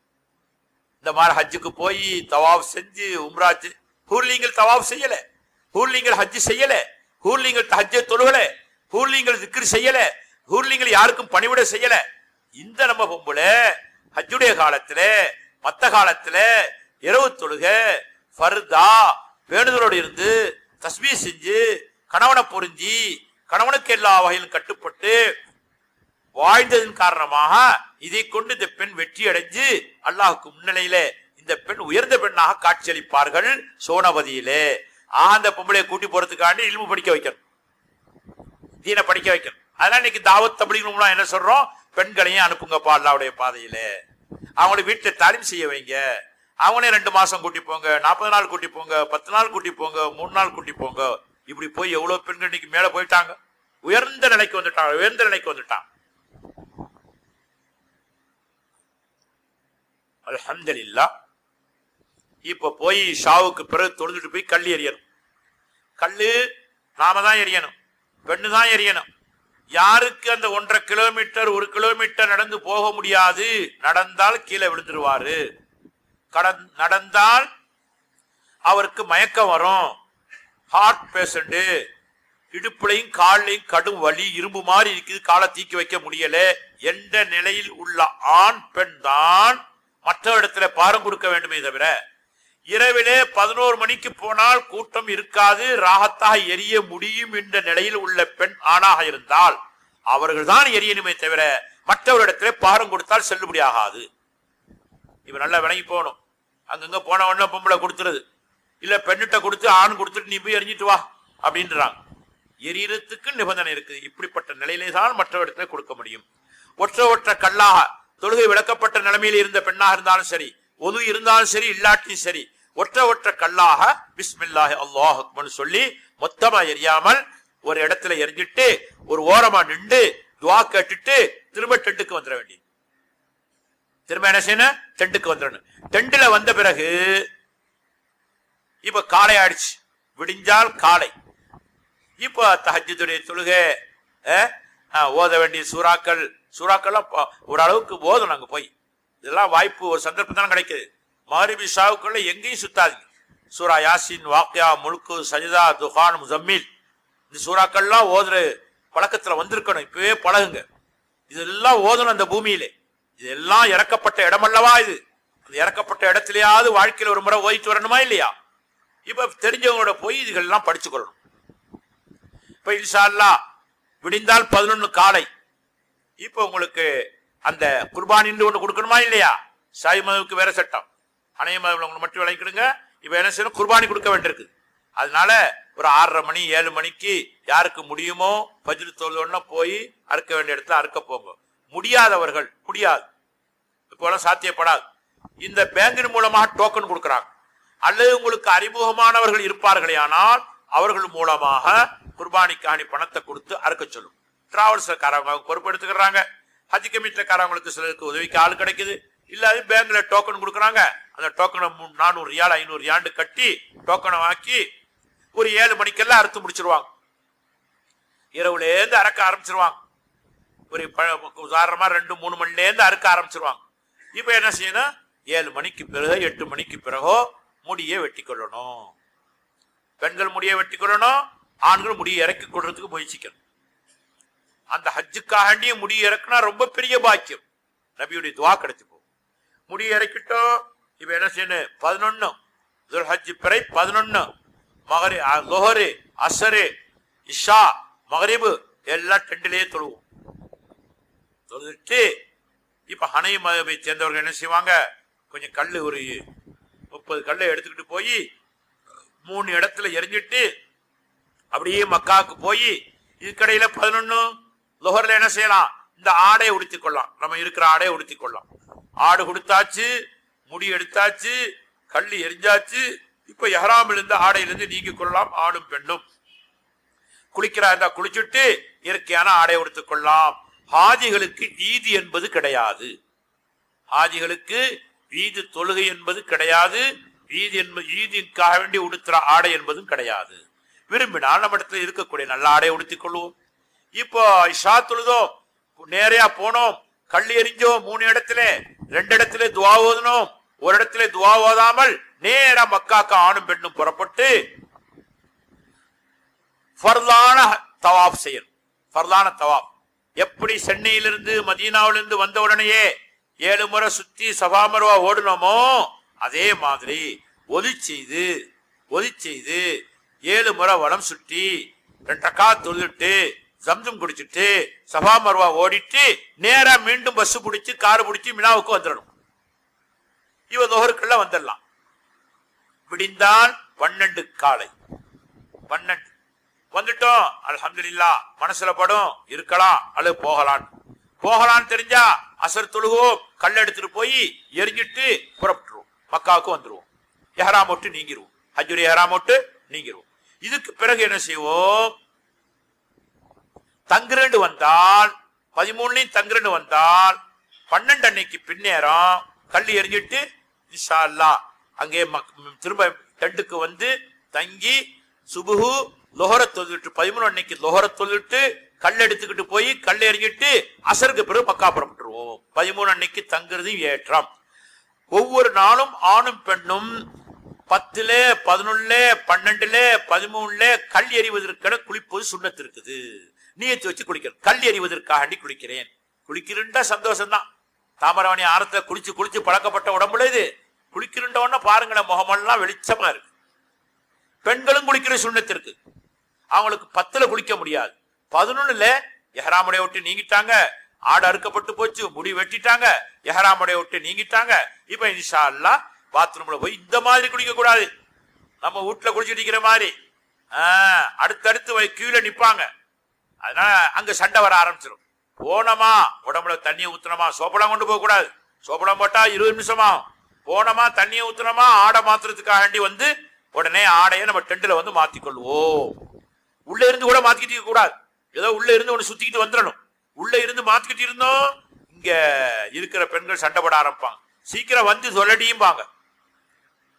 இந்த மாதிரி ஹஜ்ஜுக்கு போய் தவாப் செஞ்சு உம்ராச்சு ஹூர்லிங்கள் தவாப் செய்யல ஹூர்லிங்கள் ஹஜ் செய்யல ஹூர்லிங்கள் ஹஜ்ஜை தொழுகல ஹூர்லிங்கள் திக்ர் செய்யல ஹூர்லிங்கள் யாருக்கும் பணிவிட செய்யல இந்த நம்ம பொம்புல ஹஜ்ஜுடைய காலத்துல மத்த காலத்துல இரவு தொழுக ஃபர்தா வேண்டுதலோடு இருந்து தஸ்மீ செஞ்சு கணவனை பொருந்தி கணவனுக்கு எல்லா வகையிலும் கட்டுப்பட்டு வாழ்ந்ததன் காரணமாக இதை கொண்டு இந்த பெண் வெற்றி அடைஞ்சு அல்லாஹுக்கு முன்னிலையில இந்த பெண் உயர்ந்த பெண்ணாக காட்சியளிப்பார்கள் சோனபதியிலே ஆஹ் அந்த பொம்பளையை கூட்டி போறதுக்காண்டி இல்மு படிக்க வைக்கணும் தீனை படிக்க வைக்கணும் அதனால இன்னைக்கு தாவத் அப்படிங்கிறவங்களாம் என்ன சொல்றோம் பெண்களையும் அனுப்புங்கப்பா அல்லாவுடைய பாதையில அவங்களை வீட்டுல தாலீம் செய்ய வைங்க அவங்களே ரெண்டு மாசம் கூட்டி போங்க நாற்பது நாள் கூட்டி போங்க பத்து நாள் கூட்டி போங்க மூணு நாள் கூட்டி போங்க இப்படி போய் எவ்வளவு பெண்கள் இன்னைக்கு மேல போயிட்டாங்க உயர்ந்த நிலைக்கு வந்துட்டாங்க உயர்ந்த நிலைக்கு வந்துட்டாங்க அல்ஹம்துலில்லாஹ் இப்ப போய் ஷாவுக்கு பிறகு தொழுதுட்டு போய் கல் எறியணும் கல்லு நாம தான் எறியணும் பெண்ணு தான் எறியணும் யாருக்கு அந்த ஒன்றரை கிலோமீட்டர் ஒரு கிலோமீட்டர் நடந்து போக முடியாது நடந்தால் கீழே விழுந்துருவாரு கடன் நடந்தால் அவருக்கு மயக்கம் வரும் ஹார்ட் பேஷண்ட் இடுப்புலையும் கால்லையும் கடும் வலி இரும்பு மாதிரி இருக்குது காலை தீக்கி வைக்க முடியல என்ற நிலையில் உள்ள ஆண் பெண் தான் மற்ற இடத்துல பாரம் கொடுக்க வேண்டுமே தவிர இரவிலே பதினோரு மணிக்கு போனால் கூட்டம் இருக்காது ராகத்தாக எரிய முடியும் என்ற நிலையில் உள்ள பெண் ஆணாக இருந்தால் அவர்கள் தான் எரியணுமே தவிர மற்றவரிடத்திலே பாரம் கொடுத்தால் செல்லுபடி ஆகாது இவன் நல்லா விளங்கி போகணும் அங்கங்க போன உடனே பொம்பளை கொடுத்துருது இல்ல பெண்ணிட்ட கொடுத்து ஆண் கொடுத்துட்டு நீ போய் எரிஞ்சிட்டு வா அப்படின்றாங்க எரியறதுக்கு நிபந்தனை இருக்குது இப்படிப்பட்ட நிலையிலே தான் மற்ற இடத்துல கொடுக்க முடியும் ஒற்ற ஒற்ற கல்லாக தொழுகை விளக்கப்பட்ட நிலைமையில் இருந்த பெண்ணாக இருந்தாலும் சரி ஒது இருந்தாலும் சரி இல்லாட்டியும் சரி ஒற்ற ஒற்ற கல்லாக பிஸ்மில்லாஹி அல்லாஹ் அக்பர்னு சொல்லி மொத்தமா எரியாமல் ஒரு இடத்துல எரிஞ்சிட்டு ஒரு ஓரமா நின்று துவா கேட்டுட்டு திரும்ப டெண்டுக்கு வந்துட வேண்டியது திரும்ப என்ன செய்யணும் டெண்டுக்கு வந்துடணும் டெண்டுல வந்த பிறகு இப்ப காலை ஆயிடுச்சு விடிஞ்சால் காலை இப்போ தஹஜுடைய தொழுகை அஹ், அஹ், ஓத வேண்டிய சூறாக்கள் சூறாக்கள்லாம் ப- ஓரளவுக்கு ஓதணும் அங்க போய் இதெல்லாம் வாய்ப்பு ஒரு சந்தர்ப்பம் தானே கிடைக்குது மகரிபி ஷாவுக்குள்ள எங்கேயும் சுத்தாதீங்க சூரா யாசின் வாக்கியா முழுக்கு சஜிதா துஹான் முசம்மில் இந்த சூறாக்கள்லாம் ஓதுற பழக்கத்துல வந்திருக்கணும் இப்பவே பழகுங்க இதெல்லாம் ஓதணும் அந்த பூமியிலே இதெல்லாம் இறக்கப்பட்ட இடமல்லவா இது அந்த இறக்கப்பட்ட இடத்துலயாவது வாழ்க்கையில ஒரு முறை ஓதிட்டு வரணுமா இல்லையா இப்ப தெரிஞ்சவங்களோட போய் இதுகள்லாம் படிச்சுக்கொள்ளணும் இப்ப இன்ஷா அல்லாஹ் விடிந்தால் பதினொன்னு காலை இப்ப உங்களுக்கு அந்த குர்பானின்னு ஒண்ணு கொடுக்கணுமா இல்லையா சாய் மதவுக்கு வேற சட்டம் அணைய மதம் உங்களுக்கு மட்டும் விளக்கிடுங்க இப்ப என்ன செய்யணும் குர்பானி கொடுக்க வேண்டியிருக்கு அதனால ஒரு ஆறரை மணி ஏழு மணிக்கு யாருக்கு முடியுமோ பஜ்ரு தோல்வொன்னா போய் அறுக்க வேண்டிய இடத்துல அறுக்க போங்க முடியாதவர்கள் முடியாது இப்போலாம் சாத்தியப்படாது இந்த பேங்கின் மூலமாக டோக்கன் கொடுக்கறாங்க அல்லது உங்களுக்கு அறிமுகமானவர்கள் இருப்பார்களே ஆனால் அவர்கள் மூலமாக குர்பானிக்காணி பணத்தை கொடுத்து அறுக்க சொல்லும் டிராவல்ஸ்ல காரவங்க பொறுப்பெடுத்துக்கிறாங்க ஹஜ் கமிட்டில காரவங்களுக்கு சிலருக்கு உதவிக்கு ஆள் கிடைக்குது இல்லாத பேங்க்ல டோக்கன் கொடுக்கறாங்க அந்த டோக்கனை நானூறு ரியால் ஐநூறு ரியாண்டு கட்டி டோக்கனை வாக்கி ஒரு ஏழு மணிக்கெல்லாம் அறுத்து முடிச்சிருவாங்க இரவுல இருந்து அறுக்க ஆரம்பிச்சிருவாங்க ஒரு ப- உதாரணமா ரெண்டு மூணு மணில இருந்து அறுக்க ஆரம்பிச்சிருவாங்க இப்ப என்ன செய்யணும் ஏழு மணிக்கு பிறகு எட்டு மணிக்கு பிறகோ முடியை வெட்டி கொள்ளணும் பெண்கள் முடியை வெட்டி கொள்ளணும் ஆண்கள் முடியை இறக்கி கொள்றதுக்கு முயற்சிக்கணும் அந்த ஹஜ்ஜுக்காண்டிய முடி இறக்குனா ரொம்ப பெரிய பாக்கியம் நபியுடைய துவா கிடைச்சு போகும் முடி இறக்கிட்டோம் இப்ப என்ன செய்யணும் பதினொன்னு ஹஜ் பிறை பதினொன்னு மகரி லொஹரு அசரு இஷா மகரிபு எல்லாம் டெண்டிலேயே தொழுவோம் தொழுதுட்டு இப்ப ஹனை மதவை சேர்ந்தவர்கள் என்ன செய்வாங்க கொஞ்சம் கல்லு ஒரு முப்பது கல்லை எடுத்துக்கிட்டு போய் மூணு இடத்துல எரிஞ்சிட்டு அப்படியே மக்காவுக்கு போய் இதுக்கடையில பதினொன்னு லொஹர்ல என்ன செய்யலாம் இந்த ஆடையை உடுத்திக் கொள்ளலாம் நம்ம இருக்கிற ஆடையை உடுத்திக் கொள்ளலாம் ஆடு கொடுத்தாச்சு முடி எடுத்தாச்சு கல் எரிஞ்சாச்சு இப்ப எஹராமில் இருந்து ஆடையிலிருந்து நீக்கிக் கொள்ளலாம் ஆடும் பெண்ணும் குளிக்கிறா இருந்தா குளிச்சுட்டு இயற்கையான ஆடை உடுத்திக் கொள்ளலாம் ஹாஜிகளுக்கு ஈது என்பது கிடையாது ஹாஜிகளுக்கு ஈது தொழுகை என்பது கிடையாது ஈது என்பது ஈதிற்காக வேண்டி உடுத்துற ஆடை என்பதும் கிடையாது விரும்பினால் நம்ம இடத்துல இருக்கக்கூடிய நல்ல ஆடை உடுத்திக் கொள்வோம் இப்போ இஷா தொழுதோம் நேரையா போனோம் கல் எரிஞ்சோம் மூணு இடத்துல ரெண்டு இடத்துல துவா ஓதணும் ஒரு இடத்துல துவா ஓதாமல் நேரா மக்காக்கு ஆணும் பெண்ணும் புறப்பட்டு ஃபர்லான தவாப் செய்யணும் ஃபர்லான தவாப் எப்படி சென்னையிலிருந்து மதீனாவிலிருந்து வந்த உடனேயே ஏழு முறை சுத்தி சபாமருவா ஓடுனோமோ அதே மாதிரி ஒலி செய்து ஒலி செய்து ஏழு முறை வலம் சுற்றி ரெண்டக்கா தொழுதுட்டு ஜம்ஜம் குடிச்சிட்டு சபா மருவா ஓடிட்டு நேரா மீண்டும் பஸ் பிடிச்சு கார் பிடிச்சு மினாவுக்கு வந்துடணும் இவ நுகருக்குள்ள வந்துடலாம் விடிந்தால் பன்னெண்டு காலை பன்னெண்டு வந்துட்டோம் அல்ஹம்துலில்லா மனசுல படும் இருக்கலாம் அல்லது போகலாம் போகலான்னு தெரிஞ்சா அசர் தொழுவோம் கல் எடுத்துட்டு போய் எரிஞ்சிட்டு புறப்பட்டுருவோம் மக்காவுக்கு வந்துருவோம் எஹராம் விட்டு நீங்கிருவோம் ஹஜ்ஜுரி எஹராம் விட்டு நீங்கிருவோம் இதுக்கு பிறகு என்ன செய்வோம் தங்குரண்டு வந்தால் பதிமூணுலையும் தங்குரண்டு வந்தால் பன்னெண்டு அன்னைக்கு பின்னேரம் கல் எரிஞ்சிட்டு இன்ஷா அல்லாஹ் அங்கே மக்- திரும்ப டெண்டுக்கு வந்து தங்கி சுபுகு லொஹர தொழுட்டு பதிமூணு அன்னைக்கு லொஹர தொழுட்டு கல் எடுத்துக்கிட்டு போய் கல் எறிஞ்சிட்டு அசருக்கு பிறகு மக்கா புறப்பட்டுருவோம் பதிமூணு அன்னைக்கு தங்குறது ஏற்றம் ஒவ்வொரு நாளும் ஆணும் பெண்ணும் பத்துல பதினொன்னுல பன்னெண்டுல பதிமூணுல கல் எறிவதற்கென குளிப்பது சுண்ணத்து இருக்குது நீயத்து வச்சு குளிக்கிறேன் கல் எறிவதற்காண்டி குளிக்கிறேன் குளிக்கிறேன்டா சந்தோஷம்தான் தாமரவணி ஆரத்தை குளிச்சு குளிச்சு பழக்கப்பட்ட உடம்புல இது குளிக்கிறோன்னா பாருங்களேன் முகமெல்லாம் வெளிச்சமா இருக்கு பெண்களும் குளிக்கிற சுண்ணத்து இருக்கு அவங்களுக்கு பத்துல குளிக்க முடியாது பதினொன்னுல எஹராமுடைய விட்டு நீங்கிட்டாங்க ஆடு அறுக்கப்பட்டு போச்சு முடி வெட்டிட்டாங்க எஹராமுடைய விட்டு நீங்கிட்டாங்க இப்ப இன்ஷா அல்லாஹ் பாத்ரூம்ல போய் இந்த மாதிரி குளிக்க கூடாது நம்ம வீட்டுல குளிச்சுட்டு இருக்கிற மாதிரி ஆஹ், அடுத்தடுத்து வை கீழே நிப்பாங்க அதனால அங்க சண்டை வர ஆரம்பிச்சிடும் போனோமா உடம்புல தண்ணியை ஊத்துனோமா சோப்படம் கொண்டு போக கூடாது சோப்படம் போட்டா இருபது நிமிஷமா போனோமா தண்ணியை ஊத்துனோமா ஆடை மாத்துறதுக்காண்டி வந்து உடனே ஆடையை நம்ம டெண்டுல வந்து மாத்திக்கொள்வோம் உள்ள இருந்து கூட மாத்திக்கிட்டு இருக்க கூடாது ஏதோ உள்ள இருந்து ஒண்ணு சுத்திக்கிட்டு வந்துடணும் உள்ள இருந்து மாத்திக்கிட்டு இருந்தோம் இங்க இருக்கிற பெண்கள் சண்டை போட ஆரம்பிப்பாங்க சீக்கிரம் வந்து சொல்லடியும் பாங்க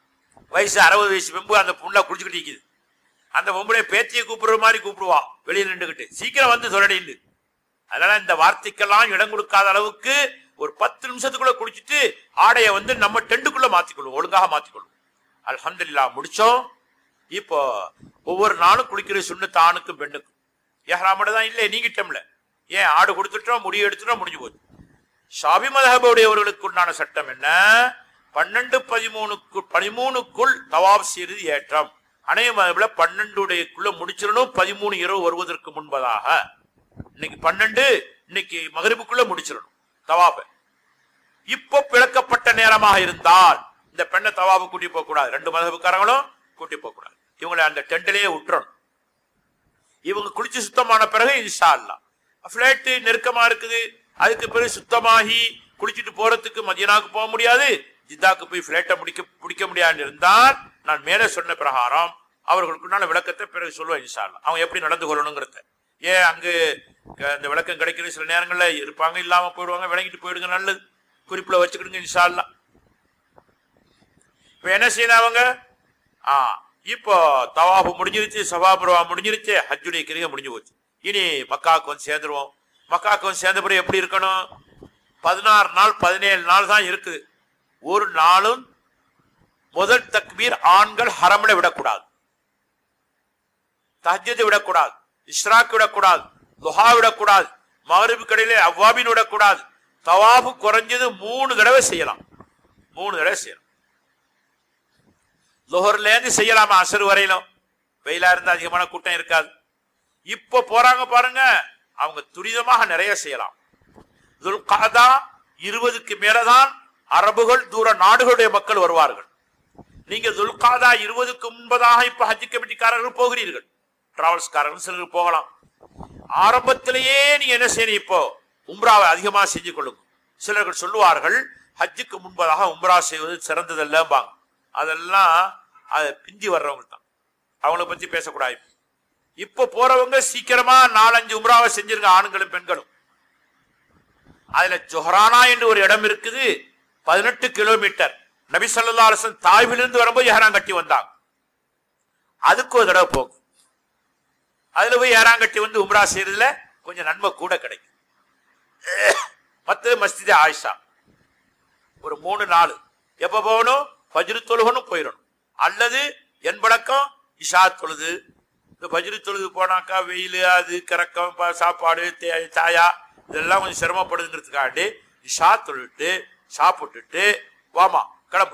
வயசு அறுபது வயசு வெம்பு அந்த புண்ணா குடிச்சுக்கிட்டு நிக்குது அந்த பொம்பளை பேத்தியை கூப்பிடுற மாதிரி கூப்பிடுவா வெளியில நின்றுகிட்டு சீக்கிரம் வந்து சொல்லடின்னு அதனால இந்த வார்த்தைக்கெல்லாம் இடம் கொடுக்காத அளவுக்கு ஒரு பத்து நிமிஷத்துக்குள்ள குடிச்சிட்டு ஆடையை வந்து நம்ம டெண்டுக்குள்ள மாத்திக்கொள்ளும் ஒழுங்காக மாத்திக்கொள்ளும் அல்ஹம்துலில்லாஹ் முடிச்சோம் இப்போ ஒவ்வொரு நாளும் குளிக்கிற சுண்ணத்து ஆணுக்கும் பெண்ணுக்கும் ஏஹ்ராமோட தான் இல்லை நீங்கிட்டோம்ல ஏன் ஆடு கொடுத்துட்டோம் முடிவு எடுத்துட்டோம் முடிஞ்சு போகுது ஷாபி மதஹபுடையவர்களுக்கு உண்டான சட்டம் என்ன பன்னெண்டு பதிமூணுக்கு பதிமூணுக்குள் தவாப் செய்வது ஏற்றம் அணைய மதபுல பன்னெண்டுடையக்குள்ள முடிச்சிடணும் பதிமூணு இரவு வருவதற்கு முன்பதாக இன்னைக்கு பன்னெண்டு இன்னைக்கு மகரிபுக்குள்ள முடிச்சிடணும் தவாப இப்போ பிளக்கப்பட்ட நேரமாக இருந்தால் இந்த பெண்ணை தவாபு கூட்டி போக கூடாது ரெண்டு மதபுக்காரங்களும் கூட்டி போக கூடாது இவங்களை அந்த டெண்டிலேயே விட்டுறணும் இவங்க குளிச்சு சுத்தமான பிறகு இன்ஷா அல்லா பிளேட்டு நெருக்கமா இருக்குது அதுக்கு பிறகு சுத்தமாகி குளிச்சுட்டு போறதுக்கு மதியனாக்கு போக முடியாது ஜித்தாக்கு போய் பிளேட்டை முடிக்க பிடிக்க முடியாது இருந்தால் நான் மேலே சொன்ன பிரகாரம் அவர்களுக்குண்டான விளக்கத்தை பிறகு சொல்லுவேன் இன்ஷா அல்லா அவங்க எப்படி நடந்து கொள்ளணுங்கிறத ஏன் அங்கு க- இந்த விளக்கம் கிடைக்கிறது சில நேரங்கள்ல இருப்பாங்க இல்லாம போயிடுவாங்க விளங்கிட்டு போயிடுங்க நல்லது குறிப்புல வச்சுக்கிடுங்க இன்ஷா அல்லா இப்ப என்ன செய்யணும் அவங்க ஆ இப்போ தவாஃபு முடிஞ்சிருச்சு சபாபுரவா முடிஞ்சிருச்சு ஹஜ்ஜுடைய கிரிகை முடிஞ்சு போச்சு இனி மக்காவுக்கு வந்து சேர்ந்துருவோம் மக்காவுக்கு வந்து சேர்ந்த பிறகு எப்படி இருக்கணும் பதினாறு நாள் பதினேழு நாள் தான் இருக்குது ஒரு நாளும் முதல் தக்பீர் ஆண்கள் ஹரம்ல விடக்கூடாது தஹஜ்ஜத்தை விடக்கூடாது இஸ்ராக் விடக்கூடாது துஹா விடக்கூடாது மகரிபு கடையிலே அவ்வாபின் விடக்கூடாது தவாஃபு குறைஞ்சது மூணு தடவை செய்யலாம் மூணு தடவை செய்யலாம் லுஹர்ல இருந்து செய்யலாமா அசர் வரையிலும் வெயிலா இருந்தா அதிகமான கூட்டம் இருக்காது இப்போ போறாங்க பாருங்க அவங்க துரிதமாக நிறைய செய்யலாம் துல்காதா இருபதுக்கு மேலதான் அரபுகள் தூர நாடுகளுடைய மக்கள் வருவார்கள் நீங்க துல்காதா இருபதுக்கு முன்பதாக இப்ப ஹஜ் கமிட்டிக்காரர்கள் போகிறீர்கள் டிராவல்ஸ்காரர்கள் சிலர் போகலாம் ஆரம்பத்திலேயே நீங்க என்ன செய்யணும் இப்போ உம்ராவை அதிகமா செஞ்சு கொள்ளுங்க சிலர்கள் சொல்லுவார்கள் ஹஜ்ஜுக்கு முன்பதாக உம்ரா செய்வது சிறந்ததல்லம்பாங்க அதெல்லாம் அது பிந்தி வர்றவங்க தான் அவங்கள பத்தி பேசக்கூடாது இப்ப போறவங்க சீக்கிரமா நாலஞ்சு உம்ராவை செஞ்சிருங்க ஆண்களும் பெண்களும் அதுல ஜொஹரானா என்று ஒரு இடம் இருக்குது பதினெட்டு கிலோமீட்டர் நபி ஸல்லல்லாஹு அலைஹி வஸல்லம் தாய்விலிருந்து வரும்போது ஏறான் கட்டி வந்தாங்க அதுக்கு ஒரு தடவை போகும் அதுல போய் ஏறாங்கட்டி வந்து உம்ரா செய்யறதுல கொஞ்சம் நன்மை கூட கிடைக்கும் மற்றது மஸ்ஜித் ஆயிஷா ஒரு மூணு நாள் எப்ப போகணும் ஃபஜ்ரு தொழுகணும் போயிடணும் அல்லது என் பழக்கம் இஷா தொழுது இந்த ஃபஜ்ரு தொழுது போனாக்கா வெயில் அது கிறக்கம் ப- சாப்பாடு தே- சாயா இதெல்லாம் கொஞ்சம் சிரமப்படுதுங்கிறதுக்காண்டி இஷா தொழுட்டு சாப்பிட்டுட்டு வாமா கிளம்பு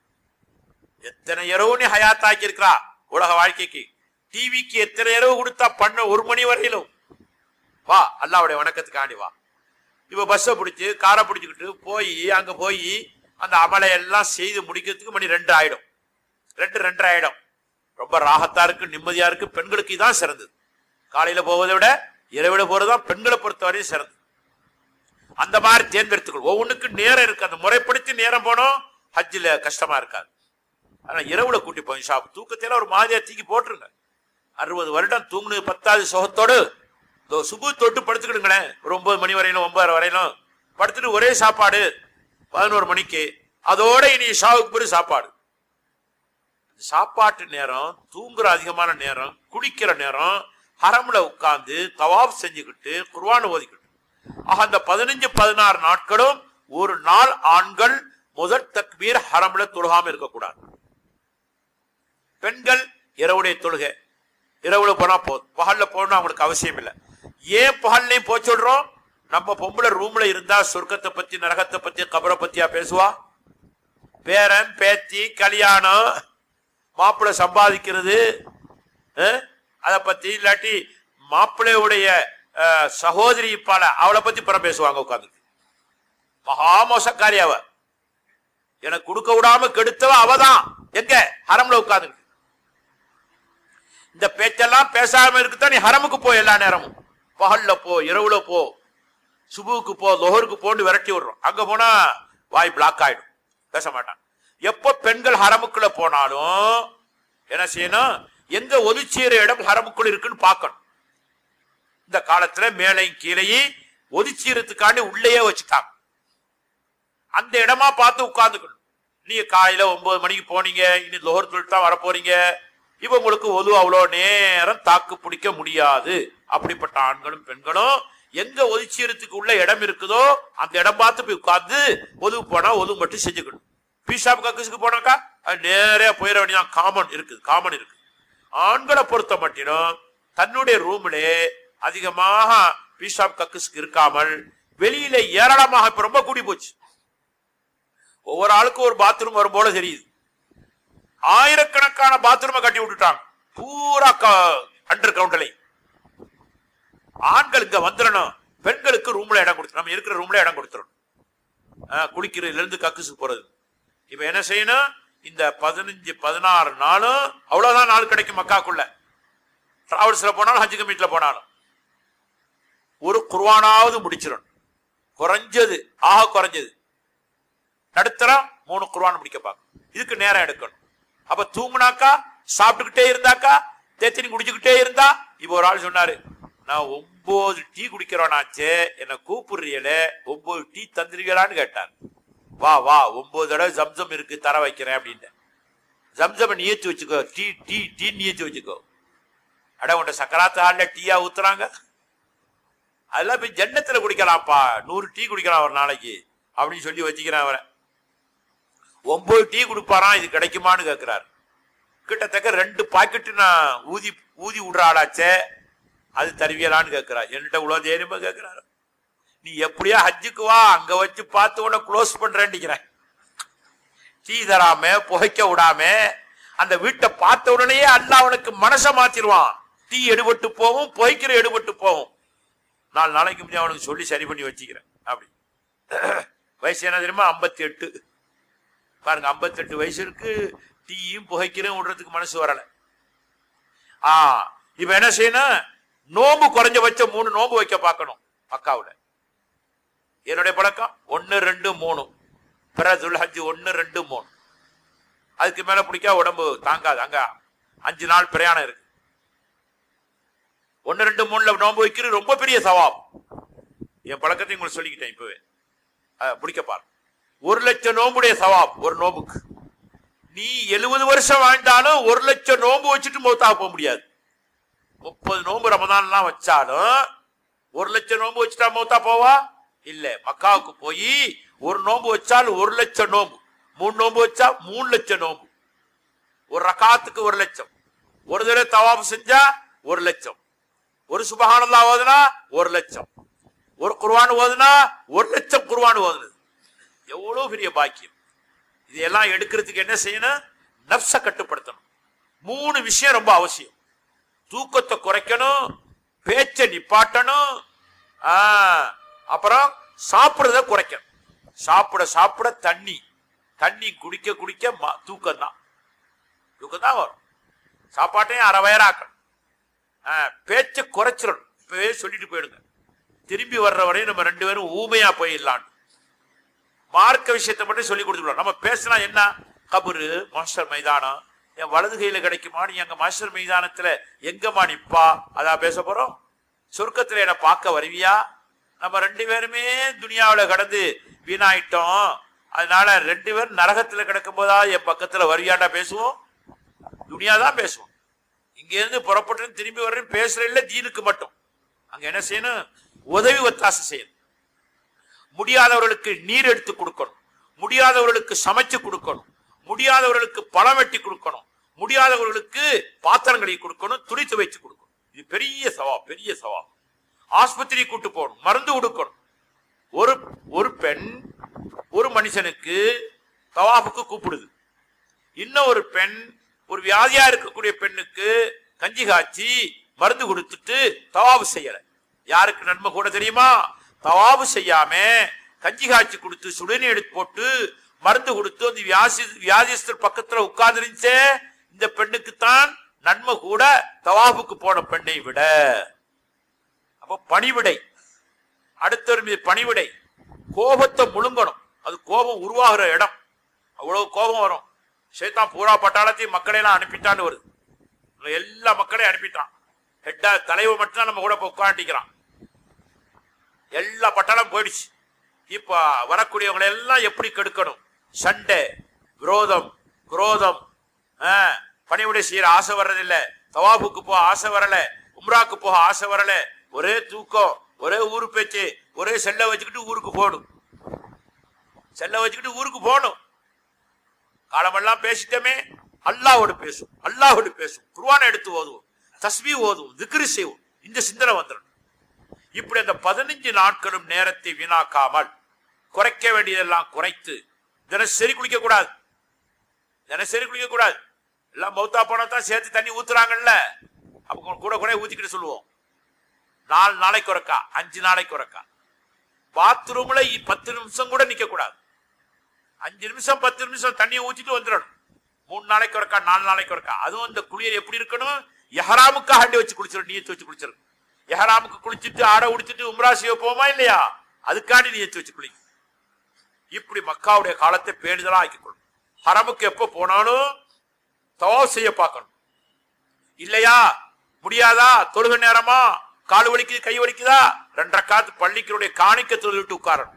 எத்தனை இரவு நீ ஹயாத்தாக்கி இருக்கிறா உலக வாழ்க்கைக்கு டிவிக்கு எத்தனை இரவு கொடுத்தா பண்ண ஒரு மணி வரையிலும் வா அல்லாவுடைய வணக்கத்துக்காண்டி வா இப்ப பஸ்ஸை பிடிச்சி காரை பிடிச்சிக்கிட்டு போய் அங்க போய் அந்த அமலை எல்லாம் செய்து முடிக்கிறதுக்கு மணி ரெண்டு ஆயிடும் ரெண்டு ரெண்டரை ஆயிடும் ரொம்ப ராகத்தா இருக்கு நிம்மதியா இருக்கு பெண்களுக்கு இதான் சிறந்தது காலையில போவதை விட இரவிட போறதுதான் பெண்களை பொறுத்தவரையும் சிறந்தது அந்த மாதிரி தேர்ந்தெடுத்துக்கொள் ஒவ்வொன்றுக்கு நேரம் இருக்கு அந்த முறைப்படுத்தி நேரம் போனோம் ஹஜ்ஜில் கஷ்டமா இருக்காது ஆனா இரவுல கூட்டி போய் ஷாப் தூக்கத்தில ஒரு மாதிரியா தூக்கி போட்டுருங்க அறுபது வருடம் தூங்குனது பத்தாவது சுகத்தோடு இதோ சுபு தொட்டு படுத்துக்கிடுங்களேன் ஒரு ஒன்பது மணி வரையிலும் ஒன்பதரை வரையிலும் படுத்துட்டு ஒரே சாப்பாடு பதினோரு மணிக்கு அதோட இனி ஷாவுக்கு பிறகு சாப்பாடு சாப்பாட்டு நேரம் தூங்குற அதிகமான நேரம் குடிக்கிற நேரம் ஹரம்ல உட்கார்ந்து தவாப் செஞ்சுக்கிட்டு குர்ஆன் ஓதிக்கிட்டு ஆக அந்த பதினஞ்சு பதினாறு நாட்களும் ஒரு நாள் ஆண்கள் முதல் தக்பீர் ஹரம்ல தொழுகாம இருக்கக்கூடாது பெண்கள் இரவுடைய தொழுகை இரவுல போனா போதும் பகல்ல போகணும் அவங்களுக்கு அவசியம் இல்லை ஏன் பகல்லையும் போய் சொல்றோம் நம்ம பொம்பளை ரூம்ல இருந்தா சொர்க்கத்தை பத்தி நரகத்தை பத்தி கபரை பத்தியா பேசுவா பேரன் பேத்தி கல்யாணம் மாப்பிள்ளை சம்பாதிக்கிறது அதை பத்தி இல்லாட்டி மாப்பிள்ளையுடைய அஹ், சகோதரி பால அவளை பத்தி புறம் பேசுவாங்க உட்காந்து மகா மோசக்காரி அவ எனக்கு கொடுக்க விடாம கெடுத்தவ அவதான் எங்க ஹரம்ல உட்கார்ந்து இந்த பேச்செல்லாம் பேசாம இருக்குதான் நீ ஹரமுக்கு போ எல்லா நேரமும் பகல்ல போ இரவுல போ சுபுவுக்கு போ லொஹருக்கு போன்னு விரட்டி விடுறோம் அங்க போனா வாய் பிளாக் ஆயிடும் பேச மாட்டான் எப்போ பெண்கள் ஹரமுக்குள்ள போனாலும் என்ன செய்யணும் எங்க ஒதுச்சீர இடம் ஹரமுக்குள்ள இருக்குன்னு பார்க்கணும் இந்த காலத்துல மேலையும் கீழையும் ஒதுச்சீரத்துக்காண்டி உள்ளேயே வச்சுட்டாங்க அந்த இடமா பார்த்து உட்கார்ந்துக்கணும் நீங்க காலையில ஒன்பது மணிக்கு போனீங்க இனி லோகர் தொழில் தான் வரப்போறீங்க இப்ப உங்களுக்கு ஒது அவ்வளோ நேரம் தாக்கு பிடிக்க முடியாது அப்படிப்பட்ட ஆண்களும் பெண்களும் எங்க ஒதுச்சீரத்துக்கு உள்ள இடம் இருக்குதோ அந்த இடம் பார்த்து போய் உட்கார்ந்து ஒதுவு போனா ஒதுவு மட்டும் செஞ்சுக்கணும் பீஷாப் கக்குஸுக்கு போனாக்கா அது நேரா போயிட வேண்டியதான் காமன் இருக்குது காமன் இருக்கு ஆண்களை பொறுத்த மட்டிலும் தன்னுடைய ரூம்லே அதிகமாக பீஷாப் கக்குஸ்க்கு இருக்காமல் வெளியில ஏராளமாக இப்ப ரொம்ப கூடி போச்சு ஒவ்வொரு ஆளுக்கும் ஒரு பாத்ரூம் வரும் போல தெரியுது ஆயிரக்கணக்கான பாத்ரூமை கட்டி விட்டுட்டாங்க பூரா அண்டர் கவுண்டலை ஆண்கள் இங்க வந்துடணும் பெண்களுக்கு ரூம்ல இடம் கொடுத்து நம்ம இருக்கிற ரூம்ல இடம் கொடுத்துடணும் ஆஹ், குளிக்கிறதுல இருந்து கக்குசு போறது இப்ப என்ன செய்யணும் இந்த பதினஞ்சு பதினாறு நாளும் அவ்வளவுதான் நாள் கிடைக்கும் மக்காக்குள்ள டிராவல்ஸ்ல போனாலும் ஹஜ் கமிட்டில போனாலும் ஒரு குர்வானாவது முடிச்சிடணும் குறைஞ்சது ஆக குறைஞ்சது நடுத்தரம் மூணு குர்வான் முடிக்க பார்க்கணும் இதுக்கு நேரம் எடுக்கணும் அப்ப தூங்குனாக்கா சாப்பிட்டுக்கிட்டே இருந்தாக்கா தேத்தினி குடிச்சுக்கிட்டே இருந்தா இப்ப ஒரு ஆள் சொன்னாரு நான் ஒன்பது டீ குடிக்கிறவனாச்சே என்ன கூப்பிடுறீல ஒன்பது டீ தந்துருவீங்களான்னு கேட்டார் வா வா ஒன்பது தடவை ஜம்சம் இருக்கு தர வைக்கிறேன் அப்படின்னு ஜம்சம் நியத்து வச்சுக்கோ டீ டீ டீ நியத்து வச்சுக்கோ அட உன்ட சக்கராத்து ஹால்ல டீயா ஊத்துறாங்க அதெல்லாம் போய் ஜன்னத்துல குடிக்கலாம்ப்பா நூறு டீ குடிக்கலாம் ஒரு நாளைக்கு அப்படின்னு சொல்லி வச்சுக்கிறேன் அவரை ஒன்பது டீ கொடுப்பாராம் இது கிடைக்குமான்னு கேட்கிறார் கிட்டத்தட்ட ரெண்டு பாக்கெட்டு நான் ஊதி ஊதி விடுற ஆளாச்சே அது தருவியலான்னு கேட்கிறார் என்கிட்ட இவ்வளவு தைரியமா கேட்கிறாரு நீ எப்படியா ஹஜ்ஜுக்கு வா அங்க வச்சு பார்த்து உன க்ளோஸ் பண்றேன்னுக்கிறேன் டீ தராம புகைக்க விடாம அந்த வீட்டை பார்த்த உடனேயே அல்லாஹ் அவனுக்கு மனசை மாத்திருவான் டீ எடுபட்டு போகும் புகைக்கிற எடுபட்டு போகும் நாலு நாளைக்கு முன்னாடி அவனுக்கு சொல்லி சரி பண்ணி வச்சுக்கிறேன் அப்படி வயசு என்ன தெரியுமா ஐம்பத்தி எட்டு பாருங்க 58 வயசு இருக்கு டீயும் புகைக்கிறேன் விடுறதுக்கு மனசு வரல ஆ இப்ப என்ன செய்யணும் நோம்பு குறைஞ்சபட்சம் மூணு நோம்பு வைக்க பார்க்கணும் பக்காவுல என்னுடைய பழக்கம் ஒன்னு ரெண்டு மூணு பிற துல்ஹஜ் ஒன்னு ரெண்டு மூணு அதுக்கு மேல பிடிக்கா உடம்பு தாங்காது அங்க அஞ்சு நாள் பிரயாணம் இருக்கு ஒன்னு ரெண்டு மூணுல நோம்பு வைக்கிறது ரொம்ப பெரிய சவாப் என் பழக்கத்தை உங்களுக்கு சொல்லிக்கிட்டேன் இப்பவே அஹ், பிடிக்க பாரு ஒரு லட்சம் நோம்புடைய சவாப் ஒரு நோம்புக்கு நீ எழுபது வருஷம் வாழ்ந்தாலும் ஒரு லட்சம் நோம்பு வச்சுட்டு மௌத்தாக போக முடியாது முப்பது நோம்பு ரமதான்லாம் வச்சாலும் ஒரு லட்சம் நோம்பு வச்சுட்டா மௌத்தா போவா இல்ல மக்காவுக்கு போய் ஒரு நோம்பு வச்சால் ஒரு லட்சம் நோம்பு மூணு நோம்பு வச்சா மூணு லட்சம் நோம்பு ஒரு ரகாத்துக்கு ஒரு லட்சம் ஒரு தடவை தவாப் செஞ்சா ஒரு லட்சம் ஒரு சுபஹானல்லா ஓதுனா ஒரு லட்சம் ஒரு குர்ஆன் ஓதுனா ஒரு லட்சம் குர்ஆன் ஓதுனது எவ்வளவு பெரிய பாக்கியம் இதெல்லாம் எடுக்கிறதுக்கு என்ன செய்யணும் நப்ச கட்டுப்படுத்தணும் மூணு விஷயம் ரொம்ப அவசியம் தூக்கத்தை குறைக்கணும் பேச்சை நிப்பாட்டணும் ஆ, அப்புறம் சாப்பிடுறத குறைக்கணும் சாப்பிட சாப்பிட தண்ணி தண்ணி குடிக்க குடிக்க ம- தூக்கம் தான் தூக்கம் தான் வரும் சாப்பாட்டையும் அரை வயராக்கணும் ஆ, பேச்சை குறைச்சிடணும் இப்பவே சொல்லிட்டு போயிடுங்க திரும்பி வர்ற வரையும் நம்ம ரெண்டு பேரும் ஊமையா போயிடலான்னு மார்க்க விஷயத்தை மட்டும் சொல்லி கொடுத்துருவோம் நம்ம பேசினா என்ன கபரு மாஸ்டர் மைதானம் என் வலது கையில கிடைக்குமா நீ அங்க மாஸ்டர் மைதானத்துல எங்கம்மா நிப்பா அதான் பேச போறோம் சொர்க்கத்துல என்ன பார்க்க வருவியா நம்ம ரெண்டு பேருமே துனியாவுல கடந்து வீணாயிட்டோம் அதனால ரெண்டு பேரும் நரகத்துல கிடக்கும் போதா என் பக்கத்துல வருவியாண்டா பேசுவோம் துனியா தான் பேசுவோம் இங்க இருந்து புறப்பட்டு திரும்பி வர்றேன் பேசுற இல்ல தீனுக்கு மட்டும் அங்க என்ன செய்யணும் உதவி ஒத்தாசை செய்யணும் முடியாதவர்களுக்கு நீர் எடுத்து கொடுக்கணும் முடியாதவர்களுக்கு சமைச்சு கொடுக்கணும் முடியாதவர்களுக்கு பழம் வெட்டி கொடுக்கணும் முடியாதவர்களுக்கு பாத்திரங்களை கொடுக்கணும் துணி துவைச்சு கொடுக்கணும் இது பெரிய சவாப் பெரிய சவாப் ஆஸ்பத்திரி கூட்டு போகணும் மருந்து கொடுக்கணும் ஒரு ஒரு பெண் ஒரு மனுஷனுக்கு தவாஃபுக்கு கூப்பிடுது இன்னும் ஒரு பெண் ஒரு வியாதியா இருக்கக்கூடிய பெண்ணுக்கு கஞ்சி காய்ச்சி மருந்து கொடுத்துட்டு தவாபு செய்யல யாருக்கு நன்மை கூட தெரியுமா தவாபு செய்யாம கஞ்சி காய்ச்சி கொடுத்து சுடுநீர் எடுத்து போட்டு மருந்து கொடுத்து அந்த வியாசி வியாதிஸ்தர் பக்கத்துல உட்கார்ந்துருந்துச்சே இந்த பெண்ணுக்கு தான் நன்மை கூட தவாபுக்கு போன பெண்ணை விட அப்ப பணிவிடை அடுத்தவர் மீது பணிவிடை கோபத்தை முழுங்கணும் அது கோபம் உருவாகிற இடம் அவ்வளவு கோபம் வரும் சேத்தான் பூரா பட்டாளத்தையும் மக்களையெல்லாம் அனுப்பிட்டான்னு வருது எல்லா மக்களையும் அனுப்பிட்டான் ஹெட்டா தலைவர் மட்டும் தான் நம்ம கூட போய் உட்காண்டிக்கிறான் எல்லா பட்டாளம் போயிடுச்சு இப்ப வரக்கூடியவங்களை எல்லாம் எப்படி கெடுக்கணும் சண்டை விரோதம் குரோதம் ஆ, பணிவிடை செய்யற ஆசை வர்றதில்ல தவாபுக்கு போக ஆசை வரல உம்ராக்கு போக ஆசை வரல ஒரே தூக்கம் ஒரே ஊரு பேச்சு ஒரே செல்ல வச்சுக்கிட்டு ஊருக்கு போகணும் செல்ல வச்சுக்கிட்டு ஊருக்கு போகணும் காலமெல்லாம் பேசிட்டோமே அல்லாஹ்வோடு பேசும் அல்லாஹ்வோடு பேசும் குர்ஆனை எடுத்து ஓதுவோம் தஸ்பீ ஓதுவோம் திக்ரு செய்வோம் இந்த சிந்தனை வந்துடும் இப்படி அந்த பதினஞ்சு நாட்களும் நேரத்தை வீணாக்காமல் குறைக்க வேண்டியதெல்லாம் குறைத்து தினசரி குளிக்க கூடாது தினசரி குளிக்க கூடாது எல்லாம் மௌத்தா போனா தான் சேர்த்து தண்ணி ஊத்துறாங்கல்ல அப்ப கூட- கூட கூட ஊத்திக்கிட்டு சொல்லுவோம் நாலு நாளைக்கு ஒருக்கா அஞ்சு நாளைக்கு ஒருக்கா பாத்ரூம்ல இ- பத்து நிமிஷம் கூட நிக்க கூடாது அஞ்சு நிமிஷம் பத்து நிமிஷம் தண்ணியை ஊத்திட்டு வந்துடணும் மூணு நாளைக்கு ஒருக்கா நாலு நாளைக்கு ஒருக்கா அதுவும் இந்த குளியல் எப்படி இருக்கணும் எஹராமுக்காக அண்டி வச்சு குளிச்சிடும் நீயத்து வச்சு குளிச்சிடும் எஹராமுக்கு குளிச்சுட்டு ஆடை உடிச்சிட்டு உம்ரா செய்ய போமா இல்லையா அதுக்காண்டி நீயத்து வச்சு குளி இப்படி மக்காவுடைய காலத்தை பேணுதலா ஆக்கிக்கொள்ளும் ஹரமுக்கு எப்ப போனாலும் தவாப் செய்ய பார்க்கணும் இல்லையா முடியாதா தொழுக நேரமா கால் வலிக்குது கை வலிக்குதா ரெண்டரை காத்து பள்ளிக்களுடைய காணிக்க தொழுவிட்டு உட்காரணும்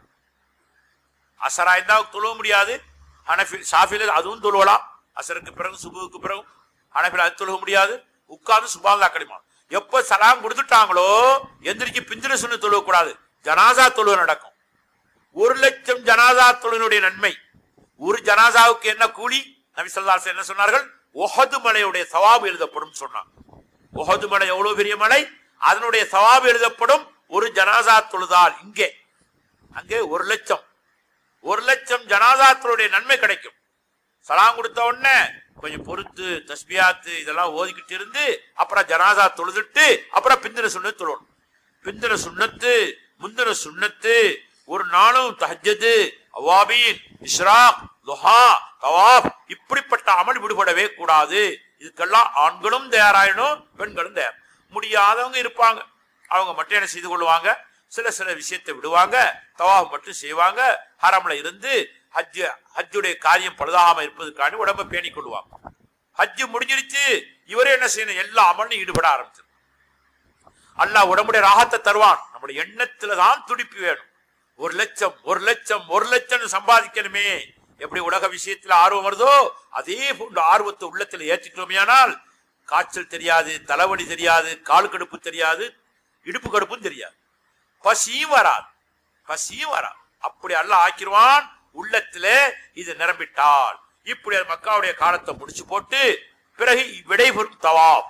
அசரா இருந்தா தொழுவ முடியாது ஹனஃபி ஷாஃபில அதுவும் தொழுவலாம் அசருக்கு பிறகு சுபுவுக்கு பிறகு ஹனஃபில அது தொழுவ முடியாது உட்கார்ந்து சுபாந்தா கடிமா எப்ப சலாம் கொடுத்துட்டாங்களோ எந்திரிச்சு பிந்திர சொன்னு தொழுவ கூடாது ஜனாசா தொழுவ நடக்கும் ஒரு லட்சம் ஜனாசா தொழுனுடைய நன்மை ஒரு ஜனாசாவுக்கு என்ன கூலி நபி ஸல்லல்லாஹு அலைஹி வஸல்லம் என்ன சொன்னார்கள் ஒஹது மலையுடைய சவாபு எழுதப்படும் சொன்னான் ஒஹது மலை எவ்வளவு பெரிய மலை அதனுடைய சவாபு எழுதப்படும் ஒரு ஜனாசா தொழுதால் இங்கே அங்கே ஒரு லட்சம் ஒரு லட்சம் ஜனாதாக்களுடைய நன்மை கிடைக்கும் சலாம் கொடுத்த உடனே கொஞ்சம் பொறுத்து தஸ்பியாத்து இதெல்லாம் ஓதிக்கிட்டு இருந்து அப்புறம் ஜனாதா தொழுதுட்டு அப்புறம் பிந்தின சுண்ணத்து தொழணும் பிந்தின சுண்ணத்து முந்தின சுண்ணத்து ஒரு நாளும் தஹஜ்ஜது அவாபீன் இஸ்ராக் துஹா தவாப் இப்படிப்பட்ட அமல் விடுபடவே கூடாது இதுக்கெல்லாம் ஆண்களும் தயாராயிடும் பெண்களும் தயார் முடியாதவங்க இருப்பாங்க அவங்க மட்டும் என்ன செய்து கொள்வாங்க சில சில விஷயத்தை விடுவாங்க தவாப் மட்டும் செய்வாங்க ஹரம்ல இருந்து ஹஜ் ஹஜ்ஜுடைய காரியம் பழுதாகாம இருப்பதற்காண்டி உடம்ப பேணிக் கொள்வாங்க ஹஜ் முடிஞ்சிருச்சு இவரே என்ன செய்யணும் எல்லா அமலும் ஈடுபட ஆரம்பிச்சு அல்லாஹ் உடம்புடைய ராகத்தை தருவான் நம்முடைய எண்ணத்துல தான் துடிப்பு வேணும் ஒரு லட்சம் ஒரு லட்சம் ஒரு லட்சம் சம்பாதிக்கணுமே எப்படி உலக விஷயத்துல ஆர்வம் வருதோ அதே போன்ற ஆர்வத்தை உள்ளத்துல ஏற்றிட்டோமையானால் காய்ச்சல் தெரியாது தலைவலி தெரியாது கால் கடுப்பு தெரியாது இடுப்பு கடுப்பும் தெரியாது பசியும் வராது பசியும் வராது அப்படி அல்லாஹ் ஆக்கிருவான் உள்ளத்துல இது நிரம்பிட்டால் இப்படி அது மக்காவுடைய காலத்தை முடிச்சு போட்டு பிறகு விடைபெறும் தவாப்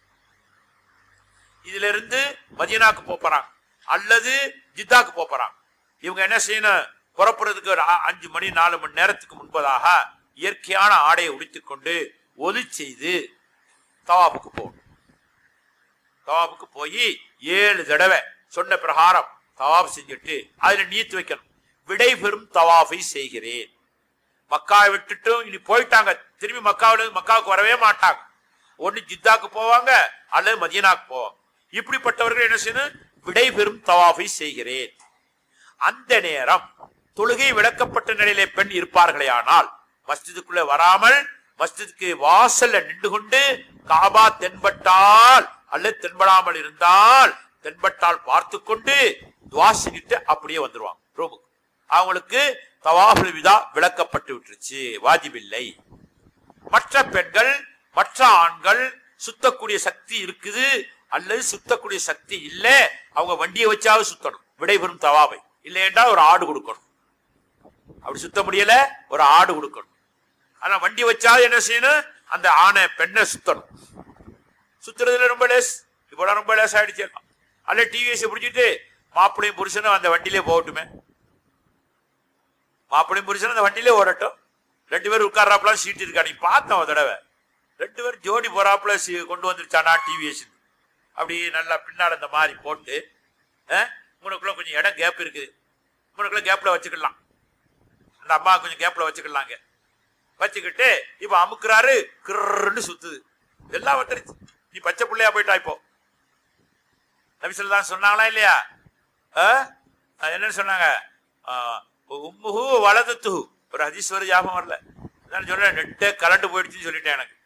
இதுல இருந்து மதீனாக்கு போப் போறாங்க அல்லது ஜித்தாக்கு போப் போறாங்க இவங்க என்ன செய்யணும் புறப்படுறதுக்கு ஒரு அ- அஞ்சு மணி நாலு மணி நேரத்துக்கு முன்பதாக இயற்கையான ஆடையை உடுத்திக் கொண்டு ஒலி செய்து தவாப்புக்கு போகணும் தவாப்புக்கு போய் ஏழு தடவை சொன்ன பிரகாரம் தவாப் செஞ்சுட்டு அதுல நீத்து வைக்கணும் விடை பெறும் தவாஃபை செய்கிறேன் மக்காவை விட்டுட்டும் இனி போயிட்டாங்க திரும்பி மக்காவில இருந்து மக்காவுக்கு வரவே மாட்டாங்க ஒண்ணு ஜித்தாக்கு போவாங்க அல்லது மதீனாக்கு போவாங்க இப்படிப்பட்டவர்கள் என்ன செய்யணும் விடை பெறும் தவாஃபை செய்கிறேன் அந்த நேரம் தொழுகை விளக்கப்பட்ட நிலையிலே பெண் இருப்பார்களே ஆனால் மஸ்ஜிதுக்குள்ளே வராமல் மஸ்ஜிதுக்கு வாசல்ல நின்று கொண்டு காபா தென்பட்டால் அல்லது தென்படாமல் இருந்தால் தென்பட்டால் பார்த்து கொண்டு துவா செஞ்சுட்டு அப்படியே வந்துருவாங்க ரூமுக்கு அவங்களுக்கு தவாஃபுல் விதா விளக்கப்பட்டு விட்டுருச்சு வாஜிபில்லை மற்ற பெண்கள் மற்ற ஆண்கள் சுத்தக்கூடிய சக்தி இருக்குது அல்லது சுத்தக்கூடிய சக்தி இல்ல அவங்க வண்டியை வச்சாவது சுத்தணும் விடைபெறும் தவாவை இல்லையென்றா ஒரு ஆடு கொடுக்கணும் அப்படி சுத்த முடியல ஒரு ஆடு கொடுக்கணும் ஆனா வண்டி வச்சாவது என்ன செய்யணும் அந்த ஆணை பெண்ணை சுத்தணும் சுத்துறதுல ரொம்ப லேஸ் இப்போ ரொம்ப லேஸ் ஆயிடுச்சு எல்லாம். அல்ல டிவிஎஸ் பிடிச்சிட்டு மாப்பிள்ளையும் புருஷனும் அந்த வண்டியிலே போகட்டுமே மாப்பிள்ளையும் புருஷனும் அந்த வண்டியிலே ஓடட்டும் ரெண்டு பேரும் உட்கார்றாப்புல சீட் இருக்கா நீ பார்த்தோம் ஒரு தடவை ரெண்டு பேரும் ஜோடி போறாப்புல சீ- கொண்டு வந்துருச்சானா டிவிஎஸ் அப்படி நல்லா பின்னால இந்த மாதிரி போட்டு அஹ், உனக்குள்ள கொஞ்சம் இடம் கேப் இருக்குது உனக்குள்ள கேப்ல வச்சுக்கலாம் அந்த அம்மா கொஞ்சம் கேப்ல வச்சுக்கலாங்க வச்சுக்கிட்டு இப்ப அமுக்குறாரு கிருன்னு சுத்துது எல்லாம் வந்துருச்சு நீ பச்சை பிள்ளையா போயிட்டா இப்போ நபிசல் தான் சொன்னாங்களா இல்லையா ஆ? அது என்னன்னு சொன்னாங்க ஆ, உம்முஹு வலதத்துஹு ஒரு ஹதீஸ் வர ஞாபகம் வரல நான் சொல்றேன் நெட்டே கலண்டு போயிடுச்சுன்னு சொல்லிட்டேன் எனக்கு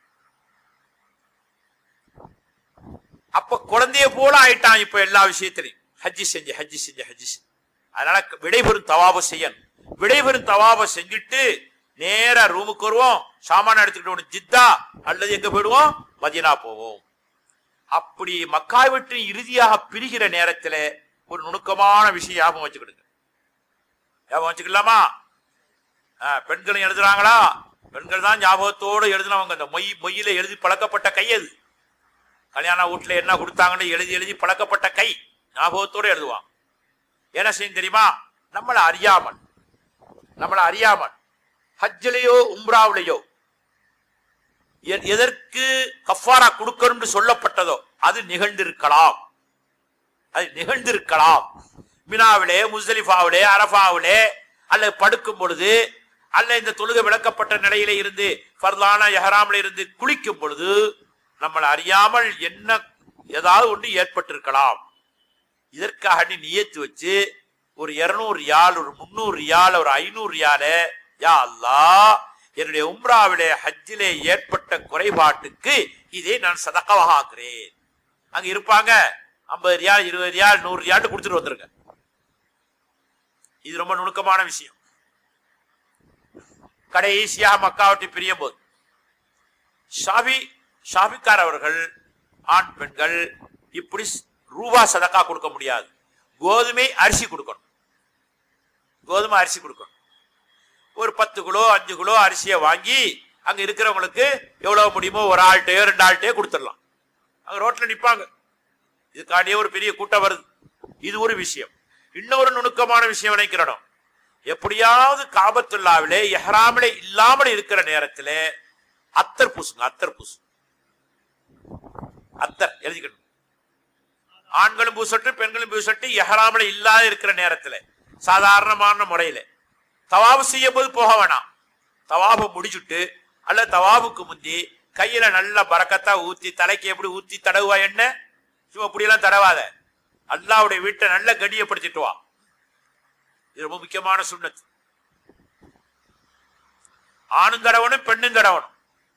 அப்ப குழந்தைய போல ஆயிட்டான் இப்ப எல்லா விஷயத்திலையும் ஹஜ்ஜி செஞ்சு ஹஜ்ஜி செஞ்சு ஹஜ்ஜி செஞ்சு அதனால விடைபெறும் தவாப செய்யணும் விடைபெறும் தவாப செஞ்சுட்டு நேரா ரூமுக்கு வருவோம் சாமான எடுத்துக்கிட்டு ஒண்ணு ஜித்தா அல்லது எங்க போயிடுவோம் மதீனா போவோம் அப்படி மக்காய் விட்டு இறுதியாக பிரிகிற நேரத்துல ஒரு நுணுக்கமான விஷயம் ஞாபகம் வச்சுக்கிடுங்க ஞாபகம் வச்சுக்கலாமா ஆ, பெண்களும் எழுதுறாங்களா பெண்கள் தான் ஞாபகத்தோடு எழுதினவங்க இந்த மொய் மொய்யில எழுதி பழக்கப்பட்ட கை அது கல்யாண வீட்டுல என்ன கொடுத்தாங்கன்னு எழுதி எழுதி பழக்கப்பட்ட கை ஞாபகத்தோடு எழுதுவான் என்ன செய்யும் தெரியுமா நம்மளை அறியாமல் நம்மளை அறியாமல் ஹஜ்ஜிலேயோ உம்ராவிலேயோ எ- எதற்கு கஃபாரா கொடுக்கணும்னு சொல்லப்பட்டதோ அது நிகழ்ந்திருக்கலாம் அது நிகழ்ந்திருக்கலாம் மினாவிலே முஸ்தலிஃபாவிலே அரஃபாவிலே அல்ல படுக்கும் பொழுது அல்ல இந்த தொழுகை விளக்கப்பட்ட நிலையில இருந்து ஃபர்லான எஹராமில் இருந்து குளிக்கும் பொழுது நம்மளை அறியாமல் என்ன ஏதாவது ஒன்று ஏற்பட்டிருக்கலாம் இதற்காக நீ நியத்து வச்சு ஒரு இருநூறு ரியால் ஒரு முந்நூறு ரியால் ஒரு ஐநூறு ரியால யா அல்லாஹ் என்னுடைய உம்ராவிலே ஹஜ்ஜிலே ஏற்பட்ட குறைபாட்டுக்கு இதை நான் சதக்கவாக ஆக்குறேன் அங்க இருப்பாங்க ஐம்பது ரியால் இருபது ரியால் நூறு ரியால் கொடுத்துட்டு வந்துருங்க இது ரொம்ப நுணுக்கமான விஷயம் கடைசியாக மக்காவட்டி பிரியும் போது ஷாபி ஷாபிக்கார் அவர்கள் ஆண் பெண்கள் இப்படி ஸ்- ரூபா சதக்கா கொடுக்க முடியாது கோதுமை அரிசி கொடுக்கணும் கோதுமை அரிசி கொடுக்கணும் ஒரு பத்து கிலோ அஞ்சு கிலோ அரிசியை வாங்கி அங்க இருக்கிறவங்களுக்கு எவ்வளவு முடியுமோ ஒரு ஆள்கிட்டயோ ரெண்டு ஆள்கிட்டயோ கொடுத்துடலாம் அங்க ரோட்ல நிப்பாங்க இதுக்காண்டியே ஒரு பெரிய கூட்டம் வருது இது ஒரு விஷயம் இன்னொரு நுணுக்கமான விஷயம் நினைக்கிறோம் எப்படியாவது காபத்துல்லாவிலே எஹ்ராமிலே இல்லாமல் இருக்கிற நேரத்திலே அத்தர் பூசுங்க அத்தர் பூசு அத்தர் எழுதிக்கணும் ஆண்களும் பூசட்டு பெண்களும் பூசட்டு எஹராமில் இல்லாத இருக்கிற நேரத்துல சாதாரணமான முறையில தவாபு செய்யும் போது போக வேணாம் தவாபு முடிச்சுட்டு அல்ல தவாபுக்கு முந்தி கையில நல்ல பறக்கத்தா ஊத்தி தலைக்கு எப்படி ஊத்தி தடவுவா என்ன சும்மா இப்படியெல்லாம் தடவாத அல்லாவுடைய வீட்டை நல்ல கடியப்படுத்திட்டு வா இது ரொம்ப முக்கியமான சுண்ணத்து ஆணும் தடவணும் பெண்ணும் தடவணும்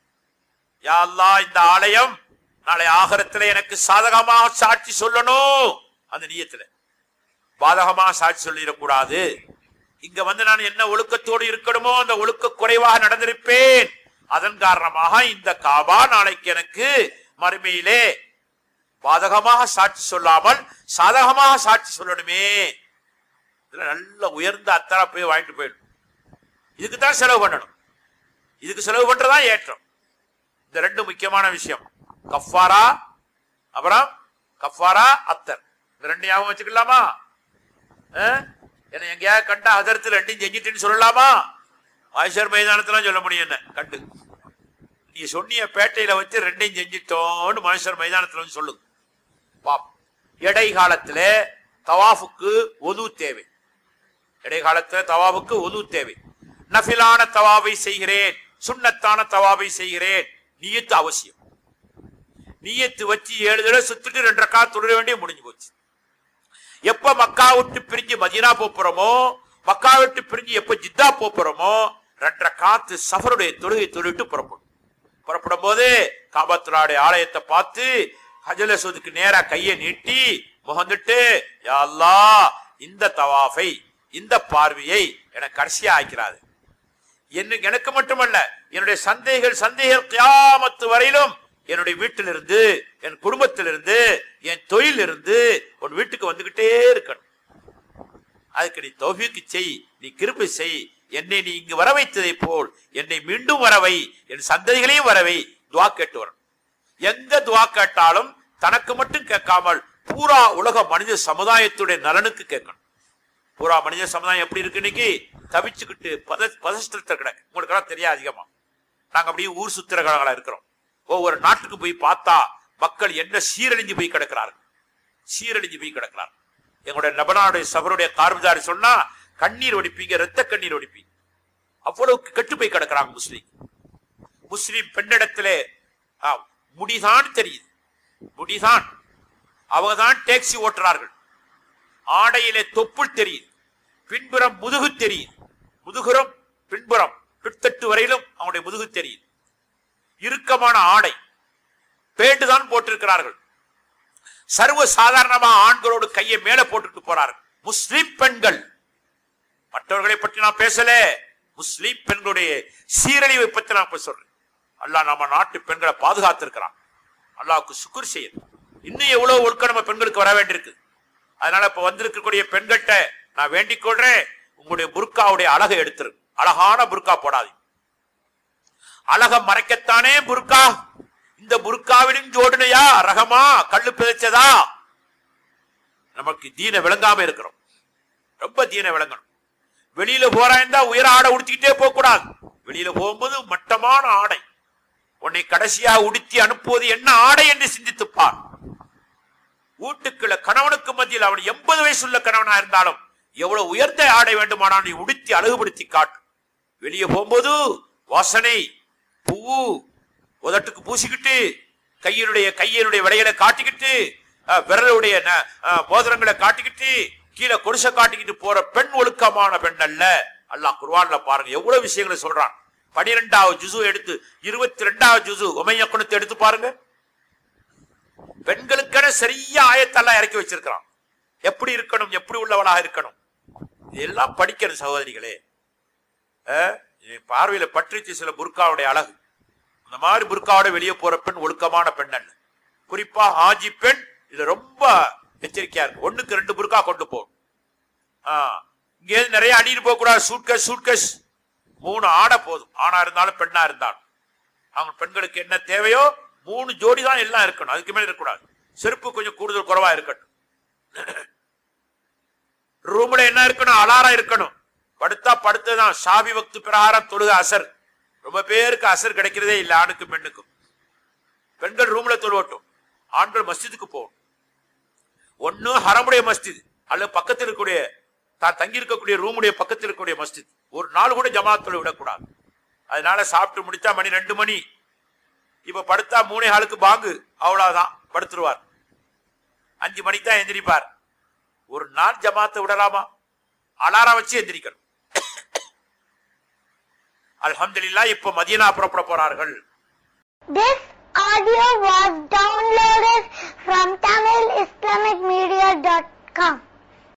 யா அல்லாஹ் இந்த ஆலயம் நாளை ஆகரத்துல எனக்கு சாதகமாக சாட்சி சொல்லணும் அந்த நியத்துல பாதகமாக சாட்சி சொல்லிடக்கூடாது இங்க வந்து நான் என்ன ஒழுக்கத்தோடு இருக்கணுமோ அந்த ஒழுக்க குறைவாக நடந்திருப்பேன் அதன் காரணமாக இந்த காபா நாளைக்கு எனக்கு மறுமையிலே பாதகமாக சாட்சி சொல்லாமல் சாதகமாக சாட்சி சொல்லணுமே இதுல நல்ல உயர்ந்த அத்தரா போய் வாங்கிட்டு போயிடும் இதுக்கு தான் செலவு பண்ணணும் இதுக்கு செலவு பண்றதுதான் ஏற்றம் இந்த ரெண்டு முக்கியமான விஷயம் கஃபாரா அப்புறம் கஃபாரா அத்தர் இந்த ரெண்டு ஞாபகம் வச்சுக்கலாமா அஹ்? என்ன எங்கேயாவது கண்டா அதரத்தில் ரெண்டையும் செஞ்சிட்டுன்னு சொல்லலாமா ஆயிஷர் மைதானத்துல சொல்ல முடியும் என்ன கண்டு நீ சொன்னிய பேட்டையில வச்சு ரெண்டையும் செஞ்சிட்டோன்னு மனுஷர் மைதானத்துல வந்து சொல்லுங்க பாப் இடைக்காலத்துல தவாஃபுக்கு ஒது தேவை இடைக்காலத்துல தவாவுக்கு ஒது தேவை நஃபிலான தவாவை செய்கிறேன் சுண்ணத்தான தவாவை செய்கிறேன் நியத்து அவசியம் நியத்து வச்சு ஏழு தடவை சுத்திட்டு ரெண்டு ரக்கா தொழுற வேண்டிய முடிஞ்சு போச்சு எப்ப மக்கா விட்டு பிரிஞ்சு மதீனா போப் போறோமோ மக்கா விட்டு பிரிஞ்சு எப்ப ஜித்தா போப் போறோமோ ரெண்டரை காத்து சஃபருடைய தொழுகை தொழிட்டு புறப்படும் புறப்படும் போது காபத்துலாடைய ஆலயத்தை பார்த்து ஹஜல சோதுக்கு நேரா கையை நீட்டி முகந்துட்டு யா அல்லாஹ் இந்த தவாஃபை இந்த பார்வையை எனக்கு கடைசியா ஆக்கிறாது என்ன எனக்கு மட்டுமல்ல என்னுடைய சந்தைகள் சந்தைகள் கியாமத்து வரையிலும் என்னுடைய வீட்டிலிருந்து என் குடும்பத்திலிருந்து என் தொழிலிருந்து உன் வீட்டுக்கு வந்துகிட்டே இருக்கணும் அதுக்கு நீ தௌஃபீக்கு செய் நீ கிருபை செய் என்னை நீ இங்கு வர வைத்ததை போல் என்னை மீண்டும் வரவை என் சந்ததிகளையும் வரவை துவா கேட்டு வரணும் எங்க துவா கேட்டாலும் தனக்கு மட்டும் கேட்காமல் பூரா உலக மனித சமுதாயத்துடைய நலனுக்கு கேட்கணும் பூரா மனித சமுதாயம் எப்படி இருக்கு இன்னைக்கு தவிச்சுக்கிட்டு பத பதஷ்டத்தில் கிடக்கு உங்களுக்கு எல்லாம் தெரியாது அதிகமா நாங்க அப்படியே ஊர் சுத்திரங்களா இருக்கிறோம் ஒவ்வொரு நாட்டுக்கு போய் பார்த்தா மக்கள் என்ன சீரழிஞ்சு போய் கிடக்கிறார்கள் சீரழிஞ்சு போய் கிடக்கிறார்கள் எங்களுடைய லெபனானுடைய சபருடைய கார்மிதாரி சொன்னா கண்ணீர் ஒடிப்பீங்க ரத்த கண்ணீர் ஒடிப்பீங்க அவ்வளவுக்கு கெட்டு போய் கிடக்கிறாங்க முஸ்லீம் முஸ்லீம் பெண்ணிடத்திலே ஆ, முடிதான் தெரியுது முடிதான் அவங்க தான் டாக்ஸி ஓட்டுறார்கள் ஆடையிலே தொப்புள் தெரியுது பின்புறம் முதுகு தெரியுது முதுகுறம் பின்புறம் பித்தட்டு வரையிலும் அவனுடைய முதுகு தெரியுது இறுக்கமான ஆடை பேண்டு தான் போட்டிருக்கிறார்கள் சர்வ சாதாரணமா ஆண்களோடு கையை மேல போட்டுட்டு போறார்கள் முஸ்லிம் பெண்கள் மற்றவர்களை பற்றி நான் பேசல முஸ்லீம் பெண்களுடைய சீரழிவை பத்தி நான் இப்ப சொல்றேன் அல்லாஹ் நம்ம நாட்டு பெண்களை பாதுகாத்திருக்கிறான் அல்லாஹ்வுக்கு சுக்குர் செய்யணும் இன்னும் எவ்வளவு ஒழுக்கம் நம்ம பெண்களுக்கு வர வேண்டியிருக்கு அதனால இப்ப வந்திருக்கக்கூடிய பெண்கள்கிட்ட நான் வேண்டிக் கொள்றேன் உங்களுடைய புர்காவுடைய அழகை எடுத்துரு அழகான புர்கா போடாதீங்க அழக மறைக்கத்தானே புர்கா இந்த புர்காவிலும் ஜோடுனையா ரகமா கல்லு பிதைச்சதா நமக்கு தீன விளங்காம இருக்கிறோம் ரொம்ப தீன விளங்கணும் வெளியில போறாயிருந்தா உயர ஆடை உடுத்திக்கிட்டே போக கூடாது வெளியில போகும்போது மட்டமான ஆடை உன்னை கடைசியா உடுத்தி அனுப்புவது என்ன ஆடை என்று சிந்தித்துப் பார் வீட்டுக்குள்ள கணவனுக்கு மத்தியில் அவன் எண்பது வயசுள்ள கணவனா இருந்தாலும் எவ்வளவு உயர்ந்த ஆடை வேண்டுமானால் நீ உடுத்தி அழகுபடுத்தி காட்டு வெளியே போகும்போது வாசனை பூவு உதட்டுக்கு பூசிக்கிட்டு கையினுடைய கையினுடைய விடைகளை காட்டிக்கிட்டு அஹ், விரலுடைய ந- அஹ், மோதிரங்களை காட்டிக்கிட்டு கீழே கொடிசை காட்டிக்கிட்டு போற பெண் ஒழுக்கமான பெண் அல்ல அல்லாஹ் குர்ஆன்ல பாருங்க எவ்வளவு விஷயங்களை சொல்றான் பனிரெண்டாவது ஜுசு எடுத்து இருபத்தி ரெண்டாவது ஜுசு உமையக்குணத்தை எடுத்து பாருங்க பெண்களுக்கென சரியா ஆயத்தெல்லாம் இறக்கி வச்சிருக்கிறான் எப்படி இருக்கணும் எப்படி உள்ளவளாக இருக்கணும் இதெல்லாம் படிக்கணும் சகோதரிகளே அஹ், இது பார்வையில பற்றிச்சு சில புர்காவுடைய அழகு அந்த மாதிரி புர்காவோட வெளியே போற பெண் ஒழுக்கமான பெண் அல்ல குறிப்பா ஆஜி பெண் இது ரொம்ப எச்சரிக்கையா இருக்கு ஒண்ணுக்கு ரெண்டு புர்கா கொண்டு போகணும் ஆஹ், இங்க இருந்து நிறைய அடிட்டு போக கூடாது சூட்கஸ் சூட்கஸ் மூணு ஆடை போதும் ஆணா இருந்தாலும் பெண்ணா இருந்தாலும் அவங்க பெண்களுக்கு என்ன தேவையோ மூணு ஜோடி தான் எல்லாம் இருக்கணும் அதுக்கு மேல இருக்கக்கூடாது செருப்பு கொஞ்சம் கூடுதல் குறைவா இருக்கட்டும் ரூம்ல என்ன இருக்கணும் அலாரம் இருக்கணும் படுத்தா படுத்துதான் சாவி வக்து பிரகாரம் தொழுக அசர் ரொம்ப பேருக்கு அசர் கிடைக்கிறதே இல்லை ஆணுக்கும் பெண்ணுக்கும் பெண்கள் ரூம்ல தொழுவட்டும் ஆண்கள் மஸ்ஜிதுக்கு போகணும் ஒண்ணு ஹரமுடைய மஸ்ஜித் அல்லது பக்கத்தில் இருக்கக்கூடிய தான் தங்கி இருக்கக்கூடிய ரூமுடைய பக்கத்தில் இருக்கக்கூடிய மஸ்ஜித் ஒரு நாள் கூட ஜமாத் தொழ விடக்கூடாது அதனால சாப்பிட்டு முடிச்சா மணி ரெண்டு மணி இப்ப படுத்தா மூணே ஆளுக்கு பாங்கு அவ்வளவுதான் படுத்துருவார் அஞ்சு மணிக்கு தான் எந்திரிப்பார் ஒரு நாள் ஜமாத்தை விடலாமா அலாரம் வச்சு எந்திரிக்கணும் அல்ஹம்துலில்லாஹ் இப்ப மதீனா புறப்பட போறார்கள் This audio was downloaded from TamilIslamicMedia.com.